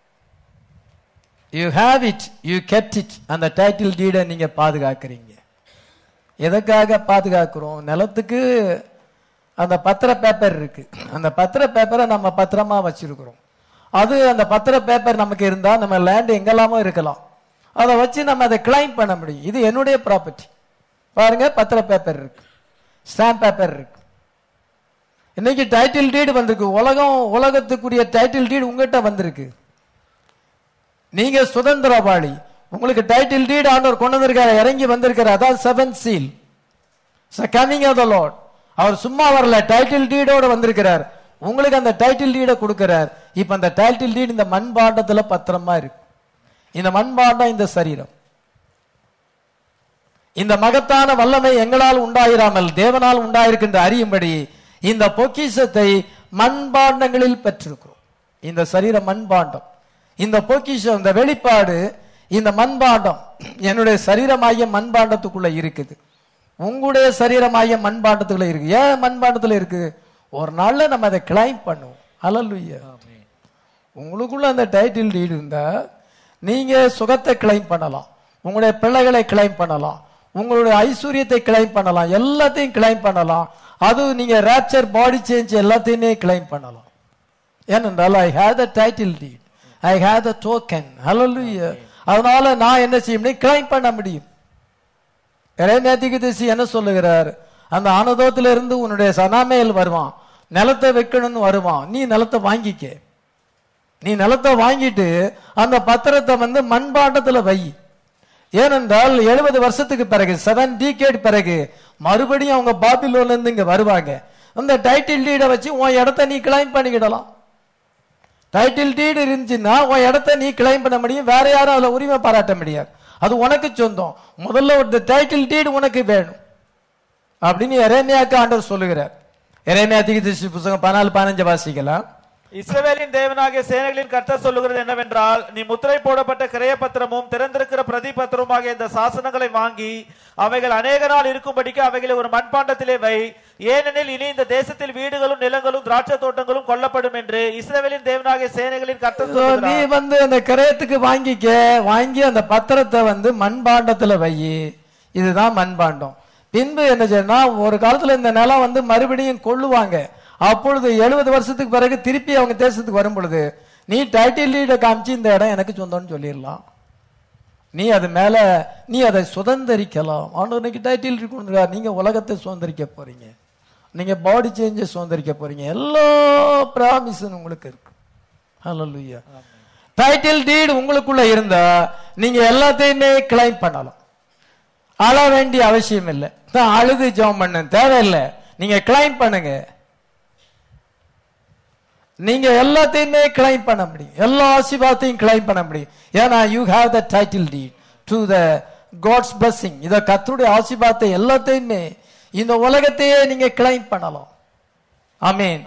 [SPEAKER 1] you have it you get it அந்த டைட்டில் டீடை நீங்க பாதுகாக்கிறீங்க எதற்காக பாதுகாக்கிறோம் நிலத்துக்கு அந்த பத்திர பேப்பர் இருக்கு அந்த பத்திர பேப்பரை நம்ம பத்திரமா வச்சிருக்கிறோம் அது அந்த பத்திர பேப்பர் நமக்கு இருந்தா நம்ம லேண்ட் எங்கெல்லாமோ இருக்கலாம் அதை வச்சு நம்ம அதை கிளைம் பண்ண முடியும் இது என்னுடைய ப்ராப்பர்ட்டி பாருங்க பத்திர பேப்பர் இருக்கு ஸ்டாம்ப் பேப்பர் இருக்கு இன்னைக்கு டைட்டில் டீடு வந்திருக்கு உலகம் உலகத்துக்குரிய டைட்டில் டீடு உங்ககிட்ட வந்திருக்கு நீங்க சுதந்திரவாளி உங்களுக்கு டைட்டில் டீட் ஆண்டவர் கொண்டு வந்திருக்காரு இறங்கி வந்திருக்காரு அதான் seven seal coming of the lord அவர் சும்மா வரல டைட்டில் டீடோட வந்திருக்கிறார் உங்களுக்கு அந்த டைட்டில் டீடை கொடுக்கிறார் இப்ப அந்த டைட்டில் டீட் இந்த மண்பாண்டத்துல பத்திரமா இருக்கு இந்த மண்பாண்டம் இந்த சரீரம் இந்த மகத்தான வல்லமை எங்களால் உண்டாயிராமல் தேவனால் உண்டாயிருக்கின்ற அறியும்படி இந்த பொக்கிஷத்தை மண்பாண்டங்களில் பெற்றிருக்கிறோம் இந்த சரீரம் மண்பாண்டம் இந்த பொக்கிஷம் இந்த வெளிப்பாடு இந்த மண்பாண்டம் என்னுடைய சரீரமாகிய மண்பாண்டத்துக்குள்ள இருக்குது உங்களுடைய சரீரமாகிய மண்பாண்டத்துக்குள்ள இருக்கு ஏன் மண்பாண்டத்துல இருக்கு ஒரு நாள்ல நம்ம அதை கிளைம் பண்ணுவோம் அலல்லுய்யா உங்களுக்குள்ள அந்த டைட்டில் டீடு இருந்தா நீங்க சுகத்தை கிளைம் பண்ணலாம் உங்களுடைய பிள்ளைகளை கிளைம் பண்ணலாம் உங்களுடைய ஐஸ்வர்யத்தை கிளைம் பண்ணலாம் எல்லாத்தையும் கிளைம் பண்ணலாம் அது நீங்க ரேப்சர் பாடி சேஞ்ச் எல்லாத்தையுமே கிளைம் பண்ணலாம் ஏனென்றால் I have the title deed I have the token ஹalleluya அதனால நான் என்ன செய்ய முடியும் கிளைம் பண்ண முடியும் இறைநேத்திக்கு திசி என்ன சொல்லுகிறார் அந்த ஆனதோத்துல இருந்து உன்னுடைய சனாமேல் வருவான் நிலத்தை வைக்கணும்னு வருவான் நீ நிலத்தை வாங்கிக்க நீ நிலத்தை வாங்கிட்டு அந்த பத்திரத்தை வந்து மண்பாண்டத்துல வை ஏனென்றால் எழுபது வருஷத்துக்கு பிறகு செவன் டீகேட் பிறகு மறுபடியும் அவங்க பாபிலோன்ல இருந்து இங்க வருவாங்க அந்த டைட்டில் டீடை வச்சு உன் இடத்த நீ கிளைம் பண்ணிக்கிடலாம் டைட்டில் டீடு இருந்துச்சுன்னா உன் இடத்த நீ கிளைம் பண்ண முடியும் வேற யாரும் அதுல உரிமை பாராட்ட முடியாது அது உனக்கு சொந்தம் முதல்ல ஒரு டைட்டில் டீடு உனக்கு வேணும் அப்படின்னு எரேமியாக்கு ஆண்டவர் சொல்லுகிறார் எரேமியா திகிதிசி புத்தகம் பதினாலு பதினஞ்சு வாசிக்கலாம்
[SPEAKER 2] இஸ்ரவேலின் தேவனாகிய சேனைகளின் கர்த்தர் சொல்லுகிறது என்னவென்றால் நீ முத்திரை போடப்பட்ட கிரயப்பத்திரமும் திறந்திருக்கிற பிரதிபத்திரமாகிய இந்த சாசனங்களை வாங்கி அவைகள் அநேக நாள் இருக்கும்படிக்கு அவைகளை ஒரு மண்பாண்டத்திலே வை ஏனெனில் இனி இந்த தேசத்தில் வீடுகளும் நிலங்களும் திராட்சை தோட்டங்களும் கொல்லப்படும் என்று இஸ்ரவேலின் தேவனாகிய சேனைகளின் கர்த்தர்
[SPEAKER 1] So, நீ
[SPEAKER 2] சொல்லுகிறார்
[SPEAKER 1] வந்து அந்த கிரயத்துக்கு வாங்கிக்க வாங்கி அந்த பத்திரத்தை வந்து மண்பாண்டத்துல வை இதுதான் மண்பாண்டம் பின்பு என்ன செய்யணும்னா ஒரு காலத்துல இந்த நிலம் வந்து மறுபடியும் கொள்ளுவாங்க அப்பொழுது எழுபது வருஷத்துக்கு பிறகு திருப்பி அவங்க தேசத்துக்கு வரும் பொழுது நீ டைட்டில் டீட காமிச்சு இந்த இடம் எனக்கு சொந்தம்னு சொல்லிடலாம் நீ அது மேல நீ அதை சுதந்திரிக்கலாம் ஆண்டவனுக்கு டைட்டில் கொடுத்துருக்காரு நீங்க உலகத்தை சுதந்திரிக்க போறீங்க நீங்க பாடி சேஞ்சை சுதந்திரிக்க போறீங்க எல்லா ப்ராமிஸும் உங்களுக்கு இருக்கு ஹalleluya டைட்டில் டீட் உங்களுக்குள்ள இருந்தா நீங்க எல்லாத்தையுமே கிளைம் பண்ணலாம் அழ வேண்டிய அவசியம் இல்லை தான் அழுது ஜெபம் பண்ண தேவையில்லை நீங்க கிளைம் பண்ணுங்க நீங்க எல்லாத்தையுமே கிளைம் பண்ண முடியும் எல்லா ஆசீர்வாதத்தையும் கிளைம் பண்ண முடியும் ஏன்னா you have the title deed to the God's blessing இத கர்த்தருடைய ஆசீர்வாதத்தை எல்லாத்தையுமே இந்த உலகத்தையே நீங்க கிளைம் பண்ணலாம் ஆமென்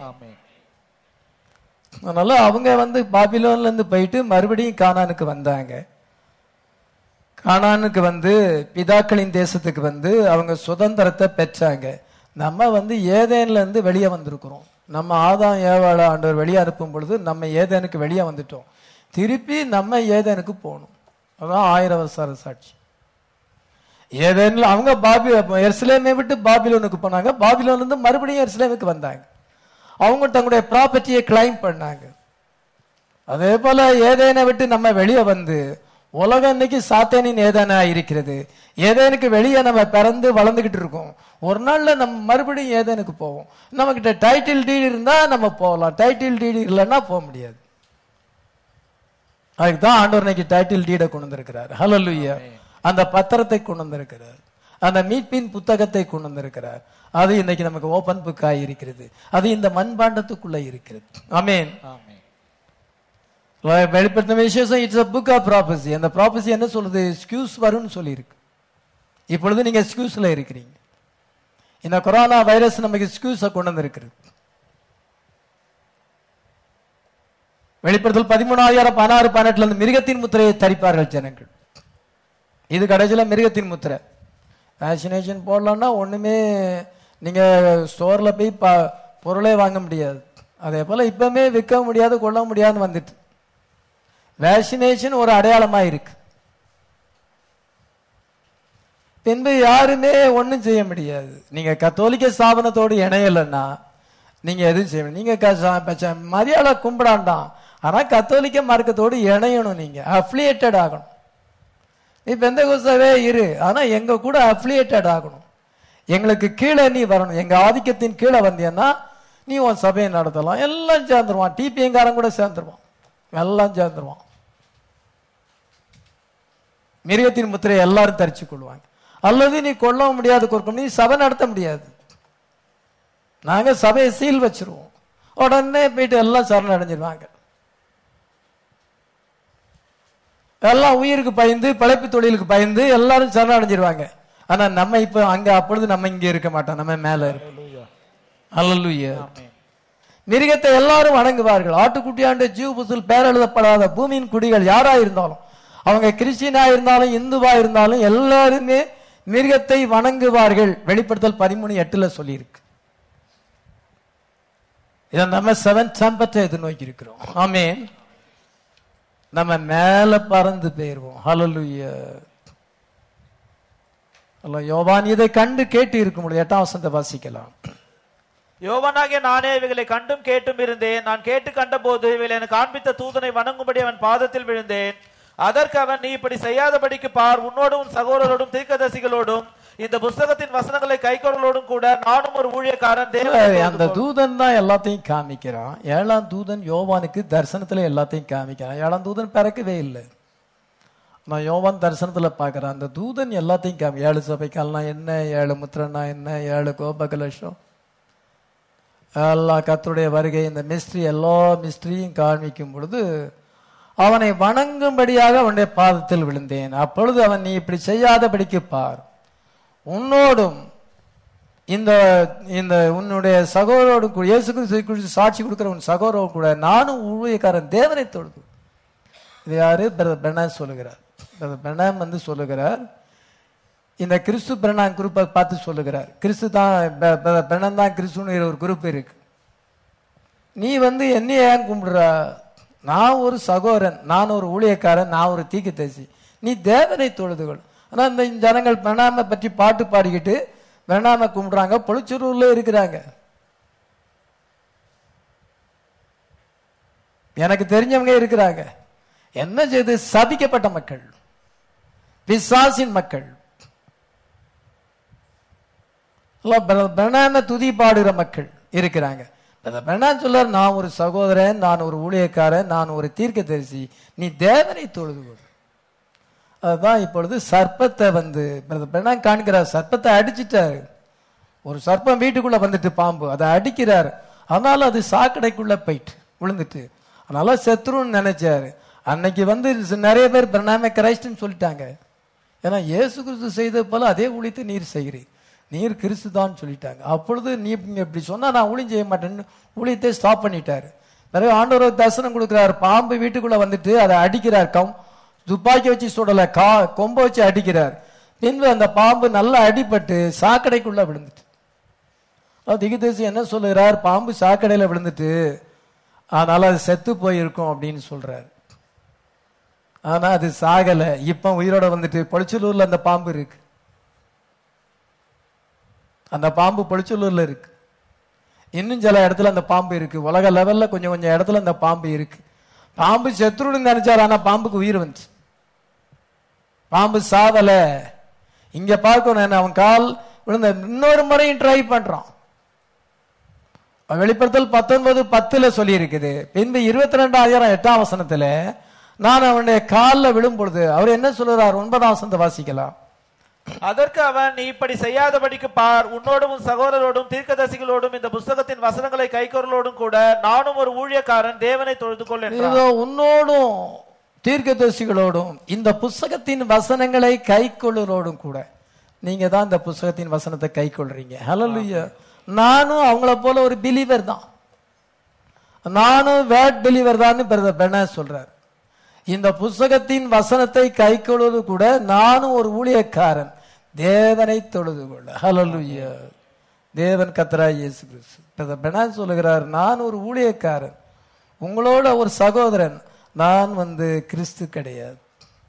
[SPEAKER 1] அதனால அவங்க வந்து பாபிலோன்ல இருந்து போயிட்டு மறுபடியும் கானானுக்கு வந்தாங்க கானானுக்கு வந்து பிதாக்களின் தேசத்துக்கு வந்து அவங்க சுதந்திரத்தை பெற்றாங்க நம்ம வந்து ஏதேன்ல இருந்து வெளியே வந்திருக்கிறோம் நம்ம ஆதாம் ஏவாள ஆண்டவர் வெளியே அனுப்பும் பொழுது நம்ம ஏதேனுக்கு வெளியே வந்துட்டோம் திருப்பி நம்ம ஏதேனுக்கு போகணும் அதான் ஆயிரம் வருஷ சாட்சி ஏதேன்ல அவங்க பாபி எருசலேமை விட்டு பாபிலோனுக்கு போனாங்க பாபிலோன்ல இருந்து மறுபடியும் எருசலேமுக்கு வந்தாங்க அவங்க தங்களுடைய ப்ராப்பர்ட்டியை கிளைம் பண்ணாங்க அதே போல ஏதேனை விட்டு நம்ம வெளியே வந்து உலகம் இன்னைக்கு சாத்தேனின் ஏதேனா இருக்கிறது ஏதேனுக்கு வெளியே நம்ம பிறந்து வளர்ந்துகிட்டு இருக்கோம் ஒரு நாள்ல நம்ம மறுபடியும் ஏதேனுக்கு போவோம் நம்ம கிட்ட டைட்டில் டீடு இருந்தா நம்ம போகலாம் டைட்டில் டீடு இல்லைன்னா போக முடியாது அதுக்கு தான் ஆண்டவர் இன்னைக்கு டைட்டில் டீடை கொண்டு வந்திருக்கிறார் ஹalleluya அந்த பத்திரத்தை கொண்டு வந்திருக்கிறார் அந்த மீட்பின் புத்தகத்தை கொண்டு வந்திருக்கிறார் அது இன்னைக்கு நமக்கு ஓபன் புக்காய் இருக்கிறது அது இந்த மண்பாண்டத்துக்குள்ள இருக்கிறது ஆமென் வெளிப்படுத்தின விசேஷம் it's a book of prophecy அந்த ப்ராபசி என்ன சொல்லுது எக்ஸ்கியூஸ் வரும்னு சொல்லியிருக்கு இப்பொழுது நீங்க எக்ஸ்கியூஸ்ல இருக்கிறீங்க இந்த கொரோனா வைரஸ் நமக்கு எக்ஸ்கியூஸை கொண்டு வந்திருக்கிறது வெளிப்படுத்தல் பதிமூணாயிரம் பதினாறு பதினெட்டுல இருந்து மிருகத்தின் முத்திரையை தரிப்பார்கள் ஜனங்கள் இது கடைசியில மிருகத்தின் முத்திரை வேக்சினேஷன் போடலாம்னா ஒண்ணுமே நீங்க ஸ்டோர்ல போய் ப- பொருளே வாங்க முடியாது அதே போல இப்பவுமே விற்க முடியாது கொள்ள முடியாதுன்னு வந்துட்டு வேக்சினேஷன் ஒரு அடையாளமா இருக்கு பின்பு யாருமே ஒண்ணும் செய்ய முடியாது நீங்க கத்தோலிக்க ஸ்தாபனத்தோடு இணையலைன்னா நீங்க எதுவும் செய்ய முடியாது. நீங்க க- ச- பச்ச- மரியாதை கும்பிடாண்டாம் ஆனா கத்தோலிக்க மார்க்கத்தோடு இணையணும் நீங்க அஃபிலியேட்டட் ஆகணும் நீ பெந்த குசாவே இரு ஆனா எங்க கூட அஃபிலியேட்டட் ஆகணும் எங்களுக்கு கீழே நீ வரணும் எங்க ஆதிக்கத்தின் கீழே வந்தீங்கன்னா நீ உன் சபையை நடத்தலாம் எல்லாம் சேர்ந்துருவான் டிபிஎங்காரன் கூட சேர்ந்துருவான் எல்லாம் சேர்ந்துருவான் மிருகத்தின் முத்திரையை எல்லாரும் தரிச்சு கொள்வாங்க அல்லது நீ கொல்லவும் முடியாது கொடுக்கணும் நீ சபை நடத்த முடியாது நாங்க சபையை சீல் வச்சிருவோம் உடனே போயிட்டு எல்லாம் சரணடைஞ்சிருவாங்க எல்லாம் உயிருக்கு பயந்து பிழைப்பு தொழிலுக்கு பயந்து எல்லாரும் சரணடைஞ்சிருவாங்க ஆனா நம்ம இப்ப அங்க அப்பொழுது நம்ம இங்க இருக்க மாட்டோம் நம்ம மேல இருப்போம் அல்லலுயா மிருகத்தை எல்லாரும் வணங்குவார்கள் ஆட்டுக்குட்டியாண்டு ஜீவ புசுல் பேரெழுதப்படாத பூமியின் குடிகள் யாரா இருந்தாலும் அவங்க கிறிஸ்டினா இருந்தாலும் இந்துவா இருந்தாலும் எல்லாருமே மிருகத்தை வணங்குவார்கள் வெளிப்படுத்தல் பதிமூணு எட்டுல சொல்லியிருக்கு இதை நம்ம செவன் சம்பத்தை எதிர்நோக்கி இருக்கிறோம் ஆமேன் நம்ம மேல பறந்து போயிருவோம் ஹalleluya அல்ல யோவான் இதை கண்டு கேட்டு இருக்க முடியும் எட்டாம் வசனத்தை வாசிக்கலாம்
[SPEAKER 2] யோவனாகிய நானே இவைகளை கண்டும் கேட்டும் இருந்தேன் நான் கேட்டு கண்டபோது இவைகளை எனக்கு காண்பித்த தூதனை வணங்கும்படி அவன் பாதத்தில் விழுந்தேன் அதற்கு அவன் நீ இப்படி செய்யாதபடிக்கு பார் உன்னோடும் உன் சகோதரரோடும் தீர்க்கதரிசிகளோடும் இந்த புஸ்தகத்தின் வசனங்களை கைக்கொள்ளோடும் கூட நானும் ஒரு ஊழியக்காரன் தேவனை
[SPEAKER 1] அந்த தூதன் தான் எல்லாத்தையும் காமிக்கிறான் ஏழாம் தூதன் யோவானுக்கு தரிசனத்துல எல்லாத்தையும் காமிக்கிறான் ஏழாம் தூதன் பிறக்கவே இல்லை நான் யோவான் தரிசனத்துல பார்க்கறேன் அந்த தூதன் எல்லாத்தையும் காமி ஏழு சபைக்கால்னா என்ன ஏழு முத்திரன்னா என்ன ஏழு கோபகலட்சம் எல்லா கர்த்தருடைய வருகை இந்த மிஸ்ட்ரி எல்லா மிஸ்ட்ரியும் காண்பிக்கும் பொழுது அவனை வணங்கும்படியாக அவனுடைய பாதத்தில் விழுந்தேன் அப்பொழுது அவன் நீ இப்படி செய்யாதபடிக்கு பார் உன்னோடும் இந்த இந்த உன்னுடைய சகோதரோடு கூட இயேசு கிறிஸ்துவை குறித்து சாட்சி கொடுக்கிற உன் சகோதரோடு கூட நானும் ஊழியக்காரன் தேவனை தொழுது இது யாரு பிரதர் பிரணாம் சொல்லுகிறார் பிரதர் பிரணாம் வந்து சொல்லுகிறார் இந்த கிறிஸ்து பிரணாம் குரூப்பை பார்த்து சொல்லுகிறார் கிறிஸ்து தான் ப- ப- பிரணாம் தான் கிறிஸ்துன்னு ஒரு குரூப் இருக்கு நீ வந்து என்னைய ஏன் கும்பிடுற நான் ஒரு சகோதரன் நான் ஒரு ஊழியக்காரன் நான் ஒரு தீக்குத்தேசி நீ தேவனை தொழுதுகொள் ஆனா இந்த ஜனங்கள் பிரணாம பற்றி பாட்டு பாடிக்கிட்டு பிரணாம கும்பிடுறாங்க பொழிச்சூர்ல இருக்கிறாங்க எனக்கு தெரிஞ்சவங்க இருக்கிறாங்க என்ன செய்து சபிக்கப்பட்ட மக்கள் பிசாசின் மக்கள் பிரணாம துதி பாடுகிற மக்கள் இருக்கிறாங்க பிரணாம் சொல்றார் நான் ஒரு சகோதரன் நான் ஒரு ஊழியக்காரன் நான் ஒரு தீர்க்கதரிசி நீ தேவனை தொழுது கொள் அதுதான் இப்பொழுது சர்ப்பத்தை வந்து பிரணாம் காண்கிறார் சர்ப்பத்தை அடிச்சிட்டாரு ஒரு சர்ப்பம் வீட்டுக்குள்ள வந்துட்டு பாம்பு அதை அடிக்கிறார் அதனால அது சாக்கடைக்குள்ள போயிட்டு விழுந்துட்டு அதனால செத்துருன்னு நினைச்சாரு அன்னைக்கு வந்து நிறைய பேர் பிரணாம கிரைஸ்ட்னு சொல்லிட்டாங்க ஏன்னா இயேசு கிறிஸ்து செய்தது போல அதே ஊழியத்தை நீர் செய்கிறீர் நீர் கிறிஸ்து தான் சொல்லிட்டாங்க அப்பொழுது நீ இங்க இப்படி சொன்னா நான் ஊழியம் செய்ய மாட்டேன்னு ஊழியத்தை ஸ்டாப் பண்ணிட்டாரு நிறைய ஆண்டவர் தரிசனம் கொடுக்கிறார் பாம்பு வீட்டுக்குள்ள வந்துட்டு அதை அடிக்கிறார் கம் துப்பாக்கி வச்சு சுடல கா கொம்ப வச்சு அடிக்கிறார் பின்பு அந்த பாம்பு நல்லா அடிபட்டு சாக்கடைக்குள்ள விழுந்துட்டு திகுதேசி என்ன சொல்லுகிறார் பாம்பு சாக்கடையில விழுந்துட்டு அதனால அது செத்து போயிருக்கும் அப்படின்னு சொல்றாரு ஆனா அது சாகல இப்ப உயிரோட வந்துட்டு பொளிச்சலூர்ல அந்த பாம்பு இருக்கு அந்த பாம்பு பொளிச்சலூர்ல இருக்கு இன்னும் சில இடத்துல அந்த பாம்பு இருக்கு உலக லெவல்ல கொஞ்சம் கொஞ்சம் இடத்துல அந்த பாம்பு இருக்கு பாம்பு செத்துருன்னு நினைச்சாரு ஆனா பாம்புக்கு உயிர் வந்துச்சு பாம்பு சாவல இங்க பார்க்கணும் என்ன அவன் கால் விழுந்த இன்னொரு முறையும் ட்ரை பண்றான் வெளிப்படுத்தல் பத்தொன்பது பத்துல சொல்லி இருக்குது பின்பு இருபத்தி ரெண்டாயிரம் எட்டாம் வசனத்துல நான் அவனுடைய காலில் விழும் பொழுது அவர் என்ன சொல்லுறார் ஒன்பதாம் வசனத்தை வாசிக்கலாம்
[SPEAKER 2] அதற்கு அவன் நீ இப்படி செய்யாதபடிக்கு பார் உன்னோடும் உன் சகோதரரோடும் தீர்க்கதரிசிகளோடும் இந்த புஸ்தகத்தின் வசனங்களை கைக்கொறலோடும் கூட நானும் ஒரு ஊழியக்காரன் தேவனை தொழுது கொள் என்றான்
[SPEAKER 1] இதோ உன்னோடும் தீர்க்கதரிசிகளோடும் இந்த புஸ்தகத்தின் வசனங்களை கைக்கொள்ளுறோடும் கூட நீங்க தான் இந்த புஸ்தகத்தின் வசனத்தை கைக்கொள்றீங்க ஹalleluya நானும் அவங்கள போல ஒரு பிலீவர் தான் நானும் வேட் பிலீவர் தான் பிரதர் பெண்ண சொல்றார் இந்த புஸ்தகத்தின் வசனத்தை கைக்கொள்வது கூட நானும் ஒரு ஊழியக்காரன் தேவனை தொழுது கொள்ள ஹalleluya தேவன் கத்தராய் இயேசு கிறிஸ்து பிரதர் பெண்ணா சொல்லுகிறார் நான் ஒரு ஊழியக்காரன் உங்களோட ஒரு சகோதரன் நான் வந்து கிறிஸ்து கிடையாது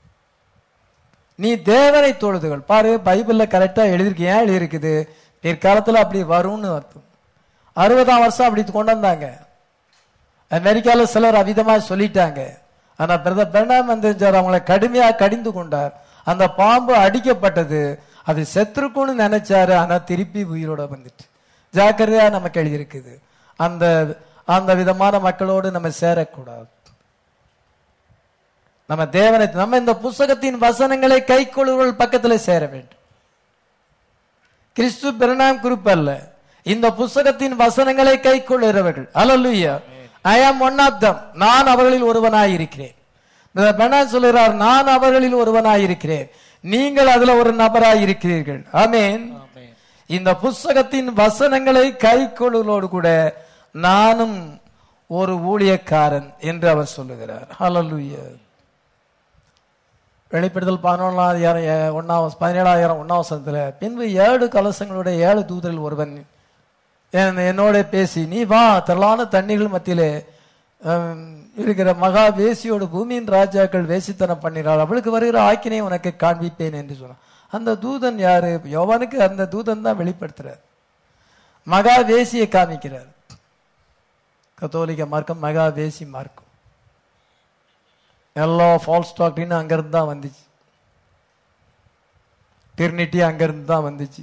[SPEAKER 1] நீ தேவனை தொழுதுகள் பாரு பைபிள்ல கரெக்டா எழுதிருக்கு ஏன் எழுதியிருக்குது பிற்காலத்துல அப்படி வரும்னு அர்த்தம் அறுபதாம் வருஷம் அப்படி கொண்டு வந்தாங்க அமெரிக்கால சிலர் அவிதமா சொல்லிட்டாங்க ஆனா பிரதர் பிரணாம் வந்து அவங்களை கடுமையா கடிந்து கொண்டார் அந்த பாம்பு அடிக்கப்பட்டது அது செத்துருக்கும்னு நினைச்சாரு ஆனா திருப்பி உயிரோட வந்துட்டு ஜாக்கிரதையா நமக்கு எழுதியிருக்குது அந்த அந்த விதமான மக்களோடு நம்ம சேரக்கூடாது நம்ம தேவனை நம்ம இந்த புஸ்தகத்தின் வசனங்களை கைக்கொள்ளுவர்கள் பக்கத்துல சேர வேண்டும் கிறிஸ்து பிரணாம் குரூப் அல்ல இந்த புஸ்தகத்தின் வசனங்களை கைக்கொள்ளுகிறவர்கள் அல்லலுயா ஐ ஆம் ஒன் ஆஃப் தம் நான் அவர்களில் ஒருவனாய் இருக்கிறேன் பெனா சொல்லுகிறார் நான் அவர்களில் ஒருவனாயிருக்கிறேன் நீங்கள் அதுல ஒரு நபராயிருக்கிறீர்கள் ஆமென்
[SPEAKER 2] ஆமென்.
[SPEAKER 1] இந்த புஸ்தகத்தின் வசனங்களை கைக்கொள்ளலோடு கூட நானும் ஒரு ஊழியக்காரன் என்று அவர் சொல்லுகிறார் ஹalleluya வெளிப்படுத்தல் பதினொன்றாயிரம் ஒன்னாவது பதினேழாயிரம் ஒன்னாவசனத்துல பின்பு ஏழு கலசங்களுடைய ஏழு தூதரில் ஒருவன் என்- என்னோட பேசி நீ வா திரளான தண்ணீர்கள் மத்தியிலே ஹம், இருக்கிற மகா வேசியோடு பூமியின் ராஜாக்கள் வேசித்தனம் பண்ணினாள் அவளுக்கு வருகிற ஆக்கினை உனக்கு காண்பிப்பேன் என்று சொன்னான் அந்த தூதன் யாரு யோவானுக்கு அந்த தூதன் தான் வெளிப்படுத்துறார் மகா வேசியை காமிக்கிறார் கத்தோலிக்க மார்க்கம் மகா வேசி மார்க்கம் எல்லா ஃபால்ஸ் டாக்டின்னு அங்கிருந்து தான் வந்துச்சு டிரினிட்டி அங்கிருந்து தான் வந்துச்சு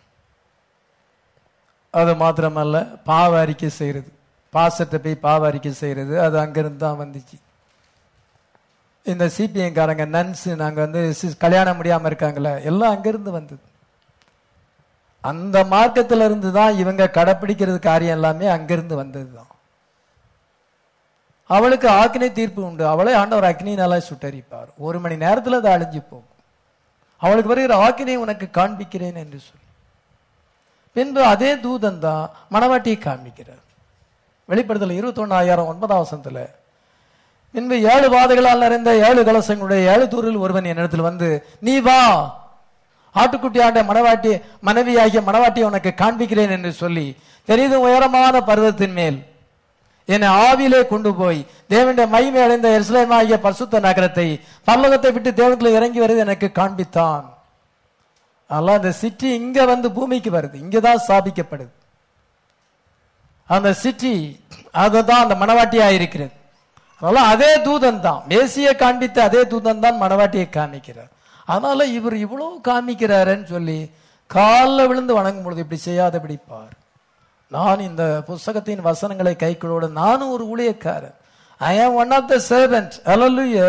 [SPEAKER 1] அது மாத்திரமல்ல பாவ அறிக்கை செய்யறது பாசத்தை போய் பாவ அறிக்கை செய்யறது அது அங்கிருந்து தான் வந்துச்சு இந்த சிபிஎம் காரங்க நன்ஸ் நாங்க வந்து சி- கல்யாணம் முடியாம இருக்காங்களே எல்லாம் அங்கிருந்து வந்தது அந்த மார்க்கத்துல இருந்து தான் இவங்க கடைப்பிடிக்கிறது காரியம் எல்லாமே அங்கிருந்து வந்தது தான் அவளுக்கு ஆக்கினை தீர்ப்பு உண்டு அவளை ஆண்டவர் அக்னியினால சுட்டரிப்பார் ஒரு மணி நேரத்துல அது அழிஞ்சு போகும் அவளுக்கு வருகிற ஆக்கினை உனக்கு காண்பிக்கிறேன் என்று சொல்லி பின்பு அதே தூதன் தான் மணவாட்டியை காண்பிக்கிறார் வெளிப்படுத்தல இருபத்தொன்னாயிரம் ஒன்பதாம் வசனத்துல பின்பு ஏழு வாதைகளால் நிறைந்த ஏழு கலசங்களுடைய ஏழு தூரில் ஒருவன் என்னிடத்தில் வந்து நீ வா ஆட்டுக்குட்டி ஆண்ட மணவாட்டி மனைவியாகிய மணவாட்டியை உனக்கு காண்பிக்கிறேன் என்று சொல்லி பெரிதும் உயரமான பர்வத்தின் மேல் என்னை ஆவியிலே கொண்டு போய் தேவனுடைய மகிமை அடைந்த எருசலேமாகிய பரிசுத்த நகரத்தை பல்லவத்தை விட்டு தேவத்தில் இறங்கி வருது எனக்கு காண்பித்தான் அதெல்லாம் அந்த சிட்டி இங்க வந்து பூமிக்கு வருது இங்கதான் ஸ்தாபிக்கப்படுது அந்த சிட்டி அதுதான் அந்த மணவாட்டியா இருக்கிறது அதனால அதே தூதன் தான் மேசியை காண்பித்த அதே தூதன் தான் மணவாட்டியை காமிக்கிறார் அதனால இவர் இவ்வளவு காமிக்கிறாருன்னு சொல்லி காலில் விழுந்து வணங்கும் பொழுது இப்படி செய்யாதபடி பார் நான் இந்த புஸ்தகத்தின் வசனங்களை கைக்குள்ளோட நானும் ஒரு ஊழியக்காரன் I am one of the servant ஹalleluya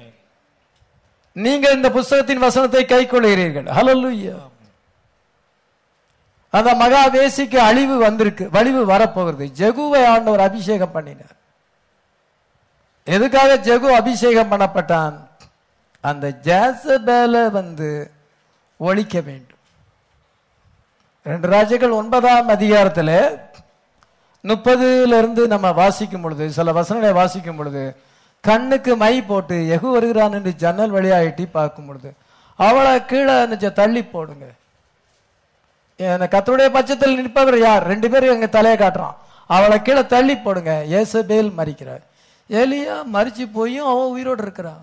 [SPEAKER 1] நீங்க இந்த புஸ்தகத்தின் வசனத்தை கைக்கொள்கிறீர்கள் ஹalleluya அந்த மகா வேசிக்கு அழிவு வந்திருக்கு வலிவு வரப்போகிறது ஜெகுவை ஆண்டவர் அபிஷேகம் பண்ணினார் எதுக்காக ஜெகு அபிஷேகம் பண்ணப்பட்டான் அந்த ஜாசபேல வந்து ஒழிக்க வேண்டும் ரெண்டு ராஜ்யங்கள் ஒன்பதாம் அதிகாரத்துல முப்பதுல இருந்து நம்ம வாசிக்கும் பொழுது சில வசனங்களை வாசிக்கும் பொழுது கண்ணுக்கு மை போட்டு எகு வருகிறான் என்று ஜன்னல் வழியா எட்டி பார்க்கும் பொழுது அவளை கீழே நிச்ச தள்ளி போடுங்க இந்த கத்தருடைய பட்சத்தில் நிற்பவர் யார் ரெண்டு பேரும் எங்க தலையை காட்டுறான் அவளை கீழே தள்ளி போடுங்க ஏசபேல் மறிக்கிறார் எலியா மறிச்சு போயும் அவன் உயிரோடு இருக்கிறான்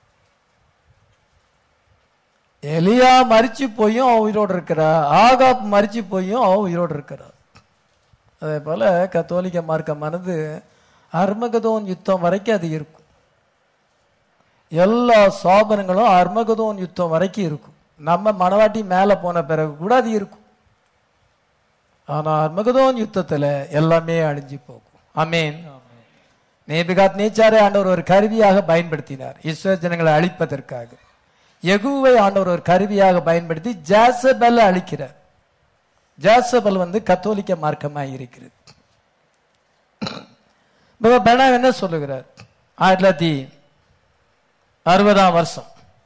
[SPEAKER 1] எலியா மறிச்சு போயும் அவன் உயிரோடு இருக்கிறா ஆகாப் மறிச்சு போயும் அவன் உயிரோடு இருக்கிறா அதே போல கத்தோலிக்க மார்க்கமானது அர்மகதோன் யுத்தம் வரைக்கும் அது இருக்கும் எல்லா சாபனங்களும் அர்மகதோன் யுத்தம் வரைக்கும் இருக்கும் நம்ம மணவாட்டி மேல போன பிறகு கூட அது இருக்கும் ஆனா அர்மகதோன் யுத்தத்துல எல்லாமே அழிஞ்சு போகும் அமேன் நேபிகாத் நேச்சாரை ஆண்டவர் ஒரு கருவியாக பயன்படுத்தினார் இஸ்ரேல் ஜனங்களை அழிப்பதற்காக எகுவை ஆண்டவர் ஒரு கருவியாக பயன்படுத்தி ஜாசபல் அழிக்கிறார் ஜாசபல் வந்து கத்தோலிக்க மார்க்கமாக இருக்கிறது பெனா என்ன சொல்லுகிறார் ஆயிரத்தி தொள்ளாயிரத்தி அறுபதாம் வருஷம்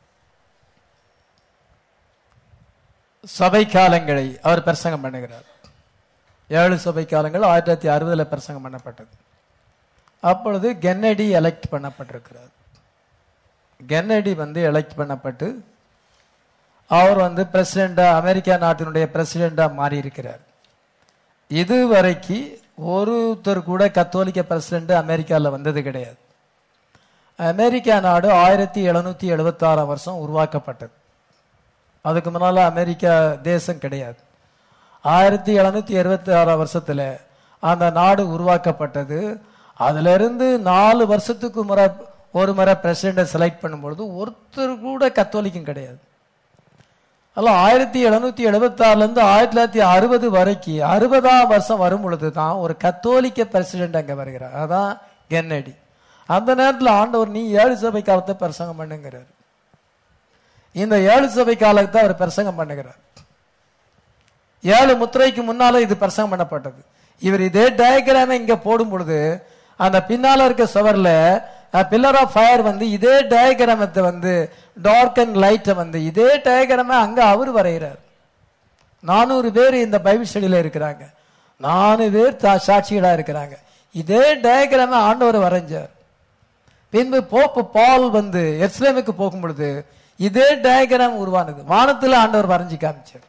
[SPEAKER 1] சபை காலங்களை அவர் பிரசங்கம் பண்ணுகிறார் ஏழு சபை காலங்கள் ஆயிரத்தி தொள்ளாயிரத்தி அறுபதுல பிரசங்கம் பண்ணப்பட்டது அப்பொழுது கென்னடி எலெக்ட் பண்ணப்பட்டிருக்கிறார் கென்னடி வந்து எலெக்ட் பண்ணப்பட்டு அவர் வந்து பிரசிடெண்டா அமெரிக்கா நாட்டினுடைய பிரசிடெண்டா மாறி இருக்கிறார் இதுவரைக்கு ஒருத்தர் கூட கத்தோலிக்க பிரசிடென்ட் அமெரிக்காவில் வந்தது கிடையாது அமெரிக்கா நாடு ஆயிரத்தி எழுநூத்தி எழுபத்தாறாம் வருஷம் உருவாக்கப்பட்டது அதுக்கு முன்னால அமெரிக்கா தேசம் கிடையாது ஆயிரத்தி எழுநூத்தி எழுபத்தி ஆறாம் வருஷத்துல அந்த நாடு உருவாக்கப்பட்டது அதுல இருந்து நாலு வருஷத்துக்கு முறை ஒரு முறை பிரசிடென்டை செலக்ட் பண்ணும்பொழுது ஒருத்தர் கூட கத்தோலிக்கும் கிடையாது அல்ல ஆயிரத்தி எழுநூத்தி எழுபத்தி ஆறுல இருந்து ஆயிரத்தி தொள்ளாயிரத்தி அறுபது வரைக்கும் அறுபதாம் வருஷம் வரும் பொழுது தான் ஒரு கத்தோலிக்க பிரசிடென்ட் அங்க வருகிறார் அதான் கென்னடி அந்த நேரத்தில் ஆண்டவர் நீ ஏழு சபை காலத்தை பிரசங்கம் பண்ணுங்கிறார் இந்த ஏழு சபை காலத்தை அவர் பிரசங்கம் பண்ணுகிறார் ஏழு முத்திரைக்கு முன்னால இது பிரசங்கம் பண்ணப்பட்டது இவர் இதே டயக்ராம இங்க போடும் பொழுது அந்த பின்னால இருக்க சுவர்ல பில்லர் ஆஃப் ஃபயர் வந்து இதே டயகிராமத்தை வந்து டார்க் அண்ட் லைட்டை வந்து இதே டயகிராம அங்க அவர் வரைகிறார் நானூறு பேர் இந்த பைபிள் ஸ்டடியில இருக்கிறாங்க நானூறு பேர் தா- சாட்சிகளா இருக்கிறாங்க இதே டயகிராம ஆண்டவர் வரைஞ்சார் பின்பு போப்பு பால் வந்து எர்ஸ்லேமுக்கு போகும் பொழுது இதே டயகிராம் உருவானது வானத்துல ஆண்டவர் வரைஞ்சு காமிச்சார்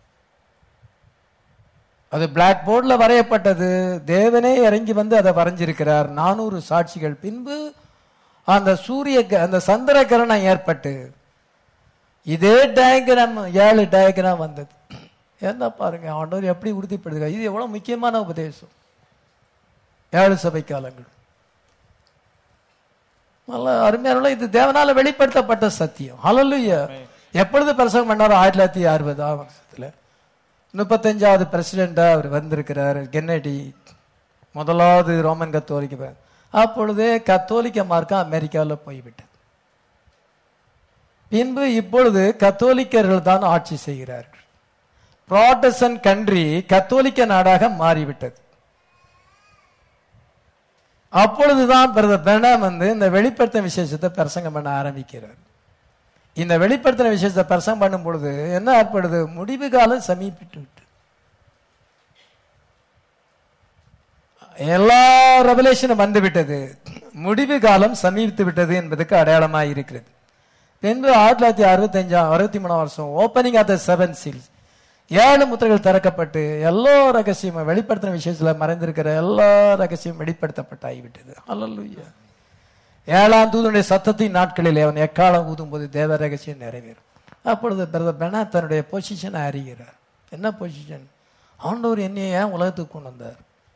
[SPEAKER 1] அது பிளாக் போர்ட்ல வரையப்பட்டது தேவனே இறங்கி வந்து அதை வரைஞ்சிருக்கிறார் நானூறு சாட்சிகள் பின்பு அந்த சூரிய க- அந்த சந்திர கிரணம் ஏற்பட்டு இதே டயகிராம் ஏழு டயகிராம் வந்தது என்ன பாருங்க ஆண்டவர் எப்படி உறுதிப்படுத்துகிறார் இது எவ்வளவு முக்கியமான உபதேசம் ஏழு சபை காலங்கள் நல்ல அருமையான இது தேவனால வெளிப்படுத்தப்பட்ட சத்தியம் ஹalleluya எப்பொழுது பிரசங்கம் பண்ணாரோ ஆயிரத்தி தொள்ளாயிரத்தி அறுபதாம் வருஷத்துல முப்பத்தஞ்சாவது பிரசிடெண்டா அவர் வந்திருக்கிறார் கென்னடி முதலாவது ரோமன் கத்தோலிக்க அப்பொழுதே கத்தோலிக்க மார்க்கம் அமெரிக்காவில் போய்விட்டது பின்பு இப்பொழுது கத்தோலிக்கர்கள் தான் ஆட்சி செய்கிறார்கள் ப்ராட்டஸ்டன்ட் கண்ட்ரி கத்தோலிக்க நாடாக மாறிவிட்டது அப்பொழுதுதான் பிரதர் பிரணாம் வந்து இந்த வெளிப்படுத்தின விசேஷத்தை பிரசங்கம் பண்ண ஆரம்பிக்கிறார் இந்த வெளிப்படுத்தின விசேஷத்தை பிரசங்கம் பண்ணும் பொழுது என்ன ஏற்படுது முடிவு காலம் சமீபிட்டு விட்டு எல்லா ரெவலேஷனும் வந்து விட்டது முடிவு காலம் சமீபித்து விட்டது என்பதுக்கு அடையாளமாக இருக்கிறது பின்பு ஆயிரத்தி தொள்ளாயிரத்தி அறுபத்தஞ்சாம் அறுபத்தி மூணாம் வருஷம் opening of the seven seals ஏழு முத்திரைகள் திறக்கப்பட்டு எல்லா ரகசியமும் வெளிப்படுத்தின விஷயத்துல மறைந்திருக்கிற எல்லா ரகசியமும் வெளிப்படுத்தப்பட்டாகிவிட்டது அல்லல்லுயா ஏழாம் தூதனுடைய சத்தத்தின் நாட்களிலே அவன் எக்காலம் ஊதும்போது தேவ ரகசியம் நிறைவேறும் அப்பொழுது பிரதர் பெனா தன்னுடைய பொசிஷனை அறிகிறார் என்ன பொசிஷன் ஆண்டவர் என்னைய ஏன் உலகத்துக்கு கொண்டு வந்தார்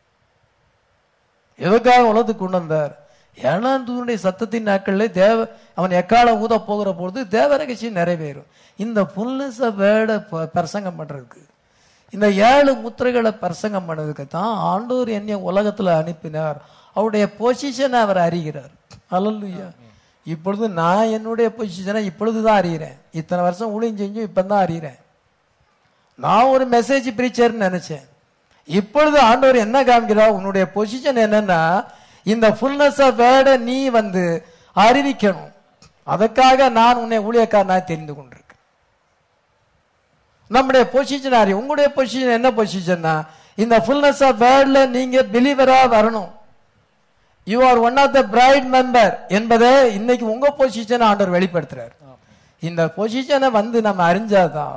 [SPEAKER 1] எதுக்காக உலகத்துக்கு கொண்டு வந்தார் ஏழாம் தூதனுடைய சத்தத்தின் நாட்களில் தேவ அவன் எக்காலம் ஊத போகிற பொழுது தேவ ரகசியம் நிறைவேறும் இந்த புல்னஸ் வேர்டை பிரசங்கம் பண்றதுக்கு இந்த ஏழு முத்திரைகளை பிரசங்கம் பண்ணதுக்கு தான் ஆண்டவர் என்னை உலகத்துல அனுப்பினார் அவருடைய பொசிஷனை அவர் அறிகிறார் அல்லல்லுயா இப்பொழுது நான் என்னுடைய பொசிஷனை இப்பொழுது தான் அறிகிறேன் இத்தனை வருஷம் ஊழியம் செஞ்சும் இப்போ தான் அறிகிறேன் நான் ஒரு மெசேஜ் பிரீச்சர்னு நினைச்சேன் இப்பொழுது ஆண்டவர் என்ன காமிக்கிறார் உன்னுடைய பொசிஷன் என்னன்னா இந்த ஃபுல்னஸ் ஆஃப் வேர்டை நீ வந்து அறிவிக்கணும் அதுக்காக நான் உன்னை ஊழியக்காரனாக தெரிந்து கொண்டிருக்கேன் நம்முடைய பொசிஷன் அறி உங்களுடைய பொசிஷன் என்ன பொசிஷன்னா இந்த ஃபுல்னஸ் ஆஃப் வேர்ட்ல நீங்க பிலீவரா வரணும் you are one of the bride member என்பதை இன்னைக்கு உங்க பொசிஷனை ஆண்டவர் வெளிப்படுத்துறார் இந்த பொசிஷனை வந்து நம்ம அறிஞ்சாதான்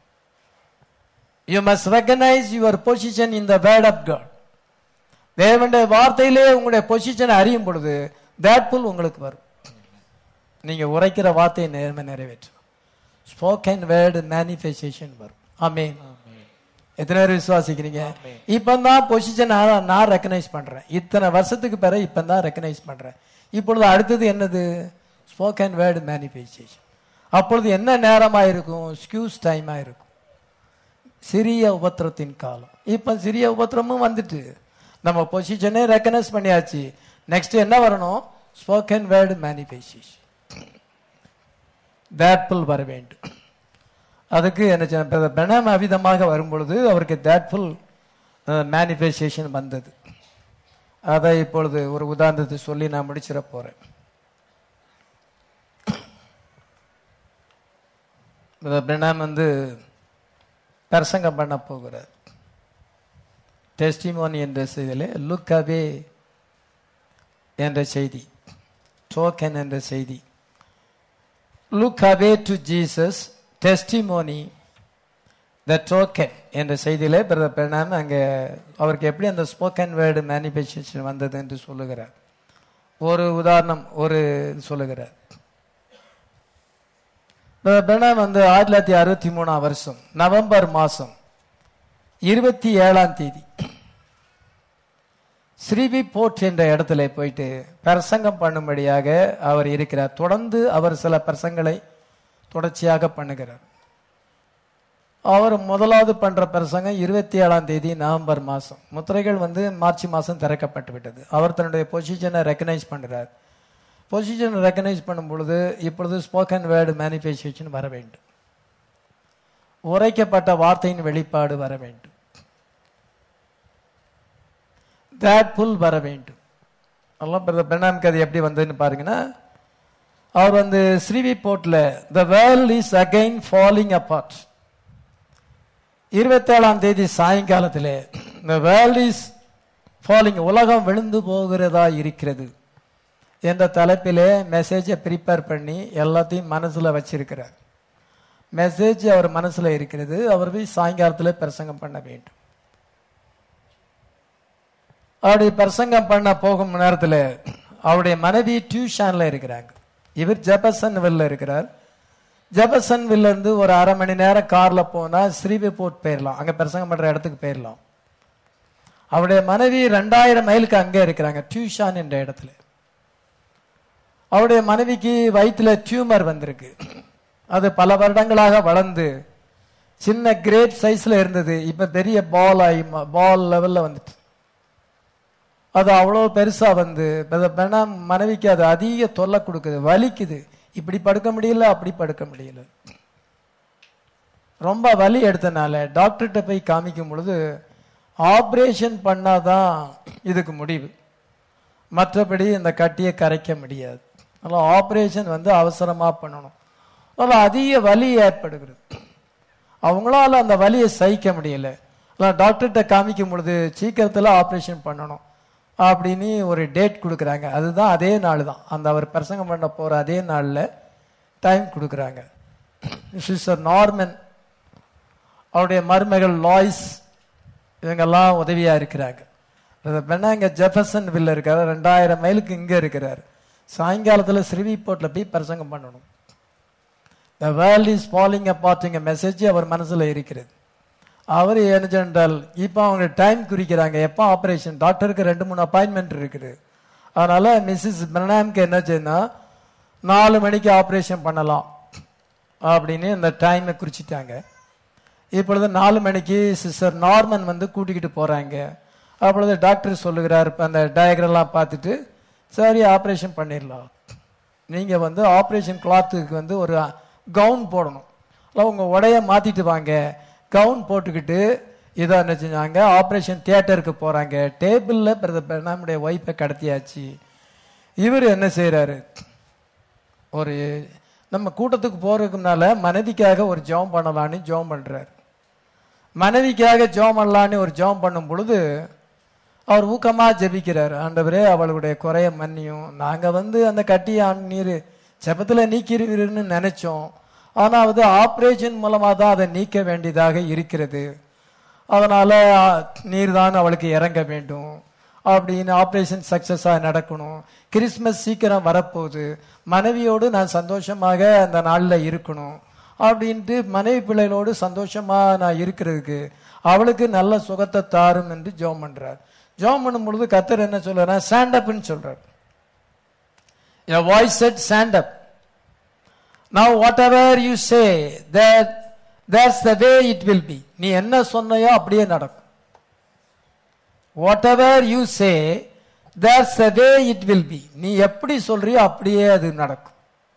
[SPEAKER 1] you must recognise your position in the word of God தேவனுடைய வார்த்தையிலே உங்களுடைய பொசிஷனை அறியும் பொழுது தேட்ஃபுல் உங்களுக்கு வரும் நீங்க உரைக்கிற வார்த்தையை நேர்மை நிறைவேற்றும் ஸ்போக்கன் வேர்டு மேனிஃபெஸ்டேஷன் வரும் ஆமென் எத்தனை பேர் விசுவாசிக்கிறீங்க இப்பதான் பொசிஷன் நான் ரெக்கனைஸ் பண்றேன் இத்தனை வருஷத்துக்கு பிறகு இப்பதான் ரெக்கனைஸ் பண்றேன் இப்பொழுது அடுத்தது என்னது ஸ்போக்கன் வேர்டு மேனிஃபெஸ்டேஷன் அப்பொழுது என்ன நேரமா இருக்கும் ஸ்கியூஸ் டைமா இருக்கும் சிறிய உபத்திரத்தின் காலம் இப்ப சிறிய உபத்திரமும் வந்துட்டு நம்ம பொசிஷனே ரெக்கனைஸ் பண்ணியாச்சு நெக்ஸ்ட் என்ன வரணும் ஸ்போக்கன் வேர்டு மேனிஃபெஸ்டேஷன் தேட்ஃபுல் வர வேண்டும் அதுக்கு என்ன பிரணாம அவிதமாக வரும்பொழுது அவருக்கு தேட்ஃபுல் மேனிஃபெஸ்டேஷன் வந்தது அதை இப்பொழுது ஒரு உதாரணத்தை சொல்லி நான் முடிச்சிட போறேன் பிரணாம் வந்து பிரசங்கம் பண்ண போகிறார் டெஸ்டிமோனி என்ற செய்தியிலே லுக் அவே என்ற செய்தி டோக்கன் என்ற செய்தி look away to Jesus testimony the token என்ற செய்தியிலே பிரதர் பிரணாம் அங்கே அவருக்கு எப்படி அந்த ஸ்போக்கன் வேர்டு மேனிஃபெஸ்டேஷன் வந்தது என்று சொல்லுகிறார் ஒரு உதாரணம் ஒரு சொல்லுகிறார் பிரணாம் வந்து ஆயிரத்தி தொள்ளாயிரத்தி அறுபத்தி மூணாம் வருஷம் நவம்பர் மாசம் இருபத்தி ஏழாம் தேதி ஸ்ரீவி போர்ட் என்ற இடத்துல போயிட்டு பிரசங்கம் பண்ணும்படியாக அவர் இருக்கிறார் தொடர்ந்து அவர் சில பிரசங்களை தொடர்ச்சியாக பண்ணுகிறார் அவர் முதலாவது பண்ற பிரசங்கம் இருபத்தி ஏழாம் தேதி நவம்பர் மாசம் முத்திரைகள் வந்து மார்ச் மாசம் திறக்கப்பட்டு விட்டது அவர் தன்னுடைய பொசிஷனை ரெக்கனைஸ் பண்றார் பொசிஷன் ரெக்கனைஸ் பண்ணும் பொழுது இப்பொழுது ஸ்போக்கன் வேர்டு மேனிஃபெஸ்டேஷன் வர வேண்டும் உரைக்கப்பட்ட வார்த்தையின் வெளிப்பாடு வர வேண்டும் தேட் புல் வர வேண்டும் அதெல்லாம் பிரதர் பெர்னாம்க்கு அது எப்படி வந்ததுன்னு பாருங்கன்னா அவர் வந்து ஸ்ரீவி போர்ட்ல the world is again falling apart இருபத்தேழாம் தேதி சாயங்காலத்திலே த வேர்ல்ட் இஸ் ஃபாலிங் உலகம் விழுந்து போகிறதா இருக்கிறது என்ற தலைப்பிலே மெசேஜை ப்ரிப்பேர் பண்ணி எல்லாத்தையும் மனசுல வச்சிருக்கிறார் மெசேஜ் அவர் மனசுல இருக்கிறது அவர் போய் சாயங்காலத்தில் பிரசங்கம் பண்ண வேண்டும் அப்படி பிரசங்கம் பண்ண போகும் நேரத்தில் அவருடைய மனைவி டியூஷன்ல இருக்கிறாங்க இவர் ஜெபசன் வில்ல இருக்கிறார் ஜெபசன் வில்ல இருந்து ஒரு அரை மணி நேரம் கார்ல போனா ஸ்ரீவிபோர்ட் போயிடலாம் அங்க பிரசங்கம் பண்ற இடத்துக்கு போயிடலாம் அவருடைய மனைவி ரெண்டாயிரம் மைலுக்கு அங்கே இருக்கிறாங்க டியூஷான் என்ற இடத்துல அவருடைய மனைவிக்கு வயிற்றுல டியூமர் வந்திருக்கு அது பல வருடங்களாக வளர்ந்து சின்ன கிரேட் சைஸ்ல இருந்தது இப்ப பெரிய பால் ஆகி பால் லெவல்ல வந்துட்டு அது அவ்வளோ பெருசா வந்து பெண மனைவிக்கு அது அதிக தொல்லை கொடுக்குது வலிக்குது இப்படி படுக்க முடியல அப்படி படுக்க முடியல ரொம்ப வலி எடுத்தனால டாக்டர்கிட்ட போய் காமிக்கும் பொழுது ஆப்ரேஷன் பண்ணாதான் இதுக்கு முடிவு மற்றபடி இந்த கட்டியை கரைக்க முடியாது அதனால் ஆப்ரேஷன் வந்து அவசரமா பண்ணணும் அதனால் அதிக வலி ஏற்படுகிறது அவங்களால அந்த வலியை சகிக்க முடியல அதான் டாக்டர்கிட்ட காமிக்கும் பொழுது சீக்கிரத்தில் ஆப்ரேஷன் பண்ணணும் அப்படின்னு ஒரு டேட் கொடுக்குறாங்க அதுதான் அதே நாள் தான் அந்த அவர் பிரசங்கம் பண்ண போகிற அதே நாளில் டைம் கொடுக்குறாங்க சிஸ்டர் நார்மன் அவருடைய மருமகள் லாய்ஸ் இவங்கெல்லாம் உதவியா இருக்கிறாங்க வேணா இங்க ஜெஃபர்சன் வில்ல இருக்காரு ரெண்டாயிரம் மைலுக்கு இங்க இருக்கிறார் சாயங்காலத்துல ஸ்ரீவிபோர்ட்ல போய் பிரசங்கம் பண்ணணும் த வேர்ல்ட் இஸ் ஃபாலிங் அப்பார்ட்ங்க மெசேஜ் அவர் மனசுல இருக்கிறது அவர் என்ன சென்றால் இப்போ அவங்க டைம் குறிக்கிறாங்க எப்போ ஆப்ரேஷன் டாக்டருக்கு ரெண்டு மூணு அப்பாயின்மெண்ட் இருக்குது அதனால மிஸ்ஸஸ் பிரணாம்க்கு என்ன செய்யணும் நாலு மணிக்கு ஆப்ரேஷன் பண்ணலாம் அப்படின்னு இந்த டைமை குறிச்சிட்டாங்க இப்பொழுது நாலு மணிக்கு சிஸ்டர் நார்மன் வந்து கூட்டிக்கிட்டு போறாங்க அப்பொழுது டாக்டர் சொல்லுகிறார் இப்போ அந்த டயக்ரெல்லாம் பார்த்துட்டு சரி ஆப்ரேஷன் பண்ணிடலாம் நீங்கள் வந்து ஆப்ரேஷன் கிளாத்துக்கு வந்து ஒரு கவுன் போடணும் இல்லை உங்கள் உடைய மாற்றிட்டு வாங்க கவுன் போட்டுக்கிட்டு இதை என்ன செஞ்சாங்க ஆப்ரேஷன் தியேட்டருக்கு போகிறாங்க டேபிளில் பிரதர் நம்முடைய ஒய்ஃபை கடத்தியாச்சு இவர் என்ன செய்கிறாரு ஒரு நம்ம கூட்டத்துக்கு போறதுக்கு முன்னால மனைவிக்காக ஒரு ஜெபம் பண்ணலான்னு ஜெபம் பண்றாரு மனைவிக்காக ஜெபம் பண்ணலான்னு ஒரு ஜெபம் பண்ணும் பொழுது அவர் ஊக்கமா ஜெபிக்கிறார் ஆண்டவரே அவளுடைய குறைய மன்னியும் நாங்க வந்து அந்த கட்டிய நீர் ஜெபத்துல நீக்கிருவீர்னு நினைச்சோம் ஆனா அது ஆபரேஷன் மூலமா தான் அதை நீக்க வேண்டியதாக இருக்கிறது அதனால நீர் தான் அவளுக்கு இறங்க வேண்டும் அப்படின்னு ஆப்ரேஷன் சக்சஸா நடக்கணும் கிறிஸ்மஸ் சீக்கிரம் வரப்போகுது மனைவியோடு நான் சந்தோஷமாக அந்த நாள்ல இருக்கணும் அப்படின்ட்டு மனைவி பிள்ளைகளோடு சந்தோஷமா நான் இருக்கிறதுக்கு அவளுக்கு நல்ல சுகத்தை தாரும் என்று ஜோம் பண்றார் ஜோம் பண்ணும் பொழுது கத்தர் என்ன சொல்றாரு ஸ்டாண்ட் அப்னு சொல்றார் a voice said stand up now whatever you say that that's the way it will be நீ என்ன சொன்னையோ அப்படியே நடக்கும் whatever you say that's the way it will be நீ எப்படி சொல்றியோ அப்படியே அது நடக்கும்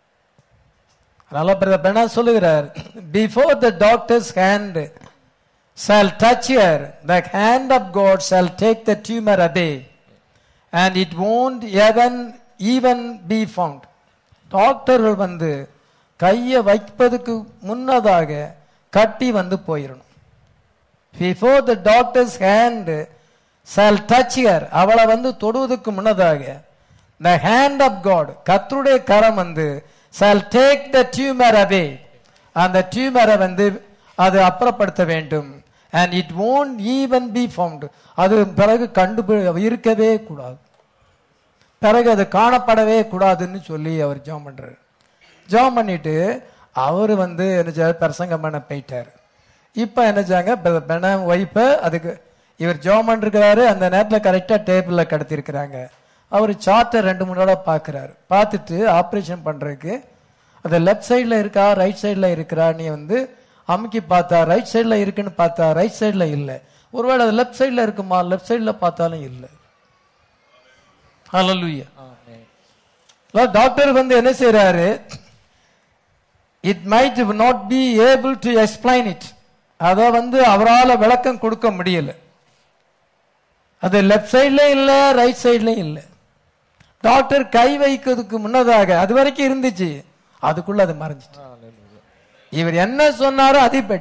[SPEAKER 1] அதனால பிரதர் பெனா சொல்லுகிறார் before the doctor's hand shall touch her the hand of god shall take the tumor away and it won't even even be found டாக்டர்கள் வந்து கையை வைப்பதுக்கு முன்னதாக கட்டி வந்து போயிடணும் before the doctor's hand shall touch her அவளை வந்து தொடுவதற்கு முன்னதாக த ஹேண்ட் ஆஃப் காட் கர்த்தருடைய கரம் வந்து shall take the tumour away அந்த டியூமரை வந்து அது அப்புறப்படுத்த வேண்டும் and it won't even be found அது பிறகு கண்டு இருக்கவே கூடாது பிறகு அது காணப்படவே கூடாதுன்னு சொல்லி அவர் ஜெபம் பண்றாரு ஜெபம் பண்ணிட்டு அவர் வந்து என்ன செய்ய பிரசங்கம் பண்ண போயிட்டார் இப்போ என்ன செய்யாங்க பெண ஒய்ஃபை அதுக்கு இவர் ஜெபம் பண்ணிருக்கிறாரு அந்த நேரத்தில் கரெக்டாக டேபிளில் கடத்திருக்கிறாங்க அவர் சார்ட்டை ரெண்டு மூணு தடவை பார்க்குறாரு பார்த்துட்டு ஆப்ரேஷன் பண்ணுறதுக்கு அந்த லெஃப்ட் சைடில் இருக்கா ரைட் சைடில் இருக்கிறா நீ வந்து அமுக்கி பார்த்தா ரைட் சைடில் இருக்குன்னு பார்த்தா ரைட் சைடில் இல்லை ஒருவேளை அது லெஃப்ட் சைடில் இருக்குமா லெஃப்ட் சைடில் பார்த்தாலும் இல்லை ஹalleluya டாக்டர் வந்து என்ன செய்யறாரு it might not be able to explain it அதை வந்து அவரால் விளக்கம் கொடுக்க முடியல அது லெஃப்ட் சைட்லயும் இல்ல ரைட் சைட்லயும் இல்ல டாக்டர் கை வைக்கிறதுக்கு முன்னதாக அது வரைக்கும் இருந்துச்சு அதுக்குள்ள அது மறைஞ்சிட்டு இவர் என்ன சொன்னாரோ அதிபடி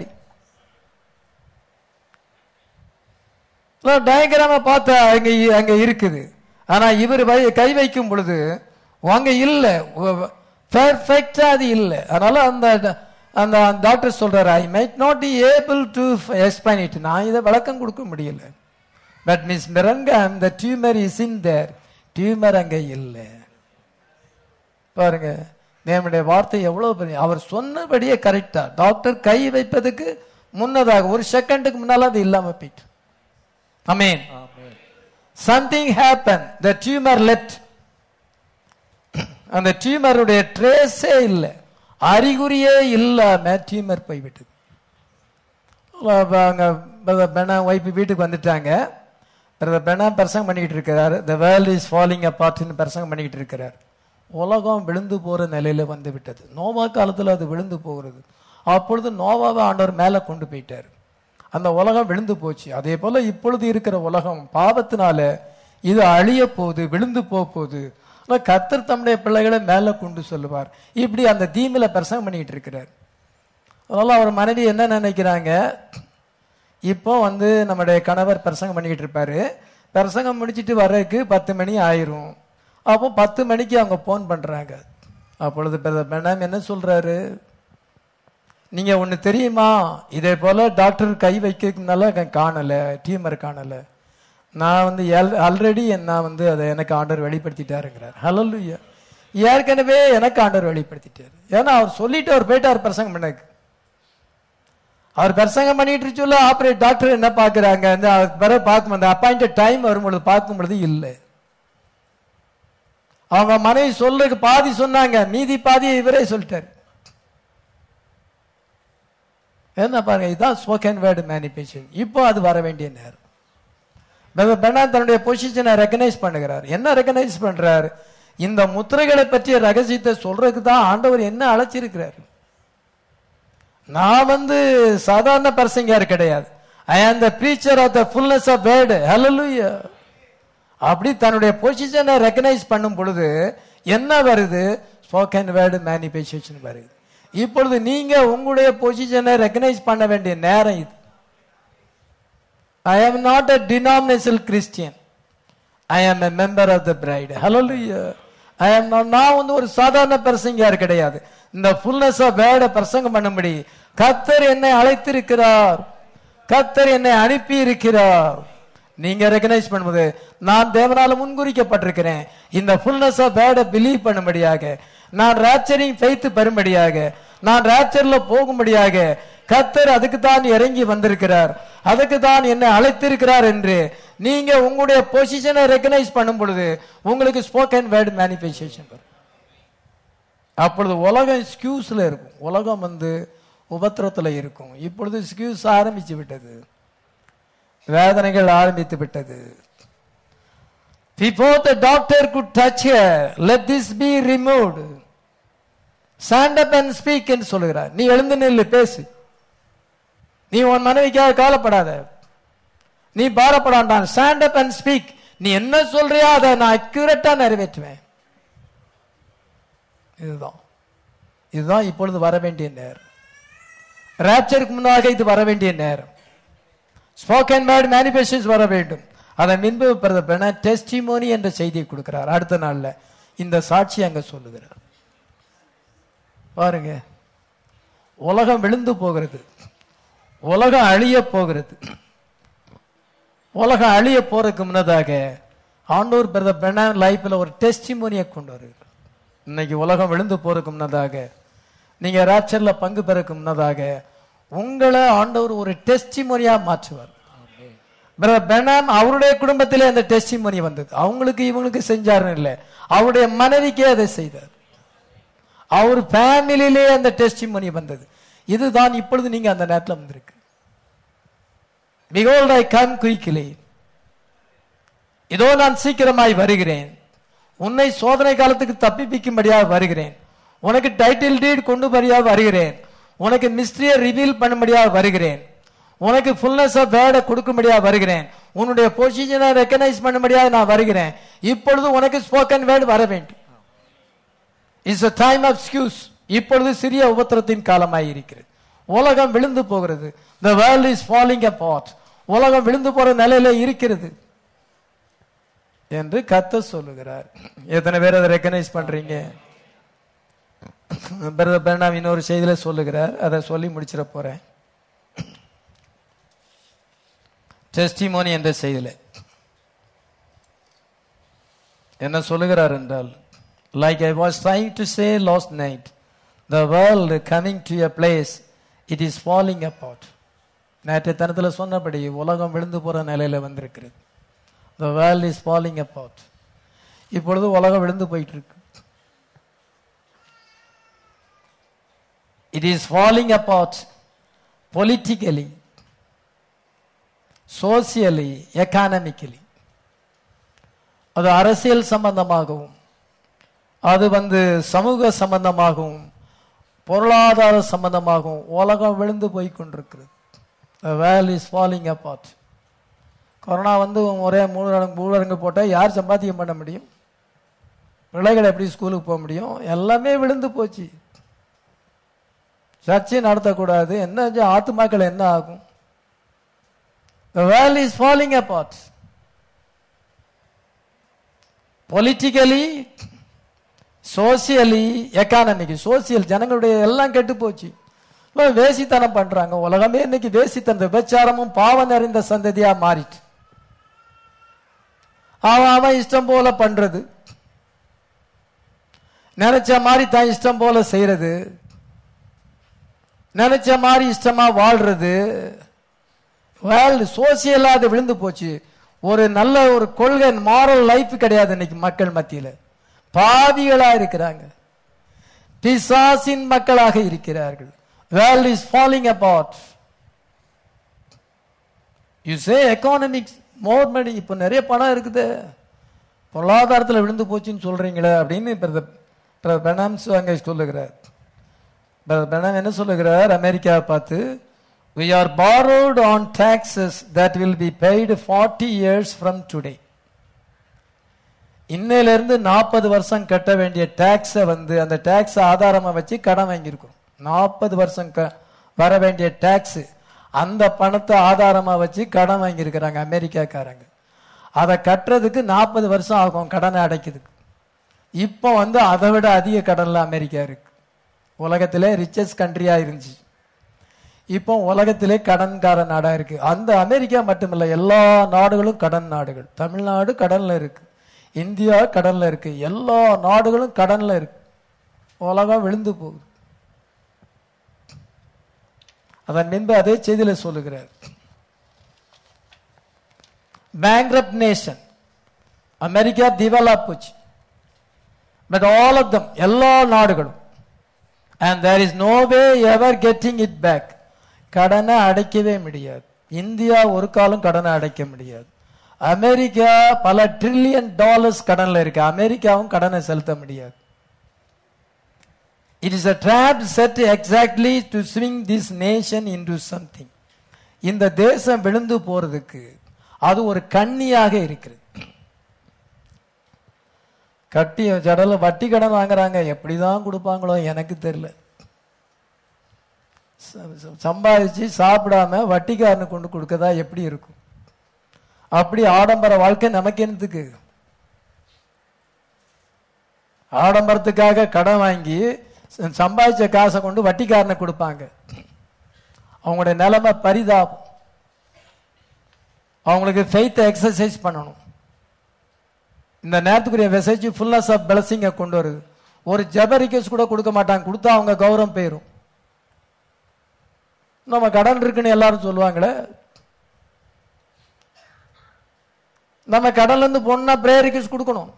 [SPEAKER 1] டயக்ராம பார்த்தா அங்க இ- அங்க இருக்குது ஆனா இவர் வை- கை வைக்கும் பொழுது அங்க இல்ல பெர்ஃபெக்டா அது இல்ல அதனால அந்த ட- அந்த டாக்டர் சொல்றாரு I might not be able to explain it நான் இதை விளக்கம் கொடுக்க முடியல பட் மிஸ் மிரங்கம் the tumour is in there tumour அங்க இல்லை பாருங்க நம்முடைய வார்த்தை எவ்வளவு பெரிய அவர் சொன்னபடியே கரெக்டா டாக்டர் கை வைப்பதுக்கு முன்னதாக ஒரு செகண்டுக்கு முன்னால அது இல்லாம போயிட்டு அமேன் something happen the tumour left அந்த டியூமருடைய ட்ரேஸே இல்லை அறிகுறியே இல்லாம டியூமர் போய்விட்டது அங்க பிரதர் பெனா ஒய்ஃப் வீட்டுக்கு வந்துட்டாங்க பிரதர் பெனா பிரசங்கம் பண்ணிக்கிட்டு இருக்கிறார் த வேர்ல்ட் இஸ் ஃபாலிங் அப்பார்ட்னு பிரசங்கம் பண்ணிக்கிட்டு இருக்கிறார் உலகம் விழுந்து போற நிலையில வந்து விட்டது நோவா காலத்துல அது விழுந்து போகிறது அப்பொழுது நோவாவை ஆண்டவர் மேல கொண்டு போயிட்டார் அந்த உலகம் விழுந்து போச்சு அதே போல இப்பொழுது இருக்கிற உலகம் பாவத்தினால இது அழிய போகுது விழுந்து போக போகுது ஆனா கர்த்தர் தம்முடைய பிள்ளைகளை மேல கொண்டு சொல்லுவார் இப்படி அந்த தீமில பிரசங்கம் பண்ணிக்கிட்டு இருக்கிறார் அதனால அவர் மனைவி என்ன நினைக்கிறாங்க இப்போ வந்து நம்முடைய கணவர் பிரசங்கம் பண்ணிக்கிட்டு இருப்பாரு பிரசங்கம் முடிச்சிட்டு வர்றதுக்கு பத்து மணி ஆயிரும் அப்போ பத்து மணிக்கு அவங்க ஃபோன் பண்றாங்க அப்பொழுது மேடம் என்ன சொல்றாரு நீங்க ஒண்ணு தெரியுமா இதே போல டாக்டர் கை வைக்கிறதுனால காணல டியூமர் காணல நான் வந்து ஆல்ரெடி நான் வந்து அதை எனக்கு ஆண்டவர் வெளிப்படுத்திட்டாருங்கிறார் ஹலல்லுயா ஏற்கனவே எனக்கு ஆண்டவர் வெளிப்படுத்திட்டாரு ஏன்னா அவர் சொல்லிட்டு அவர் போயிட்டார் பிரசங்கம் பண்ணக்கு அவர் பிரசங்கம் பண்ணிட்டு சொல்ல ஆபரேட் டாக்டர் என்ன பாக்குறாங்க அந்த பிறகு பார்க்கும் அந்த அப்பாயிண்டட் டைம் வரும்பொழுது பார்க்கும் பொழுது இல்லை அவங்க மனைவி சொல்றதுக்கு பாதி சொன்னாங்க மீதி பாதி இவரே சொல்லிட்டாரு என்ன பாருங்க இதுதான் ஸ்போக்கன் வேர்டு மேனிபேஷன் இப்போ அது வர வேண்டிய நேரம் பிரதர் பெர்னார்ட் தன்னுடைய பொசிஷனை ரெக்கனைஸ் பண்ணுகிறார் என்ன ரெக்கனைஸ் பண்றார் இந்த முத்திரைகளை பற்றிய ரகசியத்தை சொல்றதுக்கு தான் ஆண்டவர் என்ன அழைச்சிருக்கிறார் நான் வந்து சாதாரண பர்சங்கர் கிடையாது I am the preacher of the fullness of word ஹalleluya அப்படி தன்னுடைய பொசிஷனை ரெக்கனைஸ் பண்ணும் பொழுது என்ன வருது ஸ்போக்கன் வேர்டு மேனிபெஸ்டேஷன் வருது இப்பொழுது நீங்க உங்களுடைய பொசிஷனை ரெக்கனைஸ் பண்ண வேண்டிய நேரம் இது I am not a denominational Christian I am a member of the bride ஹalleluya ஐ ஆம் நான் வந்து ஒரு சாதாரண பிரசங்கியார் கிடையாது இந்த ஃபுல்னஸ் ஆஃப் வேர்டை பிரசங்கம் பண்ணும்படி கத்தர் என்னை அழைத்திருக்கிறார் கத்தர் என்னை அனுப்பி இருக்கிறார் நீங்க ரெகனைஸ் பண்ணும்போது நான் தேவனால முன்குறிக்கப்பட்டிருக்கிறேன் இந்த ஃபுல்னஸ் ஆஃப் வேர்டை பிலீவ் பண்ணும்படியாக நான் ராப்சரிங் ஃபெய்த் பெறும்படியாக நான் ராப்சர்ல போகும்படியாக கத்தர் அதுக்கு தான் இறங்கி வந்திருக்கிறார் அதுக்கு தான் என்னை அழைத்திருக்கிறார் என்று நீங்க உங்களுடைய பொசிஷனை ரெகனைஸ் பண்ணும் பொழுது உங்களுக்கு ஸ்போக்கன் வேர்டு மேனிஃபெஸ்டேஷன் வரும் அப்பொழுது உலகம் ஸ்கியூஸ்ல இருக்கும் உலகம் வந்து உபத்திரத்துல இருக்கும் இப்பொழுது ஸ்கியூஸ் ஆரம்பிச்சு விட்டது வேதனைகள் ஆரம்பித்து விட்டது Before the doctor could touch her, let this be removed. Stand up and speak என்று சொல்லுகிறார் நீ எழுந்து நில்லு பேசு நீ உன் மனைவிக்காக கவலைப்படாத நீ பாரப்படாண்டான் ஸ்டாண்ட் அப் அண்ட் ஸ்பீக் நீ என்ன சொல்றியோ அதை நான் அக்யூரேட்டா நிறைவேற்றுவேன் இதுதான் இதுதான் இப்பொழுது வர வேண்டிய நேரம் ராப்சருக்கு முன்னாக இது வர வேண்டிய நேரம் ஸ்போக்கன் வேர்ட் மேனிபெஸ்டேஷன் வர வேண்டும் அதன் பின்பு பிரதமர் டெஸ்டிமோனி என்ற செய்தியை கொடுக்கிறார் அடுத்த நாள்ல இந்த சாட்சி அங்க சொல்லுகிறார் பாருங்க உலகம் விழுந்து போகிறது உலகம் அழிய போகிறது உலகம் அழிய போறதுக்கு முன்னதாக ஆண்டோர் பிரதர் பெனான் லைஃப்ல ஒரு டெஸ்டிமோனியை கொண்டு வருகிறார் இன்னைக்கு உலகம் விழுந்து போறதுக்கு முன்னதாக நீங்க ராப்சர்ல பங்கு பெறக்கு முன்னதாக உங்களை ஆண்டவர் ஒரு டெஸ்டிமோனியா மாற்றுவார் பிரதர் பெனாம் அவருடைய குடும்பத்திலே அந்த டெஸ்டிமோனி வந்தது அவங்களுக்கு இவங்களுக்கு செஞ்சாருன்னு இல்லை அவருடைய மனைவிக்கே அதை செய்தார் அவர் ஃபேமிலியிலே அந்த டெஸ்டிமோனி வந்தது இதுதான் இப்பொழுது நீங்க அந்த நேரத்தில் வந்திருக்கு Behold, I come quickly. இதோ நான் சீக்கிரமாய் வருகிறேன் உன்னை சோதனை காலத்துக்கு தப்பிப்பிக்கும்படியாக வருகிறேன் உனக்கு டைட்டில் டீட் கொண்டு வரியாக வருகிறேன் உனக்கு மிஸ்ட்ரியை ரிவீல் பண்ணும்படியாக வருகிறேன் உனக்கு ஃபுல்னஸ் ஆஃப் வேர்டை கொடுக்கும்படியா வருகிறேன் உன்னுடைய பொசிஷனை ரெக்கனைஸ் பண்ணும்படியா நான் வருகிறேன் இப்பொழுது உனக்கு ஸ்போக்கன் வேர்டு வர வேண்டும் it's a time of squeeze இப்பொழுது சிறிய உபத்திரத்தின் காலமாய் இருக்கிறது உலகம் விழுந்து போகிறது the world is falling apart உலகம் விழுந்து போற நிலையில இருக்கிறது என்று கத்த சொல்லுகிறார் எத்தனை பேர் அதை ரெக்கனைஸ் பண்றீங்க பிரதர் பிரணாம் இன்னொரு செய்தியில சொல்லுகிறார் அதை சொல்லி முடிச்சிட போறேன் டெஸ்டிமோனி என்ற செய்தியில என்ன சொல்லுகிறார் என்றால் like I was trying to say last night the world coming to a place it is falling apart நேற்று தனத்தில் சொன்னபடி உலகம் விழுந்து போற நிலையில வந்திருக்கிறது the world is falling apart இப்பொழுது உலகம் விழுந்து போயிட்டு இருக்கு it is falling apart politically socially economically அது அரசியல் சம்பந்தமாகவும் அது வந்து சமூக சம்பந்தமாகவும் பொருளாதார சம்பந்தமாகவும் உலகம் விழுந்து போய் கொண்டிருக்கிறது well is falling apart corona வந்து ஒரே மூலரங்கு ஊரடங்கு போட்டால் யார் சம்பாத்தியம் பண்ண முடியும் பிள்ளைகள் எப்படி ஸ்கூலுக்கு போக முடியும் எல்லாமே விழுந்து போச்சு சர்ச்சை நடத்தக்கூடாது என்ன ஆச்சு? ஆத்துமாக்கள் என்ன ஆகும் The world is falling apart. Politically, socially, economically, social ஜனங்களுடைய எல்லாம் கெட்டு போச்சு இப்ப வேசித்தனம் பண்றாங்க உலகமே இன்னைக்கு வேசித்தனம் விபச்சாரமும் பாவம் நிறைந்த சந்ததியா மாறிட்டு அவன் அவன் இஷ்டம் போல பண்றது நினைச்ச மாதிரி தான் இஷ்டம் போல செய்யறது நினைச்ச மாதிரி இஷ்டமா வாழ்றது வேர்ல்டு சோசியலா அது விழுந்து போச்சு ஒரு நல்ல ஒரு கொள்கை மாரல் லைஃப் கிடையாது இன்னைக்கு மக்கள் மத்தியில பாவிகளா இருக்கிறாங்க பிசாசின் மக்களாக இருக்கிறார்கள் world is falling apart you say economics more money இப்போ நிறைய பணம் இருக்குது பொருளாதாரத்தில் விழுந்து போச்சுன்னு சொல்றீங்களே அப்படின்னு இப்போ பெனாம்ஸ் அங்கே சொல்லுகிறார் பெனாம் என்ன சொல்லுகிறார் அமெரிக்காவை பார்த்து we are borrowed on taxes that will be paid 40 years from today இன்னையிலிருந்து நாற்பது வருஷம் கட்ட வேண்டிய டாக்ஸை வந்து அந்த டாக்ஸ் ஆதாரமா வச்சு கடன் வாங்கியிருக்கோம் நாற்பது வருஷம் க- வர வேண்டிய டாக்ஸ் அந்த பணத்தை ஆதாரமா வச்சு கடன் வாங்கியிருக்கிறாங்க அமெரிக்காக்காரங்க அதை கட்டுறதுக்கு நாற்பது வருஷம் ஆகும் கடனை அடைக்கிறதுக்கு இப்போ வந்து அதை விட அதிக கடன்ல அமெரிக்கா இருக்கு உலகத்திலே ரிச்சஸ்ட் கண்ட்ரியா இருந்துச்சு இப்போ உலகத்திலே கடன்கார நாடா இருக்கு அந்த அமெரிக்கா மட்டுமில்ல எல்லா நாடுகளும் கடன் நாடுகள் தமிழ்நாடு கடன்ல இருக்கு இந்தியா கடன்ல இருக்கு எல்லா நாடுகளும் கடன்ல இருக்கு உலகம் விழுந்து போகுது அதன் பின்பு அதே செய்தியில சொல்லுகிறார் பேங்க்ரப்ட் நேஷன் அமெரிக்கா திவாலா போச்சு பட் ஆல் ஆஃப் தம் எல்லா நாடுகளும் and there is no way ever getting it back கடனை அடைக்கவே முடியாது இந்தியா ஒரு காலம் கடனை அடைக்க முடியாது அமெரிக்கா பல ட்ரில்லியன் டாலர்ஸ் கடன்ல இருக்கு அமெரிக்காவும் கடனை செலுத்த முடியாது it is a trap set exactly to swing this nation into something இந்த தேசம் விழுந்து போறதுக்கு அது ஒரு கண்ணியாக இருக்கிறது கட்டி ஜடல வட்டி கடன் வாங்குறாங்க எப்படிதான் கொடுப்பாங்களோ எனக்கு தெரியல ச- ச- சம்பாதிச்சு சாப்பிடாம வட்டிக்காரனுக்கு கொண்டு கொடுக்கதா எப்படி இருக்கும் அப்படி ஆடம்பர வாழ்க்கை நமக்கு என்னத்துக்கு ஆடம்பரத்துக்காக கடன் வாங்கி ச- சம்பாதிச்ச காசை கொண்டு வட்டிக்காரனை கொடுப்பாங்க அவங்களுடைய நிலைமை பரிதாபம் அவங்களுக்கு ஃபெய்த்தை எக்ஸசைஸ் பண்ணணும் இந்த நேரத்துக்குரிய மெசேஜ் ஃபுல்னஸ் ஆஃப் பிளஸிங்கை கொண்டு வருது ஒரு ஜெப ரிக்வெஸ்ட் கூட கொடுக்க மாட்டாங்க கொடுத்தா அவங்க கௌரவம் போயிரும் நம்ம கடன் இருக்குன்னு எல்லாரும் சொல்லுவாங்களே நம்ம கடன்ல இருந்து பொண்ணா பிரேயர் ரிக்வெஸ்ட் கொடுக்கணும்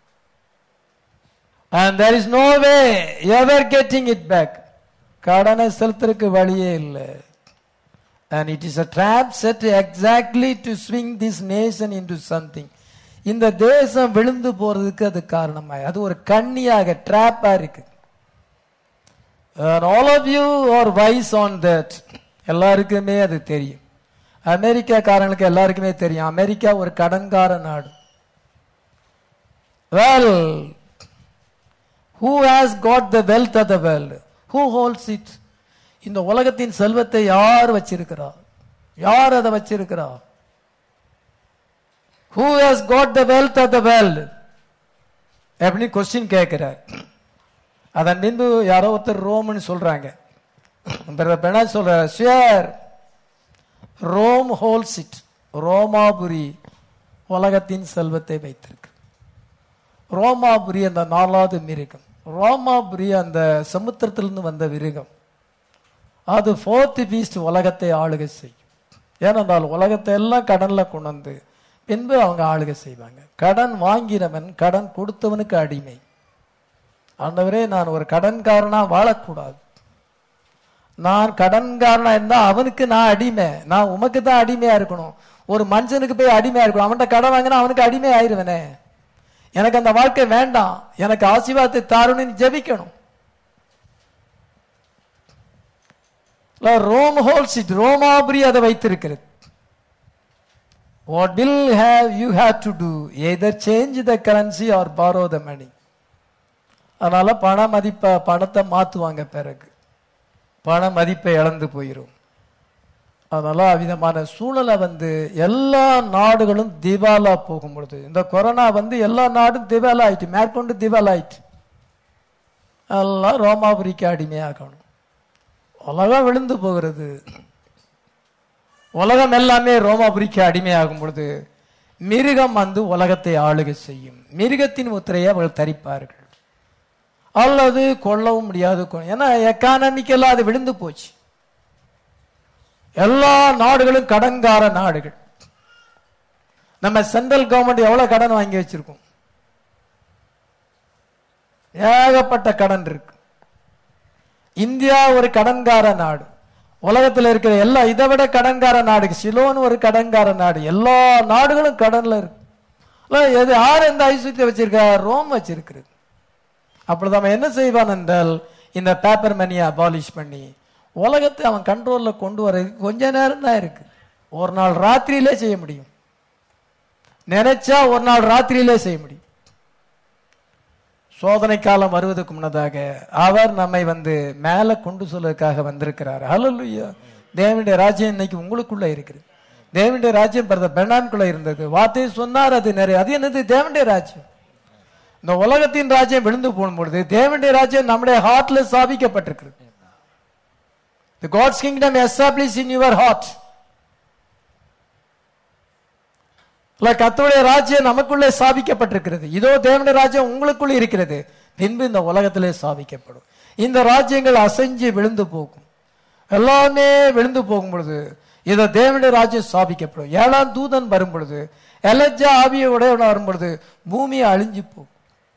[SPEAKER 1] and there is no way ever getting it back கடனை செலுத்துறதுக்கு வழியே இல்லை and it is a trap set exactly to swing this nation into something இந்த தேசம் விழுந்து போறதுக்கு அது காரணமாய் அது ஒரு கண்ணியாக ட்ராப்பா இருக்கு all of you are wise on that எல்லாருக்குமே அது தெரியும் அமெரிக்காக்காரங்களுக்கு எல்லாருக்குமே தெரியும் அமெரிக்கா ஒரு கடன்கார நாடு well who has got the wealth of the world who holds it இந்த உலகத்தின் செல்வத்தை யார் வச்சிருக்கிறா யார் அதை வச்சிருக்கிறா who has got the wealth of the world அப்படின்னு கொஸ்டின் கேட்கிறார் அதன் பின்பு யாரோ ஒருத்தர் ரோம்னு சொல்றாங்க பிரதர் என்ன சொல்ற ஷியர் ரோம் ஹோல்ஸ் இட் ரோமாபுரி உலகத்தின் செல்வத்தை வைத்திருக்கு ரோமாபுரி அந்த நாலாவது மிருகம் ரோமாபுரி அந்த சமுத்திரத்திலிருந்து வந்த மிருகம் அது ஃபோர்த் பீஸ்ட் உலகத்தை ஆளுகை செய்யும் ஏனென்றால் உலகத்தை எல்லாம் கடன்ல கொண்டு வந்து பின்பு அவங்க ஆளுகை செய்வாங்க கடன் வாங்கினவன் கடன் கொடுத்தவனுக்கு அடிமை ஆண்டவரே நான் ஒரு கடன்காரனா வாழக்கூடாது நான் கடன்காரனா இருந்தா அவனுக்கு நான் அடிமை நான் உமக்கு தான் அடிமையா இருக்கணும் ஒரு மனுஷனுக்கு போய் அடிமையா இருக்கணும் அவன்கிட்ட கடன் வாங்கினா அவனுக்கு அடிமை ஆயிருவனே எனக்கு அந்த வாழ்க்கை வேண்டாம் எனக்கு ஆசீர்வாதத்தை தாருன்னு ஜெபிக்கணும் ரோம் ஹோல்ஸ் இட் ரோமாபுரி அதை வைத்திருக்கிறது what will have you have to do either change the currency or borrow the money அதனால பண மதிப்பை பணத்தை மாத்துவாங்க பிறகு பண மதிப்பை இழந்து போயிடும் அதனால அவ்விதமான சூழலை வந்து எல்லா நாடுகளும் திவாலா போகும் பொழுது இந்த கொரோனா வந்து எல்லா நாடும் திவாலா ஆயிட்டு மேற்கொண்டு திவாலா ஆயிட்டு எல்லாம் ரோமாபுரிக்கு அடிமையாகணும் உலகம் விழுந்து போகிறது உலகம் எல்லாமே ரோமாபுரிக்கு அடிமையாகும் பொழுது மிருகம் வந்து உலகத்தை ஆளுகை செய்யும் மிருகத்தின் முத்திரையை அவர்கள் தரிப்பார்கள் அல்லது கொல்லவும் முடியாது கொ- ஏன்னா எக்கானமிக்கெல்லாம் அது விழுந்து போச்சு எல்லா நாடுகளும் கடன்கார நாடுகள் நம்ம சென்ட்ரல் கவர்மெண்ட் எவ்வளவு கடன் வாங்கி வச்சிருக்கோம் ஏகப்பட்ட கடன் இருக்கு இந்தியா ஒரு கடன்கார நாடு உலகத்துல இருக்கிற எல்லா இதை விட கடன்கார நாடு சிலோன் ஒரு கடன்கார நாடு எல்லா நாடுகளும் கடன்ல இருக்கு இல்ல, எது யார் எந்த ஐஸ்வர்யத்தை வச்சிருக்கா ரோம் வச்சிருக்கிறது அப்பொழுது அவன் என்ன செய்வான் என்றால் இந்த பேப்பர் மணியை அபாலிஷ் பண்ணி உலகத்தை அவன் கண்ட்ரோல்ல கொண்டு வரதுக்கு கொஞ்ச நேரம் தான் இருக்கு ஒரு நாள் ராத்திரியிலே செய்ய முடியும் நினைச்சா ஒரு நாள் ராத்திரியிலே செய்ய முடியும் சோதனை காலம் வருவதற்கு முன்னதாக அவர் நம்மை வந்து மேல கொண்டு சொல்வதற்காக வந்திருக்கிறார் ஹalleluya தேவனுடைய ராஜ்யம் இன்னைக்கு உங்களுக்குள்ள இருக்குது தேவனுடைய ராஜ்யம் பிரதர் பெர்னான்குள்ள இருந்தது வார்த்தையை சொன்னார் அது நிறைய அது என்னது தேவனுடைய ராஜ்யம் இந்த உலகத்தின் ராஜ்யம் விழுந்து போகும்பொழுது தேவனுடைய ராஜ்யம் நம்முடைய ஹார்ட்ல ஸ்தாபிக்கப்பட்டிருக்கிறது The God's kingdom established in your heart. இல்ல கர்த்தருடைய ராஜ்யம் நமக்குள்ளே ஸ்தாபிக்கப்பட்டிருக்கிறது இதோ தேவனுடைய ராஜ்யம் உங்களுக்குள்ள இருக்கிறது பின்பு இந்த உலகத்திலே ஸ்தாபிக்கப்படும் இந்த ராஜ்யங்கள் அசைஞ்சு விழுந்து போகும் எல்லாமே விழுந்து போகும் பொழுது இதோ தேவனுடைய ராஜ்யம் ஸ்தாபிக்கப்படும் ஏழாம் தூதன் வரும் பொழுது எலஜா ஆவிய உடையவன் வரும் பொழுது பூமி அழிஞ்சு போகும்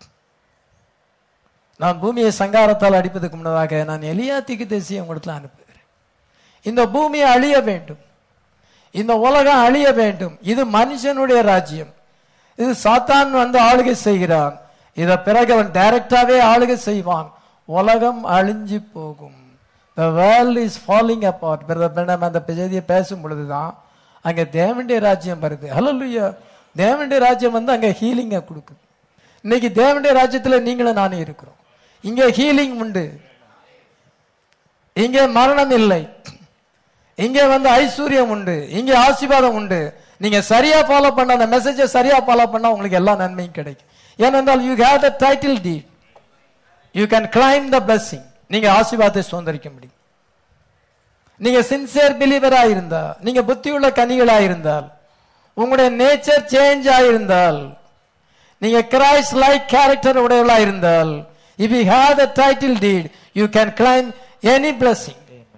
[SPEAKER 1] நான் பூமியை சங்காரத்தால் அடிப்பதற்கு முன்னதாக நான் எலியா திக்கு உங்களுக்கு அனுப்புகிறேன் இந்த பூமியை அழிய வேண்டும் இந்த உலகம் அழிய வேண்டும் இது மனுஷனுடைய ராஜ்யம் இது சாத்தான் வந்து ஆளுகை செய்கிறான் இத பிறகு அவன் டைரக்டாவே ஆளுகை செய்வான் உலகம் அழிஞ்சு போகும் the world is falling apart brother Branham அந்த செய்தியை பேசும் பொழுதுதான் அங்க தேவனுடைய ராஜ்யம் வருது ஹalleluya தேவனுடைய ராஜ்யம் வந்து அங்க ஹீலிங்கை கொடுக்குது இன்னைக்கு தேவனுடைய ராஜ்யத்துல நீங்களும் நானே இருக்கிறோம் இங்க ஹீலிங் உண்டு இங்கே மரணம் இல்லை இங்கே வந்து ஐஸ்வர்யம் உண்டு இங்கே ஆசீர்வாதம் உண்டு நீங்க சரியா ஃபாலோ பண்ண அந்த மெசேஜை சரியா ஃபாலோ பண்ணா உங்களுக்கு எல்லா நன்மையும் கிடைக்கும் ஏனென்றால் you have the title deed you can claim the blessing நீங்க ஆசீர்வாதத்தை சுதந்திரிக்க முடியும் நீங்க சின்சியர் பிலீவரா இருந்தா நீங்க புத்தியுள்ள கனிகளா இருந்தால் உங்களுடைய நேச்சர் சேஞ்ச் ஆயிருந்தால் நீங்க கிரைஸ்ட் லைக் கேரக்டர் உடையவளா இருந்தால் if you have the title deed you can claim any blessing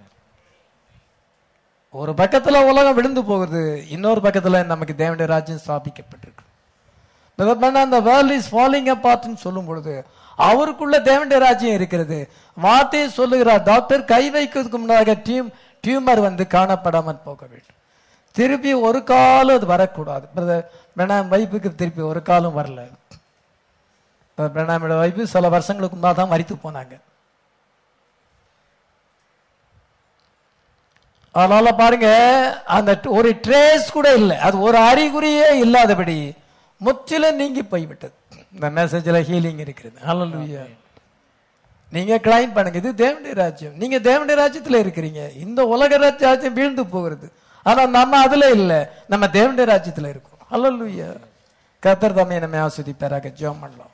[SPEAKER 1] ஒரு பக்கத்துல உலகம் விழுந்து போகுது இன்னொரு பக்கத்துல நமக்கு தேவனுடைய ராஜ்யம் ஸ்தாபிக்கப்பட்டிருக்கு Brother Branham, the world is falling apart ன்னு சொல்லும் பொழுது அவருக்குள்ள தேவனுடைய ராஜ்யம் இருக்கிறது வார்த்தையை சொல்லுகிறார் டாக்டர் கை வைக்கிறதுக்கு முன்னதாக டியூம் டியூமர் வந்து காணப்படாமல் போக வேண்டும் திருப்பி ஒரு காலம் அது வரக்கூடாது பிரதர் பிரணாம் வைப்புக்கு திருப்பி ஒரு காலம் வரல பிரணாமோட வைப்பு சில வருஷங்களுக்கு முன்னாடி தான் மறித்து போனாங்க அதனால பாருங்க அந்த ட- ஒரு ட்ரேஸ் கூட இல்லை அது ஒரு அறிகுறியே இல்லாதபடி முற்றிலும் நீங்கி போய்விட்டது இந்த மெசேஜ்ல ஹீலிங் இருக்கிறது ஹalleluya நீங்க கிளைம் பண்ணுங்க இது தேவனுடைய ராஜ்யம் நீங்க தேவனுடைய ராஜ்யத்துல இருக்கிறீங்க இந்த உலக ராஜ்யம் வீழ்ந்து போகிறது ஆனா நம்ம அதுல இல்ல நம்ம தேவனுடைய ராஜ்யத்துல இருக்கோம் ஹalleluya கர்த்தர் தம்மை நம்மை ஆஸ்வதிப்பாராக ஜெபம் பண்ணலாம்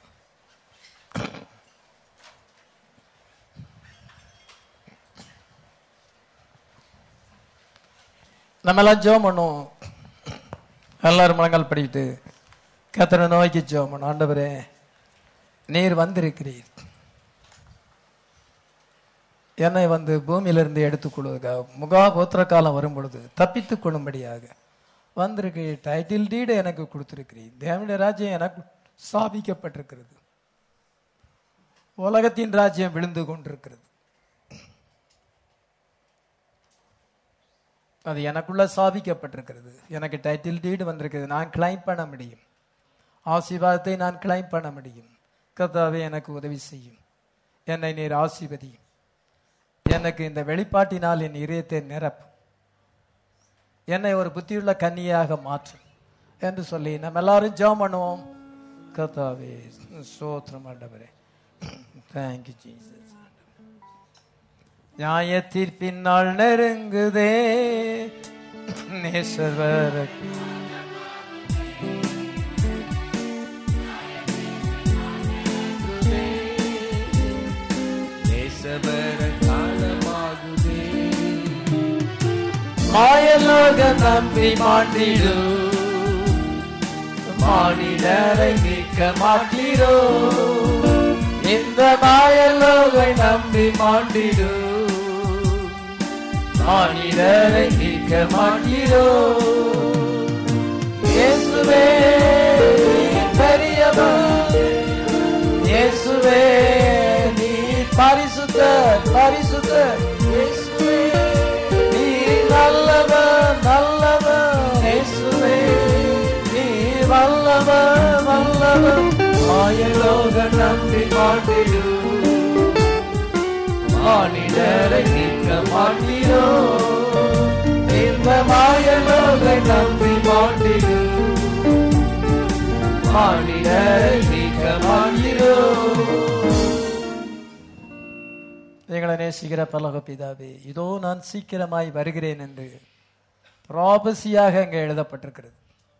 [SPEAKER 1] நம்ம எல்லாம் ஜெபம் பண்ணுவோம் எல்லாரும் முழங்கால் படிக்கிட்டு கர்த்தரை நோக்கி ஜெபம் பண்ணும் ஆண்டவரே நீர் வந்திருக்கிறீர் என்னை வந்து பூமியிலிருந்து எடுத்துக்கொள்வதற்காக முகா கோத்திர காலம் வரும் பொழுது தப்பித்துக் கொள்ளும்படியாக வந்திருக்கு டைட்டில் டீடு எனக்கு கொடுத்திருக்கிறீர் தேவனுடைய ராஜ்யம் எனக்கு ஸ்தாபிக்கப்பட்டிருக்கிறது உலகத்தின் ராஜ்யம் விழுந்து கொண்டிருக்கிறது அது எனக்குள்ள ஸ்தாபிக்கப்பட்டிருக்கிறது எனக்கு டைட்டில் டீடு வந்திருக்கிறது நான் கிளைம் பண்ண முடியும் ஆசீர்வாதத்தை நான் கிளைம் பண்ண முடியும் கர்த்தாவே எனக்கு உதவி செய்யும் என்னை நீர் ஆசீர்வதியும் எனக்கு இந்த வெளிப்பாட்டினால் என் இதயத்தை நிரப்பும் என்னை ஒரு புத்தியுள்ள கன்னியாக மாற்றும் என்று சொல்லி நம்ம எல்லாரும் ஜெபம் பண்ணுவோம் கர்த்தாவே சோத்திரம் ஆண்டவரே தேங்க்யூ ஜீசஸ் நியாய தீர்ப்பினால் நெருங்குதே நேசவர
[SPEAKER 3] நேசபர காலமாகுதே
[SPEAKER 1] மாயலோக நம்பி மாட்டிடு மானிடரை மீட்க மாட்டீரோ இந்த மாயலோகை நம்பி மாட்டிடு மானிடரை மீட்க மாட்டீரோ இயேசுவே நீர் பெரியவர் இயேசுவே நீ பரிசுத்த பரிசுத்த இயேசுவே நீ நல்லவர் நல்லவர் இயேசுவே நீ வல்லவர் வல்லவர் மாயலோக நம்பி மாட்டிடு மானிடரை நீக்க மாட்டீரோ இந்த மாயலோகை நம்பி மாட்டிடு மானிடரை நீக்க மாட்டீரோ எங்களை நேசிக்கிற பலக பிதாவே இதோ நான் சீக்கிரமாய் வருகிறேன் என்று ப்ராபசியாக அங்கே எழுதப்பட்டிருக்கிறது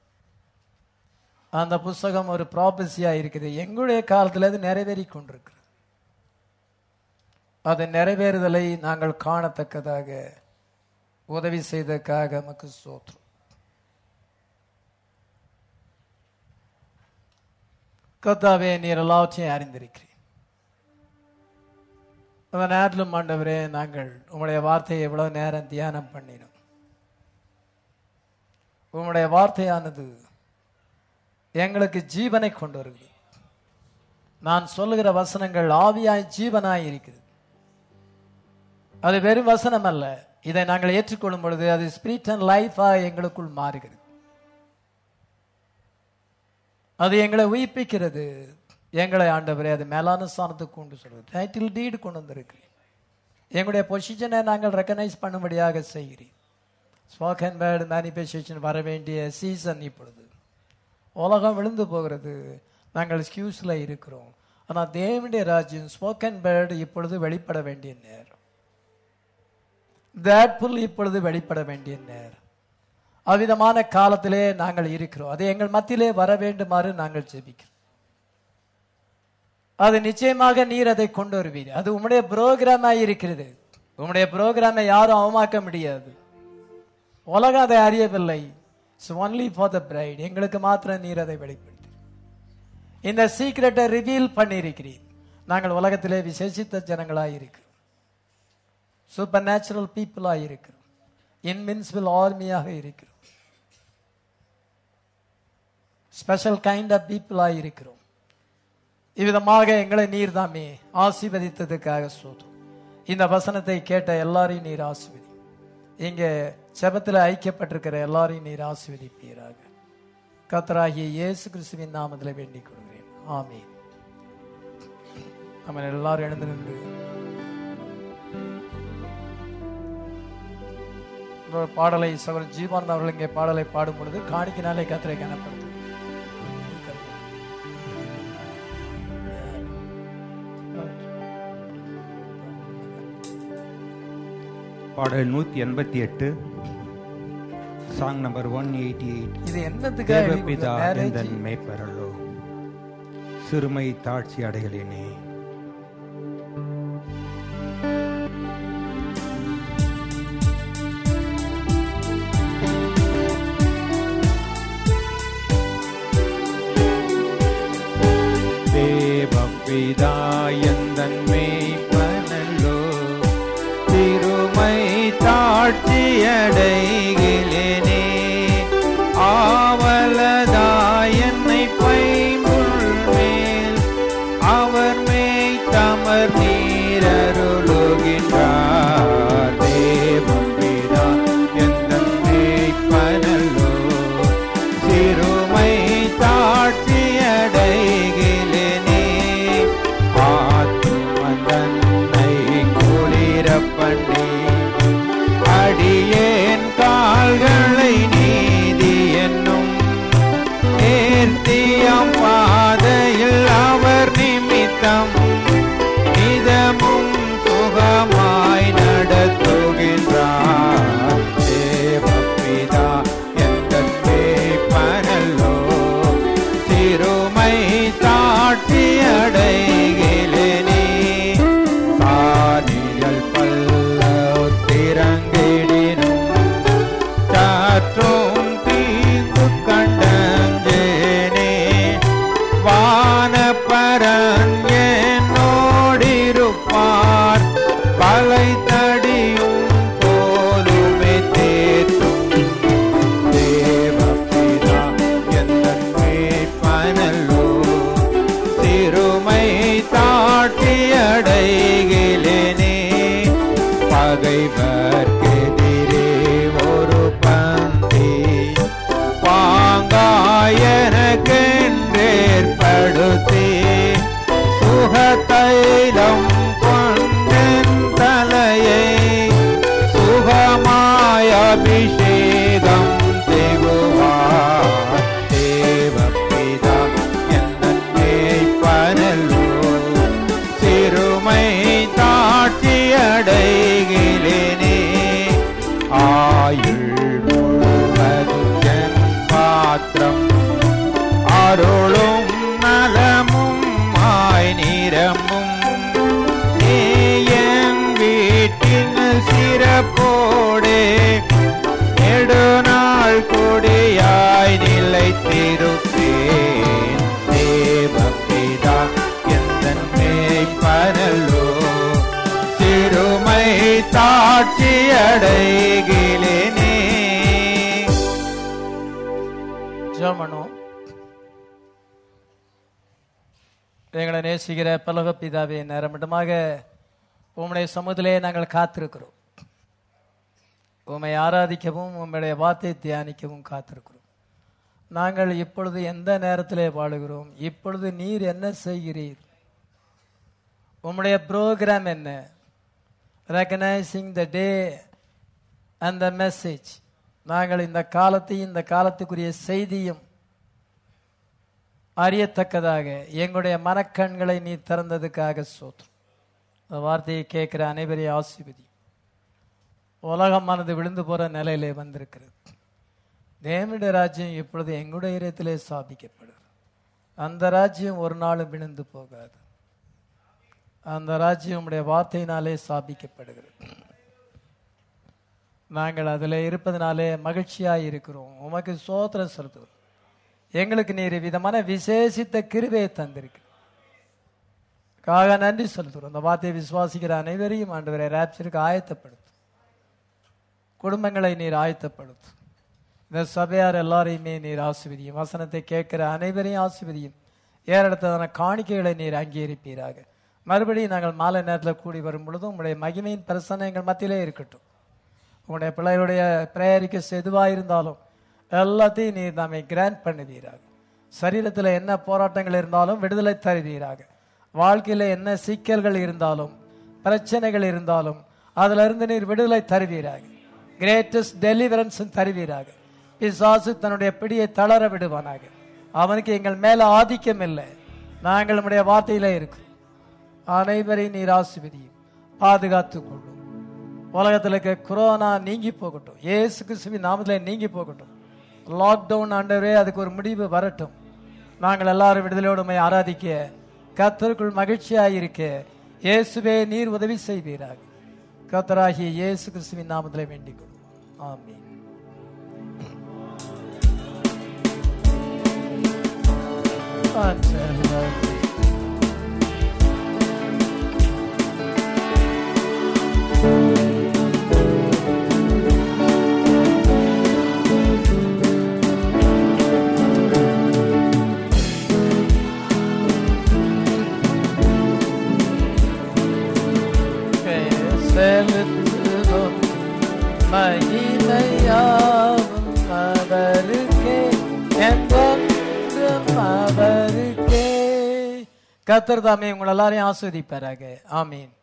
[SPEAKER 1] அந்த புஸ்தகம் ஒரு ப்ராபசியா இருக்குது எங்களுடைய காலத்தில் அது நிறைவேறி கொண்டிருக்கிறது அது நிறைவேறுதலை நாங்கள் காணத்தக்கதாக உதவி செய்ததற்காக நமக்கு சோத்திரம் கத்தாவே நீர் எல்லாவற்றையும் அறிந்திருக்கிறேன் அந்த நேரத்திலும் ஆண்டவரே நாங்கள் உம்முடைய வார்த்தையை எவ்வளவு நேரம் தியானம் பண்ணினோம் உம்முடைய வார்த்தையானது எங்களுக்கு ஜீவனை கொண்டு வருகிறது நான் சொல்லுகிற வசனங்கள் ஆவியாய் ஜீவனாய் இருக்கிறது அது வெறும் வசனம் அல்ல இதை நாங்கள் ஏற்றுக்கொள்ளும் பொழுது அது ஸ்பிரிட் அண்ட் லைஃபா எங்களுக்குள் மாறுகிறது அது எங்களை உயிர்ப்பிக்கிறது எங்களை ஆண்டவரே அது மேலான ஸ்தானத்துக்கு கொண்டு சொல்றது டைட்டில் டீடு கொண்டு வந்திருக்கிறேன் எங்களுடைய பொசிஷனை நாங்கள் ரெக்கனைஸ் பண்ணும்படியாக செய்கிறேன் ஸ்போக்கன் வேர்டு மேனிஃபெஸ்டேஷன் வர வேண்டிய சீசன் இப்பொழுது உலகம் விழுந்து போகிறது நாங்கள் ஸ்கியூஸில் இருக்கிறோம் ஆனால் தேவனுடைய ராஜ்யம் ஸ்போக்கன் வேர்டு இப்பொழுது வெளிப்பட வேண்டிய நேரம் தேட்புல் இப்பொழுது வெளிப்பட வேண்டிய நேரம் அவ்விதமான காலத்திலே நாங்கள் இருக்கிறோம் அது எங்கள் மத்தியிலே வர வேண்டுமாறு நாங்கள் ஜெபிக்கிறோம் அது நிச்சயமாக நீர் அதை கொண்டு வருவீர் அது உம்முடைய புரோகிராமாய் இருக்கிறது உம்முடைய புரோகிராமை யாரும் அவமாக்க முடியாது உலகம் அதை அறியவில்லை it's only for the bride எங்களுக்கு மாத்திரம் நீர் அதை வெளிப்படுத்தி இந்த சீக்கிரட்டை ரிவீல் பண்ணியிருக்கிறீர் நாங்கள் உலகத்திலே விசேஷித்த ஜனங்களாய் இருக்கிறோம் சூப்பர் நேச்சுரல் பீப்புளாக இருக்கிறோம் இன்வின்சிபிள் ஆர்மியாக இருக்கிறோம் ஸ்பெஷல் கைண்ட் ஆஃப் பீப்புளாக இருக்கிறோம் இவ்விதமாக எங்களை நீர் தாமே ஆசீர்வதித்ததுக்காக சோதம் இந்த வசனத்தை கேட்ட எல்லாரையும் நீர் ஆசீர்வதி இங்க செபத்தில் ஐக்கியப்பட்டிருக்கிற எல்லாரையும் நீர் ஆசீர்வதிப்பீராக கத்தராகிய இயேசு கிறிஸ்துவின் நாமத்தில் வேண்டிக் கொள்கிறேன் ஆமென் நம்ம எல்லாரும் எழுந்து நின்று ஒரு பாடலை சகோதரர் ஜீவானந்த் அவர்கள் இங்கே பாடலை பாடும் பொழுது காணிக்கினாலே கத்திரை காணப்படுது
[SPEAKER 4] பாடல் நூற்றி எண்பத்தி எட்டு song number one eighty eight
[SPEAKER 1] இது என்னத்துக்காக எழுதி
[SPEAKER 4] தேவபிதா
[SPEAKER 1] கொடுத்த marriage?
[SPEAKER 4] எந்தன் மேய்ப்பரலோ சிறுமை தாட்சி அடைகளேனே தேவபிதா எந்தன் மேய்ப்பனல்லோ திருமை தாட்சி அடைகளேனே ஆவலதாய் என்னை பைம்புல் மேல் அவர் மேய் தமர் நீரருளுகின்றார் தேவபிதா எந்தன் மேய்ப்பனல்லோ சிறுமை தாட்சி அடைகிலேனே ஆத்துமதன்னை குளிர பண்ணி அடியேன் கால்களை நீதி என்னும் நேர்த்தியம் பாதையில் அவர் நிமித்தம் நிதமும் சுகமாய் நடத்துகின்றார் தேவப்பிதா எங்கள் பனல்லோ சிறுமை தாட்சி அடைகிலேனே சாதிகள் பல்ல திறங்கிடினும் காற்றும் தீங்கு கண்டஞ்சேனே வானப்பரன் என்னோடிருப்பார் பலை தடியும் போலுமே தேற்றும் தேவப்பிதா எந்தன்மே பனல்லோ சிறுமை தாட்டி அடைகிலேனே பகைவர்க்கெதிரே ஒரு பந்தி பாங்காயனக்கென்றேற்படுத்தி சுகத்தைலம் கொண்டென் தலையை சுகமாய் அபிஷேகம் செய்வார் தேவப்பிதா என்னை பனல்லோ சிறுமை தாட்சி அடைகிலேனே ஆயுள் முழுவதும் என் பாத்திரம் அருளும் நலமும் ஆய் நிறமும் நீ என் வீட்டின் சிறப்போடே நெடுநாள் கொடியாய் நிலைத்திருப்பேன் தேவப்பிதா எந்தன் மேய்ப்பனல்லோ சிறுமை தாட்சி அடைகிலேனே
[SPEAKER 1] ஜெபம் எங்களை நேசிக்கிற பலக பிதாவே நேரமிடமாக உம்முடைய சமூகத்திலே நாங்கள் காத்திருக்கிறோம் உம்மை ஆராதிக்கவும் உம்முடைய வார்த்தை தியானிக்கவும் காத்திருக்கிறோம் நாங்கள் இப்பொழுது எந்த நேரத்திலே வாழுகிறோம் இப்பொழுது நீர் என்ன செய்கிறீர் உம்முடைய ப்ரோக்ராம் என்ன recognising the day and the message நாங்கள் இந்த காலத்தையும் இந்த காலத்துக்குரிய செய்தியும் அறியத்தக்கதாக எங்களுடைய மனக்கண்களை நீ திறந்ததுக்காக சோத்ரம் இந்த வார்த்தையை கேட்கிற அனைவரையும் ஆசிர்வதி உலகமானது விழுந்து போற நிலையிலே வந்திருக்கிறது தேவனுடைய ராஜ்யம் இப்பொழுது எங்களுடைய இடத்திலே ஸ்தாபிக்கப்படுது அந்த ராஜ்யம் ஒரு நாளும் விழுந்து போகாது அந்த ராஜ்யம் உம்முடைய வார்த்தையினாலே ஸ்தாபிக்கப்படுகிறது நாங்கள் அதில் இருப்பதனாலே மகிழ்ச்சியாய் இருக்கிறோம் உமக்கு சோத்திரம் செலுத்துகிறோம் எங்களுக்கு நீர் விதமான விசேஷித்த கிருபையை தந்திருக்கு காக நன்றி செலுத்துகிறோம் இந்த வார்த்தையை விசுவாசிக்கிற அனைவரையும் ஆண்டவரை ராப்சருக்கு ஆயத்தப்படுத்தும் குடும்பங்களை நீர் ஆயத்தப்படுத்தும் இந்த சபையார் எல்லாரையுமே நீர் ஆசிர்வதியும் வசனத்தை கேட்கிற அனைவரையும் ஆசிர்வதியும் ஏறெடுத்ததான காணிக்கைகளை நீர் அங்கீகரிப்பீராக மறுபடியும் நாங்கள் மாலை நேரத்தில் கூடி வரும் பொழுதும் உங்களுடைய மகிமையின் பிரசன்னம் எங்கள் மத்தியிலே இருக்கட்டும் உங்களுடைய பிள்ளைகளுடைய பிரேயரிக்கு எதுவாக இருந்தாலும் எல்லாத்தையும் நீர் நாமை கிராண்ட் பண்ணுவீராக சரீரத்தில் என்ன போராட்டங்கள் இருந்தாலும் விடுதலை தருவீராக வாழ்க்கையில் என்ன சிக்கல்கள் இருந்தாலும் பிரச்சனைகள் இருந்தாலும் அதிலிருந்து நீர் விடுதலை தருவீராக கிரேட்டஸ்ட் டெலிவரன்ஸ் தருவீராக பிசாசு தன்னுடைய பிடியை தளர விடுவானாக அவனுக்கு எங்கள் மேல ஆதிக்கம் இல்லை நாங்கள் நம்முடைய வார்த்தையில இருக்கு அனைவரையும் நீர் ஆசிர்வதியும் பாதுகாத்துக் கொள்ளும் உலகத்தில் இருக்க கொரோனா நீங்கி போகட்டும் இயேசு கிறிஸ்துவின் நாமத்தில் நீங்கி போகட்டும் லாக்டவுன் ஆண்டவரே அதுக்கு ஒரு முடிவு வரட்டும் நாங்கள் எல்லாரும் விடுதலையோடு உம்மை ஆராதிக்க கத்தருக்குள் மகிழ்ச்சியாக இருக்க இயேசுவே நீர் உதவி செய்வீராக கத்தராகிய இயேசு கிறிஸ்துவின் நாமத்தில் வேண்டிக் கொள்வோம் ஆமென் ஆண்டவரே. செலுத்துவோம் மகிமையாவும் அவருக்கே என்றென்றும் அவருக்கே கத்தர் தாமே உங்கள் எல்லாரையும் ஆஸ்வதிப்பாராக ஆமீன்